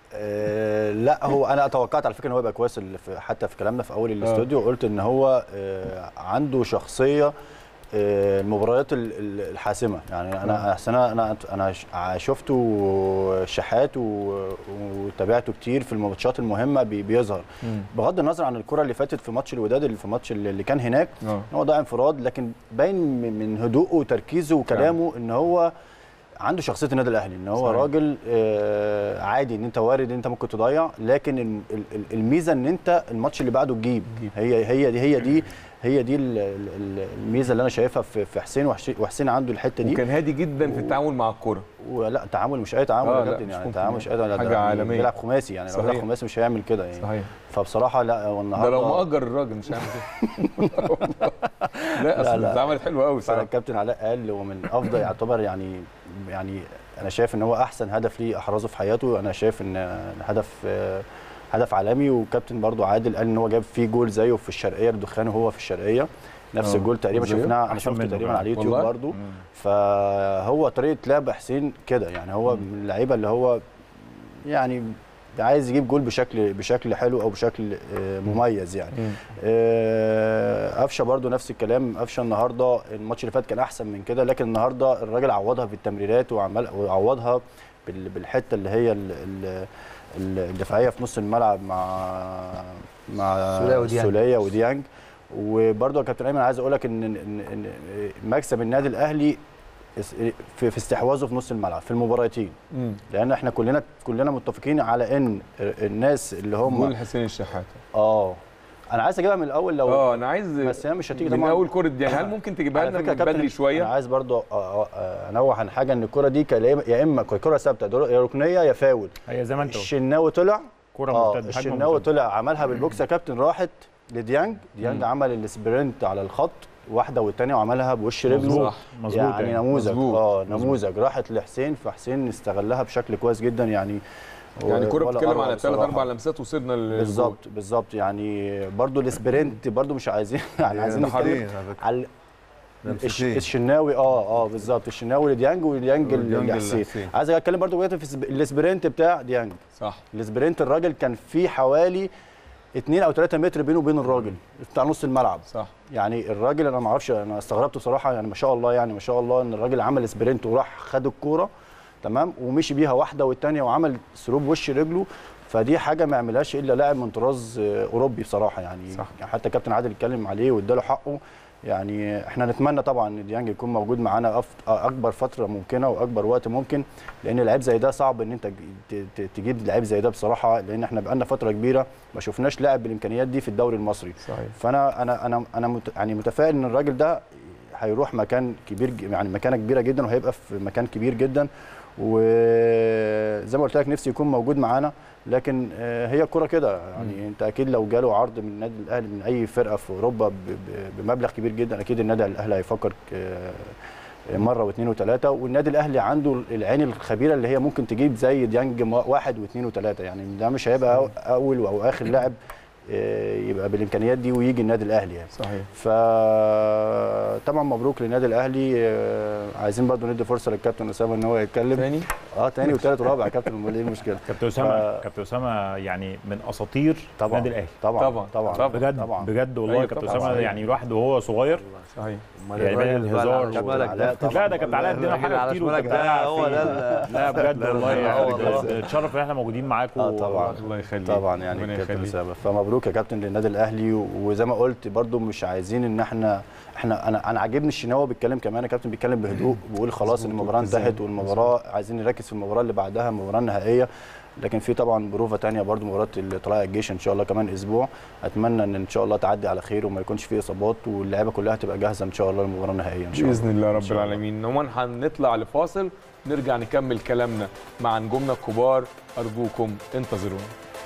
آه لا هو انا توقعت على فكره ان هو يبقى كويس ال- في- حتى في كلامنا في اول الاستوديو قلت ان هو آه عنده شخصيه آه، المباريات ال- ال- الحاسمه يعني انا أصل انا انا انا ش- شفته شحات و- وتابعته كتير في الماتشات المهمه بي- بيظهر بغض النظر عن الكره اللي فاتت في ماتش الوداد اللي في ماتش اللي اللي كان هناك اه ان هو ضيع انفراد لكن باين من من هدوءه وتركيزه وكلامه ان هو عنده شخصيه النادي الاهلي ان هو صحيح. راجل آه، عادي ان انت وارد ان انت ممكن تضيع لكن ال- ال- ال- الميزه ان انت الماتش اللي بعده تجيب هي هي دي هي دي هي دي ال- ال- ال- الميزه اللي انا شايفها في في حسين وحسين- وحسين عنده الحته دي وكان هادي جدا في التعامل مع الكوره ولا تعامل مش اي تعامل آه، يا لا، كابتن مش يعني ممكن تعامل مش اي تعامل حاجة ده عالمية. بيلعب خماسي يعني لو بيلعب صحيح. خماسي مش هيعمل كده يعني صحيح فبصراحه لا هو ده النهارده لو مأجر الراجل مش هيعمل كده لا اصل لا. اتعمل حلو قوي فعلا بصراحه الكابتن علاء قال هو من افضل يعتبر يعني يعني انا شايف ان هو احسن هدف ليه احرزه في حياته انا شايف ان هدف آه، هدف عالمي وكابتن برضو عادل قال ان هو جاب فيه جول زيه في الشرقيه الدخان وهو في الشرقيه نفس آه. الجول تقريبا زيه؟ شفناه انا أحسن شفته منه تقريبا فعلا. على اليوتيوب والله؟ برضو فهو طريقه لعب حسين كده يعني هو من اللعيبه اللي هو يعني عايز يجيب جول بشكل بشكل حلو او بشكل آه، مميز يعني مم. آه، قفشه برضو نفس الكلام قفشه النهارده الماتش اللي فات كان احسن من كده لكن النهارده الراجل عوضها في التمريرات وعمل وعوضها بال- بالحته اللي هي ال- ال- ال- الدفاعيه في نص الملعب مع مع سولية وديانج. سوليه وديانج وبرضو يا كابتن ايمن عايز اقول لك ان ان إن مكسب النادي الاهلي اس- في في استحواذه في نص الملعب في المباراتين مم. لان احنا كلنا كلنا متفقين على ان الناس اللي هم جول حسين الشحات اه انا عايز اجيبها من الاول لو اه انا عايز بس هي مش هتيجي من طبعا اول كره دي هل ممكن تجيبها على لنا فكره من يا كابتن بدري شويه انا عايز برضو أ- أ- انوه عن حاجه ان الكره دي كان يا إما- يا اما كره ثابته دور- يا ركنيه يا فاول هي زي ما انت قلت الشناوي طلع كوره اه مرتده هجمه الشناوي مرتده طلع عملها بالبوكس يا كابتن راحت لديانج ديانج عمل السبرنت على الخط واحده والثانيه وعملها بوش رجله صح مظبوط يعني يعني. نموذج مظبوط. اه نموذج راحت لحسين فحسين استغلها بشكل كويس جدا يعني يعني كره ولا بتتكلم أروع على ثلاث بصراحة. اربع لمسات وصلنا للجول. بالظبط بالظبط يعني برضو السبرنت برضو مش عايزين يعني عايزين نحرين نتكلم على فكرة. على الش- لمستين. الشناوي اه اه بالظبط الشناوي لديانج وديانج وديانج لحسين لحسين. عايز اتكلم برضو دلوقتي في السب- السبرنت بتاع ديانج صح السبرنت الراجل كان فيه حوالي 2 او 3 متر بينه وبين الراجل بتاع نص الملعب صح يعني الراجل انا ما اعرفش انا استغربت بصراحه يعني ما شاء الله يعني ما شاء الله ان الراجل عمل سبرنت وراح خد الكوره تمام ومشي بيها واحده والثانيه وعمل سروب وش رجله فدي حاجه ما يعملهاش الا لاعب من طراز آه، اوروبي بصراحه يعني صح. يعني حتى كابتن عادل اتكلم عليه واداله حقه يعني احنا نتمنى طبعا ان ديانج يكون موجود معانا أف- اكبر فتره ممكنه واكبر وقت ممكن لان لعيب زي ده صعب ان انت ت- ت- تجيب لعيب زي ده بصراحه لان احنا بقالنا فتره كبيره ما شفناش لاعب بالامكانيات دي في الدوري المصري صحيح فانا انا انا انا مت يعني متفائل ان الراجل ده هيروح مكان كبير ج- يعني مكانه كبيره جدا وهيبقى في مكان كبير جدا وزي ما قلت لك نفسي يكون موجود معانا لكن آه، هي الكره كده يعني انت اكيد لو جاله عرض من النادي الاهلي من اي فرقه في اوروبا ب- ب- بمبلغ كبير جدا اكيد النادي الاهلي هيفكر آه، مره واثنين وثلاثه والنادي الاهلي عنده العين الخبيره اللي هي ممكن تجيب زي ديانج م- واحد واثنين وثلاثه يعني ده مش هيبقى أو- اول او اخر لاعب آه، يبقى بالامكانيات دي ويجي النادي الاهلي يعني صحيح فطبعا مبروك للنادي الاهلي آه، عايزين برضو ندي فرصه للكابتن اسامه ان هو يتكلم تاني اه تاني وثالث ورابع يا كابتن امال ايه المشكله كابتن اسامه ف- كابتن اسامه يعني من اساطير طبعا النادي الاهلي طبعا طبعا، طبعا طبعا. بجد طبعا. بجد والله أيوة كابتن طبعا. اسامه صحيح. يعني الواحد وهو صغير صحيح امال يعني بين الراجل بقى الهزار اللي على وال- شمالك ده طبعاً. لا ده كابتن علاء ادينا الراجل حاجه على كتير شمالك وكابتن ده علاء هو في- ده ال- لا بجد والله لا، هو ده. يعني اتشرف ان احنا موجودين معاكم اه طبعا الله يخليك طبعا يعني ربنا كابتن يخليك. اسامه فمبروك يا كابتن للنادي الاهلي و- وزي ما قلت برضو مش عايزين ان احنا احنا انا انا عاجبني الشناوي بيتكلم كمان يا كابتن بيتكلم بهدوء بيقول خلاص مظبوط، المباراه والتزام. انتهت والمباراه عايزين نركز في المباراه اللي بعدها المباراه النهائيه لكن في طبعا بروفه تانية برضو مباراه طلائع الجيش ان شاء الله كمان اسبوع اتمنى ان ان شاء الله تعدي على خير وما يكونش فيه اصابات واللعيبه كلها تبقى جاهزه ان شاء الله للمباراه النهائيه ان شاء الله باذن الله إن رب شاء الله. العالمين عموما هنطلع لفاصل نرجع نكمل كلامنا مع نجومنا الكبار ارجوكم انتظرونا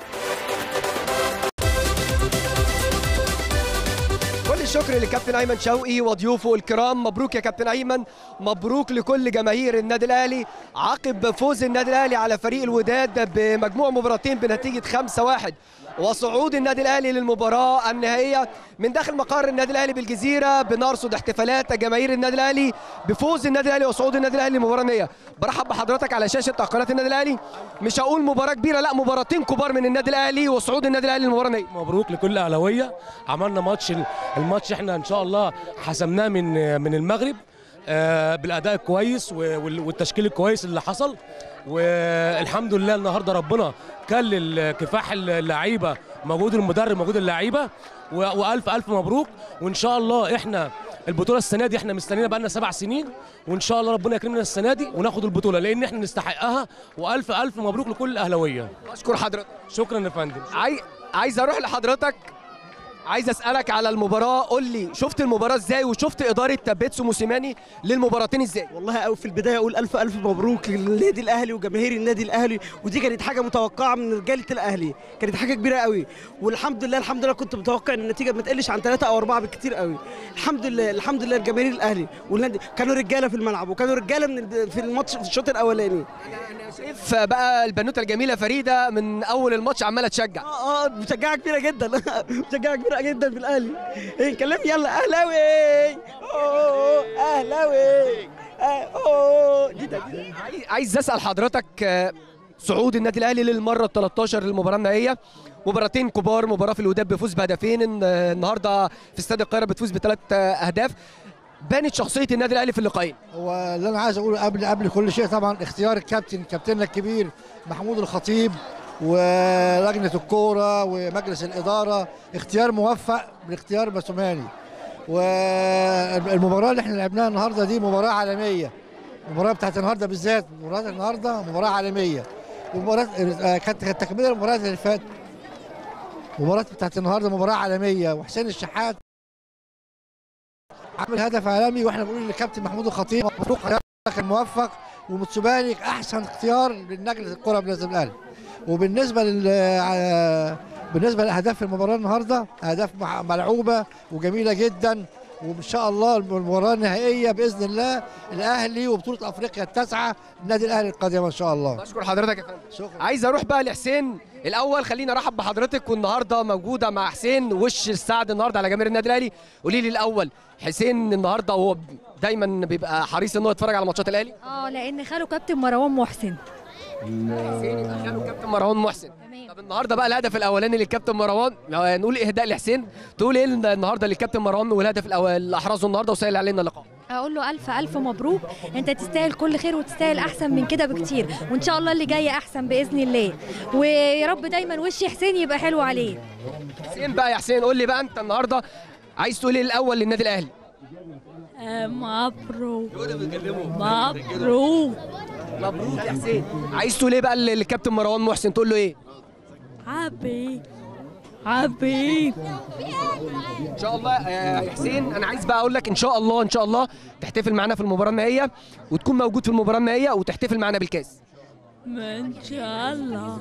كل الشكر لكابتن ايمن شوقي وضيوفه الكرام مبروك يا كابتن ايمن مبروك لكل جماهير النادي الاهلي عقب فوز النادي الاهلي على فريق الوداد بمجموع مباراتين بنتيجه 5-1 وصعود النادي الاهلي للمباراه النهائيه من داخل مقر النادي الاهلي بالجزيره بنرصد احتفالات جماهير النادي الاهلي بفوز النادي الاهلي وصعود النادي الاهلي للمباراه النهائيه برحب بحضرتك على شاشه قناه النادي الاهلي مش هقول مباراه كبيره لا مباراتين كبار من النادي الاهلي وصعود النادي الاهلي للمباراه النهائيه مبروك لكل اهلاويه عملنا ماتش الماتش الماتش احنا ان شاء الله حسمناه من من المغرب آه، بالاداء الكويس وال- والتشكيل الكويس اللي حصل والحمد لله النهارده ربنا كلل كفاح اللعيبه موجود المدرب موجود اللعيبه و- والف الف مبروك وان شاء الله احنا البطوله السنه دي احنا مستنينا بقالنا سبع سنين وان شاء الله ربنا يكرمنا السنه دي وناخد البطوله لان احنا نستحقها والف الف مبروك لكل الاهلاويه اشكر حضرتك شكرا يا فندم عاي... عايز اروح لحضرتك عايز اسالك على المباراه قول لي شفت المباراه ازاي وشفت اداره بيتسو موسيماني للمباراتين ازاي والله أو في البدايه اقول الف الف مبروك للنادي الاهلي وجماهير النادي الاهلي ودي كانت حاجه متوقعه من رجاله الاهلي كانت حاجه كبيره قوي والحمد لله الحمد لله كنت متوقع ان النتيجه ما تقلش عن ثلاثه او اربعه بالكتير قوي الحمد لله الحمد لله لجماهير الاهلي والنادي كانوا رجاله في الملعب وكانوا رجاله من ال- في الماتش في الشوط الاولاني فبقى البنوته الجميله فريده من اول الماتش عماله تشجع اه اه مشجعه كبيره جدا مشجعه كبيره جدا في الاهلي إيه، كلمني يلا اهلاوي أوه، اهلاوي آه، أوه. دي ده- دي ده. عايز اسال حضرتك آه، صعود النادي الاهلي للمره ال 13 للمباراه النهائيه مباراتين كبار مباراه في الوداد بفوز بهدفين إن- آه، النهارده في استاد القاهره بتفوز بثلاث آه، اهداف بانت شخصيه النادي الاهلي في اللقاءين هو اللي انا عايز اقوله قبل قبل كل شيء طبعا اختيار الكابتن كابتننا الكبير محمود الخطيب ولجنه الكوره ومجلس الاداره اختيار موفق باختيار بسوماني والمباراه اللي احنا لعبناها النهارده دي مباراه عالميه المباراه بتاعت النهارده بالذات مباراه النهارده مباراه عالميه ومباراه آه، كانت كانت تكمله المباريات اللي فاتت المباراه بتاعت النهارده مباراه عالميه وحسين الشحات عامل هدف عالمي واحنا بنقول للكابتن محمود الخطيب مبروك كان موفق ومتسوباني احسن اختيار للنجلة الكره بالنسبه للاهلي وبالنسبه لل آه، بالنسبه لاهداف المباراه النهارده اهداف مع- ملعوبه وجميله جدا وان شاء الله المباراه النهائيه باذن الله الاهلي وبطوله افريقيا التاسعه النادي الاهلي القادمه ان شاء الله بشكر حضرتك يا فندم عايز اروح بقى لحسين الاول خلينا ارحب بحضرتك والنهارده موجوده مع حسين وش السعد النهارده على جماهير النادي الاهلي قولي لي الاول حسين النهارده هو دايما بيبقى حريص ان هو يتفرج على ماتشات الاهلي اه لان خاله كابتن مروان محسن حسين يبقى خاله كابتن مروان محسن طب النهارده بقى الهدف الاولاني للكابتن مروان لو نقول اهداء لحسين تقول ايه النهارده للكابتن مروان والهدف الأول اللي احرزه النهارده وسهل علينا اللقاء اقول له الف الف مبروك انت تستاهل كل خير وتستاهل احسن من كده بكتير وان شاء الله اللي جاي احسن باذن الله ويا رب دايما وش حسين يبقى حلو عليه حسين بقى يا حسين قول لي بقى انت النهارده عايز تقول ايه الاول للنادي الاهلي مبروك مبروك مبروك يا حسين عايز تقول ايه بقى للكابتن مروان محسن تقول له ايه حبيب حبيب ان شاء الله آه، يا حسين انا عايز بقى اقول لك ان شاء الله ان شاء الله تحتفل معانا في المباراه النهائيه وتكون موجود في المباراه النهائيه وتحتفل معانا بالكاس ان شاء الله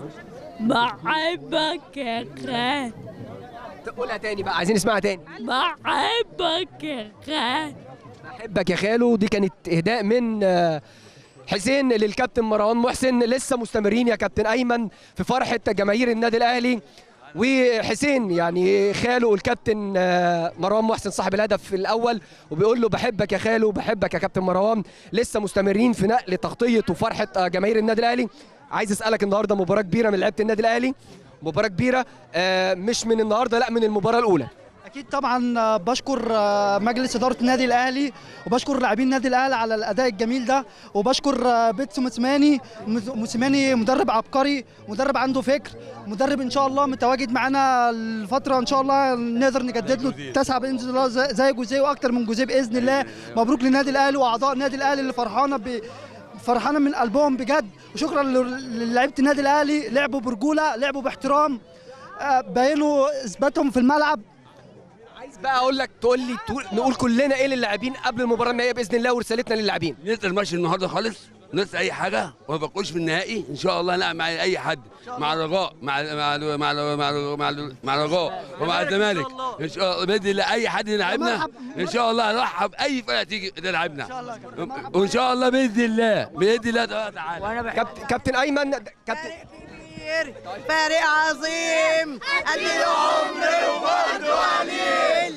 بحبك يا خال قولها تاني بقى عايزين نسمعها تاني بحبك يا خال بحبك يا خالو دي كانت اهداء من آه، حسين للكابتن مروان محسن لسه مستمرين يا كابتن ايمن في فرحه جماهير النادي الاهلي وحسين يعني خاله الكابتن آه، مروان محسن صاحب الهدف الاول وبيقول له بحبك يا خالو بحبك يا كابتن مروان لسه مستمرين في نقل تغطيه وفرحه آه، جماهير النادي الاهلي عايز اسالك النهارده مباراه كبيره من لعيبه النادي الاهلي مباراه كبيره آه، مش من النهارده لا من المباراه الاولى اكيد طبعا آه، بشكر آه، مجلس اداره النادي الاهلي وبشكر لاعبين النادي الاهلي على الاداء الجميل ده وبشكر آه، بيتسو موسيماني مس- موسيماني مدرب عبقري مدرب عنده فكر مدرب ان شاء الله متواجد معانا الفتره ان شاء الله نقدر نجدد له تسعه باذن الله زي زي جوزيه واكتر من جوزيه باذن الله مبروك للنادي الاهلي واعضاء النادي الاهلي اللي فرحانه ب فرحانه من قلبهم بجد وشكرا لل- للاعيبه النادي الاهلي لعبوا برجوله لعبوا باحترام آه، بينوا اثباتهم في الملعب عايز بقى اقول لك تقول لي تقول نقول كلنا ايه للاعبين قبل المباراه النهائيه باذن الله ورسالتنا للاعبين ننسى الماتش النهارده خالص ننسى اي حاجه وما بقولش في النهائي ان شاء الله لا مع اي حد مع الرجاء مع مع مع مع مع, مع الرجاء ومع الزمالك ان شاء الله باذن الله اي حد يلعبنا ان شاء الله نرحب اي فرقه تيجي تلعبنا وان شاء الله باذن الله باذن الله تبارك وتعالى كابتن كابتن ايمن كابتن فريق عظيم قد العمر وبرضه قليل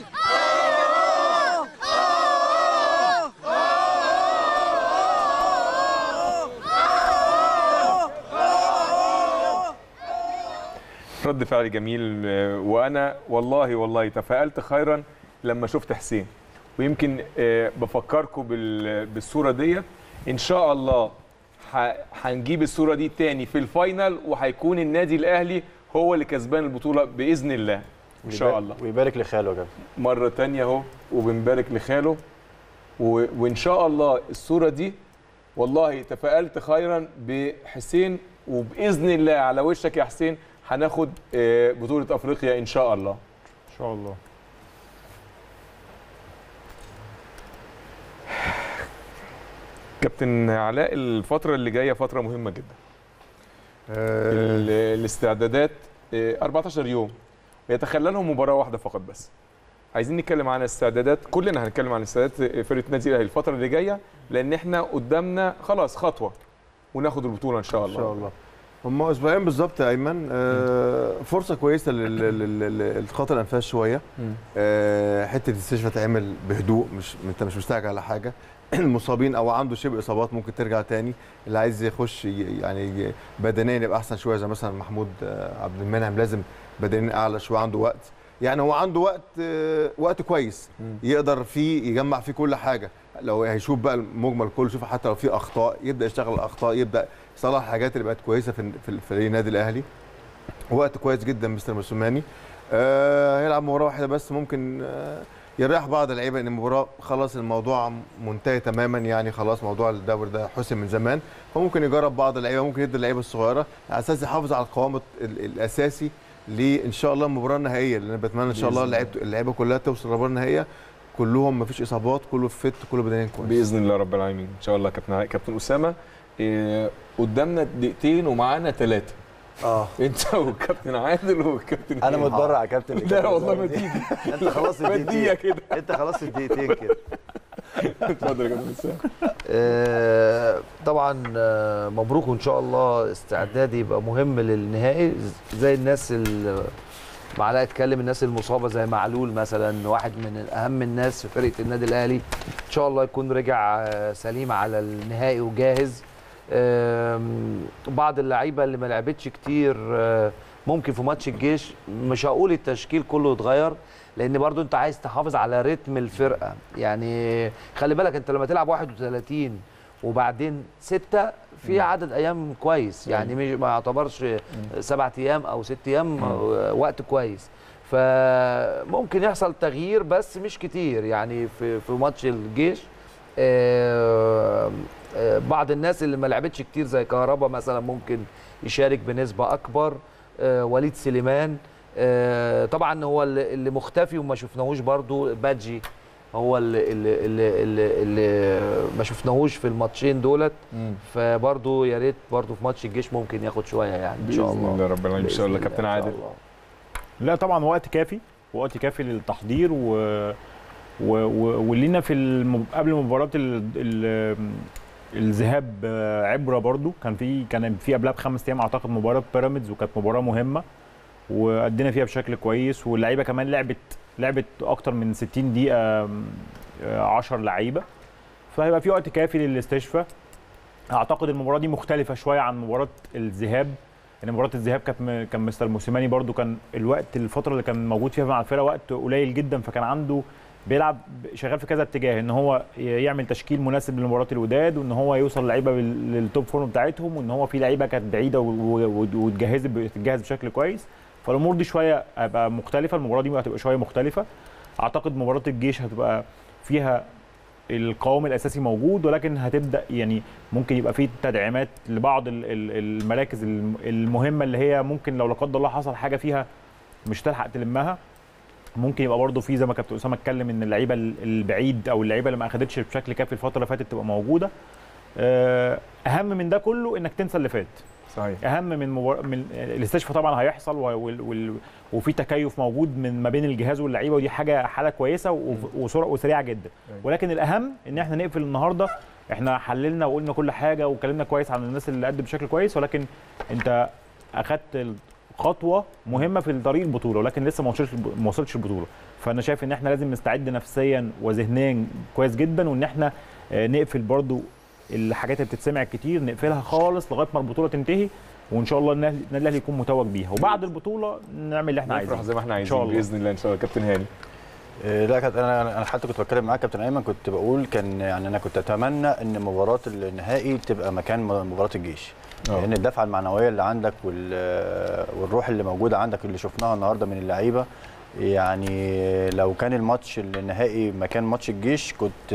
رد فعل جميل آه، وانا والله والله تفائلت خيرا لما شفت حسين ويمكن آه، بفكركم بال- بالصوره ديت ان شاء الله ح- هنجيب الصوره دي تاني في الفاينل وهيكون النادي الاهلي هو اللي كسبان البطوله باذن الله ان شاء ويبارك- الله ويبارك لخاله يا كابتن مره تانية اهو وبنبارك لخاله و... وان شاء الله الصوره دي والله تفائلت خيرا بحسين وباذن الله على وشك يا حسين هناخد آه، بطوله افريقيا ان شاء الله ان شاء الله كابتن علاء الفتره اللي جايه فتره مهمه جدا ال- الاستعدادات آه، 14 يوم يتخللهم مباراه واحده فقط بس عايزين نتكلم عن الاستعدادات كلنا هنتكلم عن استعدادات فرقه نادي الاهلي الفتره اللي جايه لان احنا قدامنا خلاص خطوه وناخد البطوله ان شاء الله ان شاء الله هم اسبوعين بالظبط يا ايمن آه فرصه كويسه للخط الانفاس شويه مم. آه حته الاستشفاء تعمل بهدوء مش انت مش مستعجل على حاجه المصابين او عنده شبه اصابات ممكن ترجع تاني اللي عايز يخش ي- يعني ي- بدنيا يبقى احسن شويه زي مثلا محمود آه، عبد المنعم لازم بدنيا اعلى شويه عنده وقت يعني هو عنده وقت آه، وقت كويس يقدر فيه يجمع فيه كل حاجه لو هيشوف بقى المجمل كله شوف حتى لو في اخطاء يبدا يشتغل الاخطاء يبدا يصلح الحاجات اللي بقت كويسه في في فريق النادي الاهلي وقت كويس جدا مستر موسوماني آه هيلعب مباراه واحده بس ممكن آه يريح بعض اللعيبه ان المباراه خلاص الموضوع منتهي تماما يعني خلاص موضوع الدوري ده حسم من زمان فممكن يجرب بعض اللعيبه ممكن يدي اللعيبه الصغيره على اساس يحافظ على القوام ال- الاساسي لان شاء الله المباراه النهائيه لان بتمنى ان شاء الله بإذن الله. اللعيبه اللعيبه كلها توصل للمباراه النهائيه كلهم مفيش اصابات كله فت كله بدنيا كويس باذن الله رب العالمين ان شاء الله كابتن علاء. كابتن اسامه إيه قدامنا دقيقتين ومعانا ثلاثه اه انت والكابتن عادل والكابتن انا هاني. متبرع يا كابتن لا والله ما تيجي انت خلاص بدية الدقيقتين كده انت خلاص الدقيقتين كده اتفضل يا كابتن اسامه آه، طبعا آه، مبروك وان شاء الله استعداد يبقى مهم للنهائي زي الناس اللي معلقه اتكلم الناس المصابه زي معلول مثلا واحد من اهم الناس في فرقه النادي الاهلي ان شاء الله يكون رجع آه، سليم على النهائي وجاهز آم، بعض اللعيبه اللي ما لعبتش كتير آه، ممكن في ماتش الجيش مش هقول التشكيل كله يتغير لان برضو انت عايز تحافظ على رتم الفرقه يعني خلي بالك انت لما تلعب 31 وبعدين ستة في عدد ايام كويس يعني مش ما يعتبرش سبعة ايام او ست ايام آه، وقت كويس فممكن يحصل تغيير بس مش كتير يعني في في ماتش الجيش آه، آه، بعض الناس اللي ما لعبتش كتير زي كهربا مثلا ممكن يشارك بنسبه اكبر آه، وليد سليمان آه، طبعا هو اللي اللي مختفي وما شفناهوش برضو بادجي هو اللي اللي اللي, اللي, اللي ما شفناهوش في الماتشين دولت فبرضو يا ريت برضو في ماتش الجيش ممكن ياخد شويه يعني ان شاء باذن الله الله رب العالمين ان شاء الله بإذن كابتن إن شاء عادل الله. لا طبعا وقت كافي وقت كافي للتحضير و و و ولينا في الم... قبل مباراه ال... ال... الذهاب آه، عبره برضو كان في كان في قبلها بخمس ايام اعتقد مباراه بيراميدز وكانت مباراه مهمه وادينا فيها بشكل كويس واللعيبه كمان لعبت لعبت اكتر من 60 دقيقه 10 لعيبه فهيبقى في وقت كافي للاستشفاء اعتقد المباراه دي مختلفه شويه عن مباراه الذهاب ان مباراه الذهاب كانت م- كان مستر موسيماني برضو كان الوقت الفتره اللي كان موجود فيها مع الفرقه وقت قليل جدا فكان عنده بيلعب شغال في كذا اتجاه ان هو ي- يعمل تشكيل مناسب لمباراه الوداد وان هو يوصل لعيبه بال- للتوب فورم بتاعتهم وان هو في لعيبه كانت بعيده و- و- واتجهزت بتتجهز بشكل كويس فالامور دي شويه هتبقى مختلفه المباراه دي هتبقى شويه مختلفه اعتقد مباراه الجيش هتبقى فيها القوام الاساسي موجود ولكن هتبدا يعني ممكن يبقى في تدعيمات لبعض ال- ال- المراكز الم- المهمه اللي هي ممكن لو لا قدر الله حصل حاجه فيها مش تلحق تلمها ممكن يبقى برضه في زي ما كابتن اسامه اتكلم ان اللعيبه ال- البعيد او اللعيبه اللي ما اخدتش بشكل كافي الفتره اللي فاتت تبقى موجوده آه، اهم من ده كله انك تنسى اللي فات صحيح اهم من مبار... من الاستشفاء طبعا هيحصل و... وال... وال... وفي تكيف موجود من ما بين الجهاز واللعيبه ودي حاجه حاله كويسه و... وسرعه وسريعه جدا ولكن الاهم ان احنا نقفل النهارده احنا حللنا وقلنا كل حاجه واتكلمنا كويس عن الناس اللي قد بشكل كويس ولكن انت اخدت خطوه مهمه في طريق البطوله ولكن لسه ما وصلش ما وصلتش البطوله فانا شايف ان احنا لازم نستعد نفسيا وذهنيا كويس جدا وان احنا آه، نقفل برضو الحاجات اللي بتتسمع كتير نقفلها خالص لغايه ما البطوله تنتهي وان شاء الله النادي النادي الاهلي يكون متوج بيها وبعد البطوله نعمل اللي احنا نفرح عايزينه زي ما احنا إن شاء عايزين الله. باذن الله ان شاء الله كابتن هاني إيه، لا كانت انا انا حتى كنت بتكلم معاك كابتن ايمن كنت بقول كان يعني انا كنت اتمنى ان مباراه النهائي تبقى مكان مباراه الجيش آه. لان الدفعه المعنويه اللي عندك وال- والروح اللي موجوده عندك اللي شفناها النهارده من اللعيبه يعني لو كان الماتش النهائي مكان ماتش الجيش كنت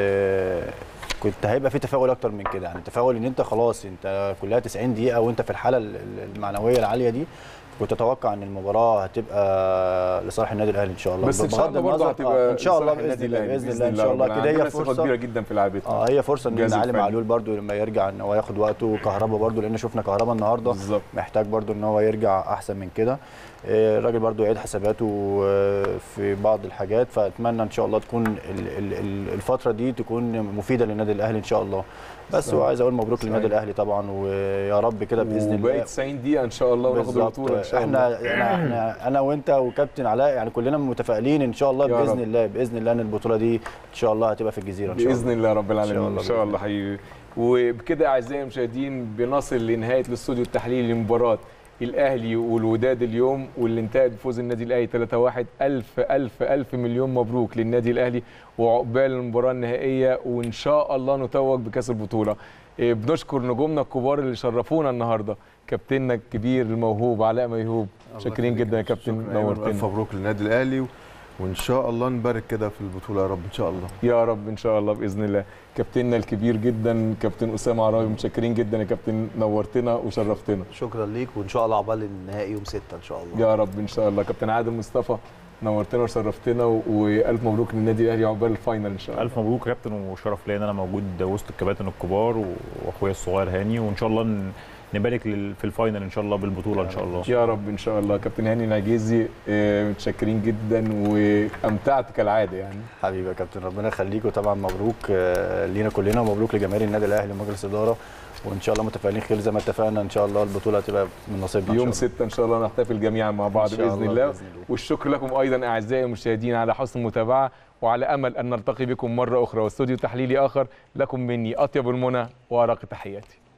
كنت هيبقى في تفاؤل اكتر من كده يعني تفاؤل ان انت خلاص انت كلها 90 دقيقه وانت في الحاله ال- ال- المعنويه العاليه دي كنت اتوقع ان المباراه هتبقى لصالح النادي الاهلي ان شاء الله بس ان شاء بغض الله برضه النظر- هتبقى آه، ان شاء الله لصالح باذن النادي الله الأهلي. باذن الله ان شاء الله ربنا. كده هي عندنا ثقة فرصه كبيره جدا في لعيبتنا اه هي فرصه ان الجهاز علي الفني. معلول برضو لما يرجع ان هو ياخد وقته وكهربا برضو لان شفنا كهربا النهارده بالظبط محتاج برضو ان هو يرجع احسن من كده آه، الراجل برضو يعيد حساباته آه، في بعض الحاجات فاتمنى ان شاء الله تكون ال- ال- ال- الفتره دي تكون مفيده للنادي الاهلي ان شاء الله بس صحيح. وعايز اقول مبروك للنادي صحيح. الاهلي طبعا ويا رب كده باذن وباقي الله 90 دقيقه ان شاء الله وناخد بالظبط. البطوله ان شاء احنا الله احنا احنا انا وانت وكابتن علاء يعني كلنا متفائلين ان شاء الله يا باذن رب. الله باذن الله ان البطوله دي ان شاء الله هتبقى في الجزيره ان شاء الله باذن الله رب العالمين ان الله شاء الله حقيقي وبكده اعزائي المشاهدين بنصل لنهايه الاستوديو التحليلي لمباراه الاهلي والوداد اليوم واللي انتهت بفوز النادي الاهلي 3-1 الف الف الف مليون مبروك للنادي الاهلي وعقبال المباراه النهائيه وان شاء الله نتوج بكاس البطوله إيه، بنشكر نجومنا الكبار اللي شرفونا النهارده كابتننا الكبير الموهوب علاء ميهوب شاكرين جدا يا كابتن الف نورتنا مبروك للنادي الاهلي و- وان شاء الله نبارك كده في البطوله يا رب ان شاء الله يا رب ان شاء الله باذن الله كابتننا الكبير جدا كابتن اسامه عراوي متشكرين جدا يا كابتن نورتنا وشرفتنا شكرا ليك وان شاء الله عقبال النهائي يوم 6 ان شاء الله يا رب ان شاء الله كابتن عادل مصطفى نورتنا وشرفتنا و- والف مبروك للنادي الاهلي عقبال الفاينل ان شاء الله الف مبروك يا كابتن وشرف ليا ان انا موجود وسط الكباتن الكبار واخويا الصغير هاني وان شاء الله ن- نبارك لل- في الفاينل ان شاء الله بالبطوله ان شاء الله يا رب ان شاء الله كابتن هاني العجيزي آه، متشكرين جدا وامتعت كالعاده يعني حبيبي يا كابتن ربنا يخليك وطبعا مبروك آه، لينا كلنا ومبروك لجماهير النادي الاهلي ومجلس الاداره وان شاء الله متفائلين خير زي ما اتفقنا ان شاء الله البطوله هتبقى من نصيبنا إن يوم شاء الله. 6 ان شاء الله نحتفل جميعا مع بعض إن شاء باذن الله الله بإذن الله. والشكر لكم ايضا اعزائي المشاهدين على حسن المتابعه وعلى امل ان نلتقي بكم مره اخرى واستوديو تحليلي اخر لكم مني اطيب المنى وارق تحياتي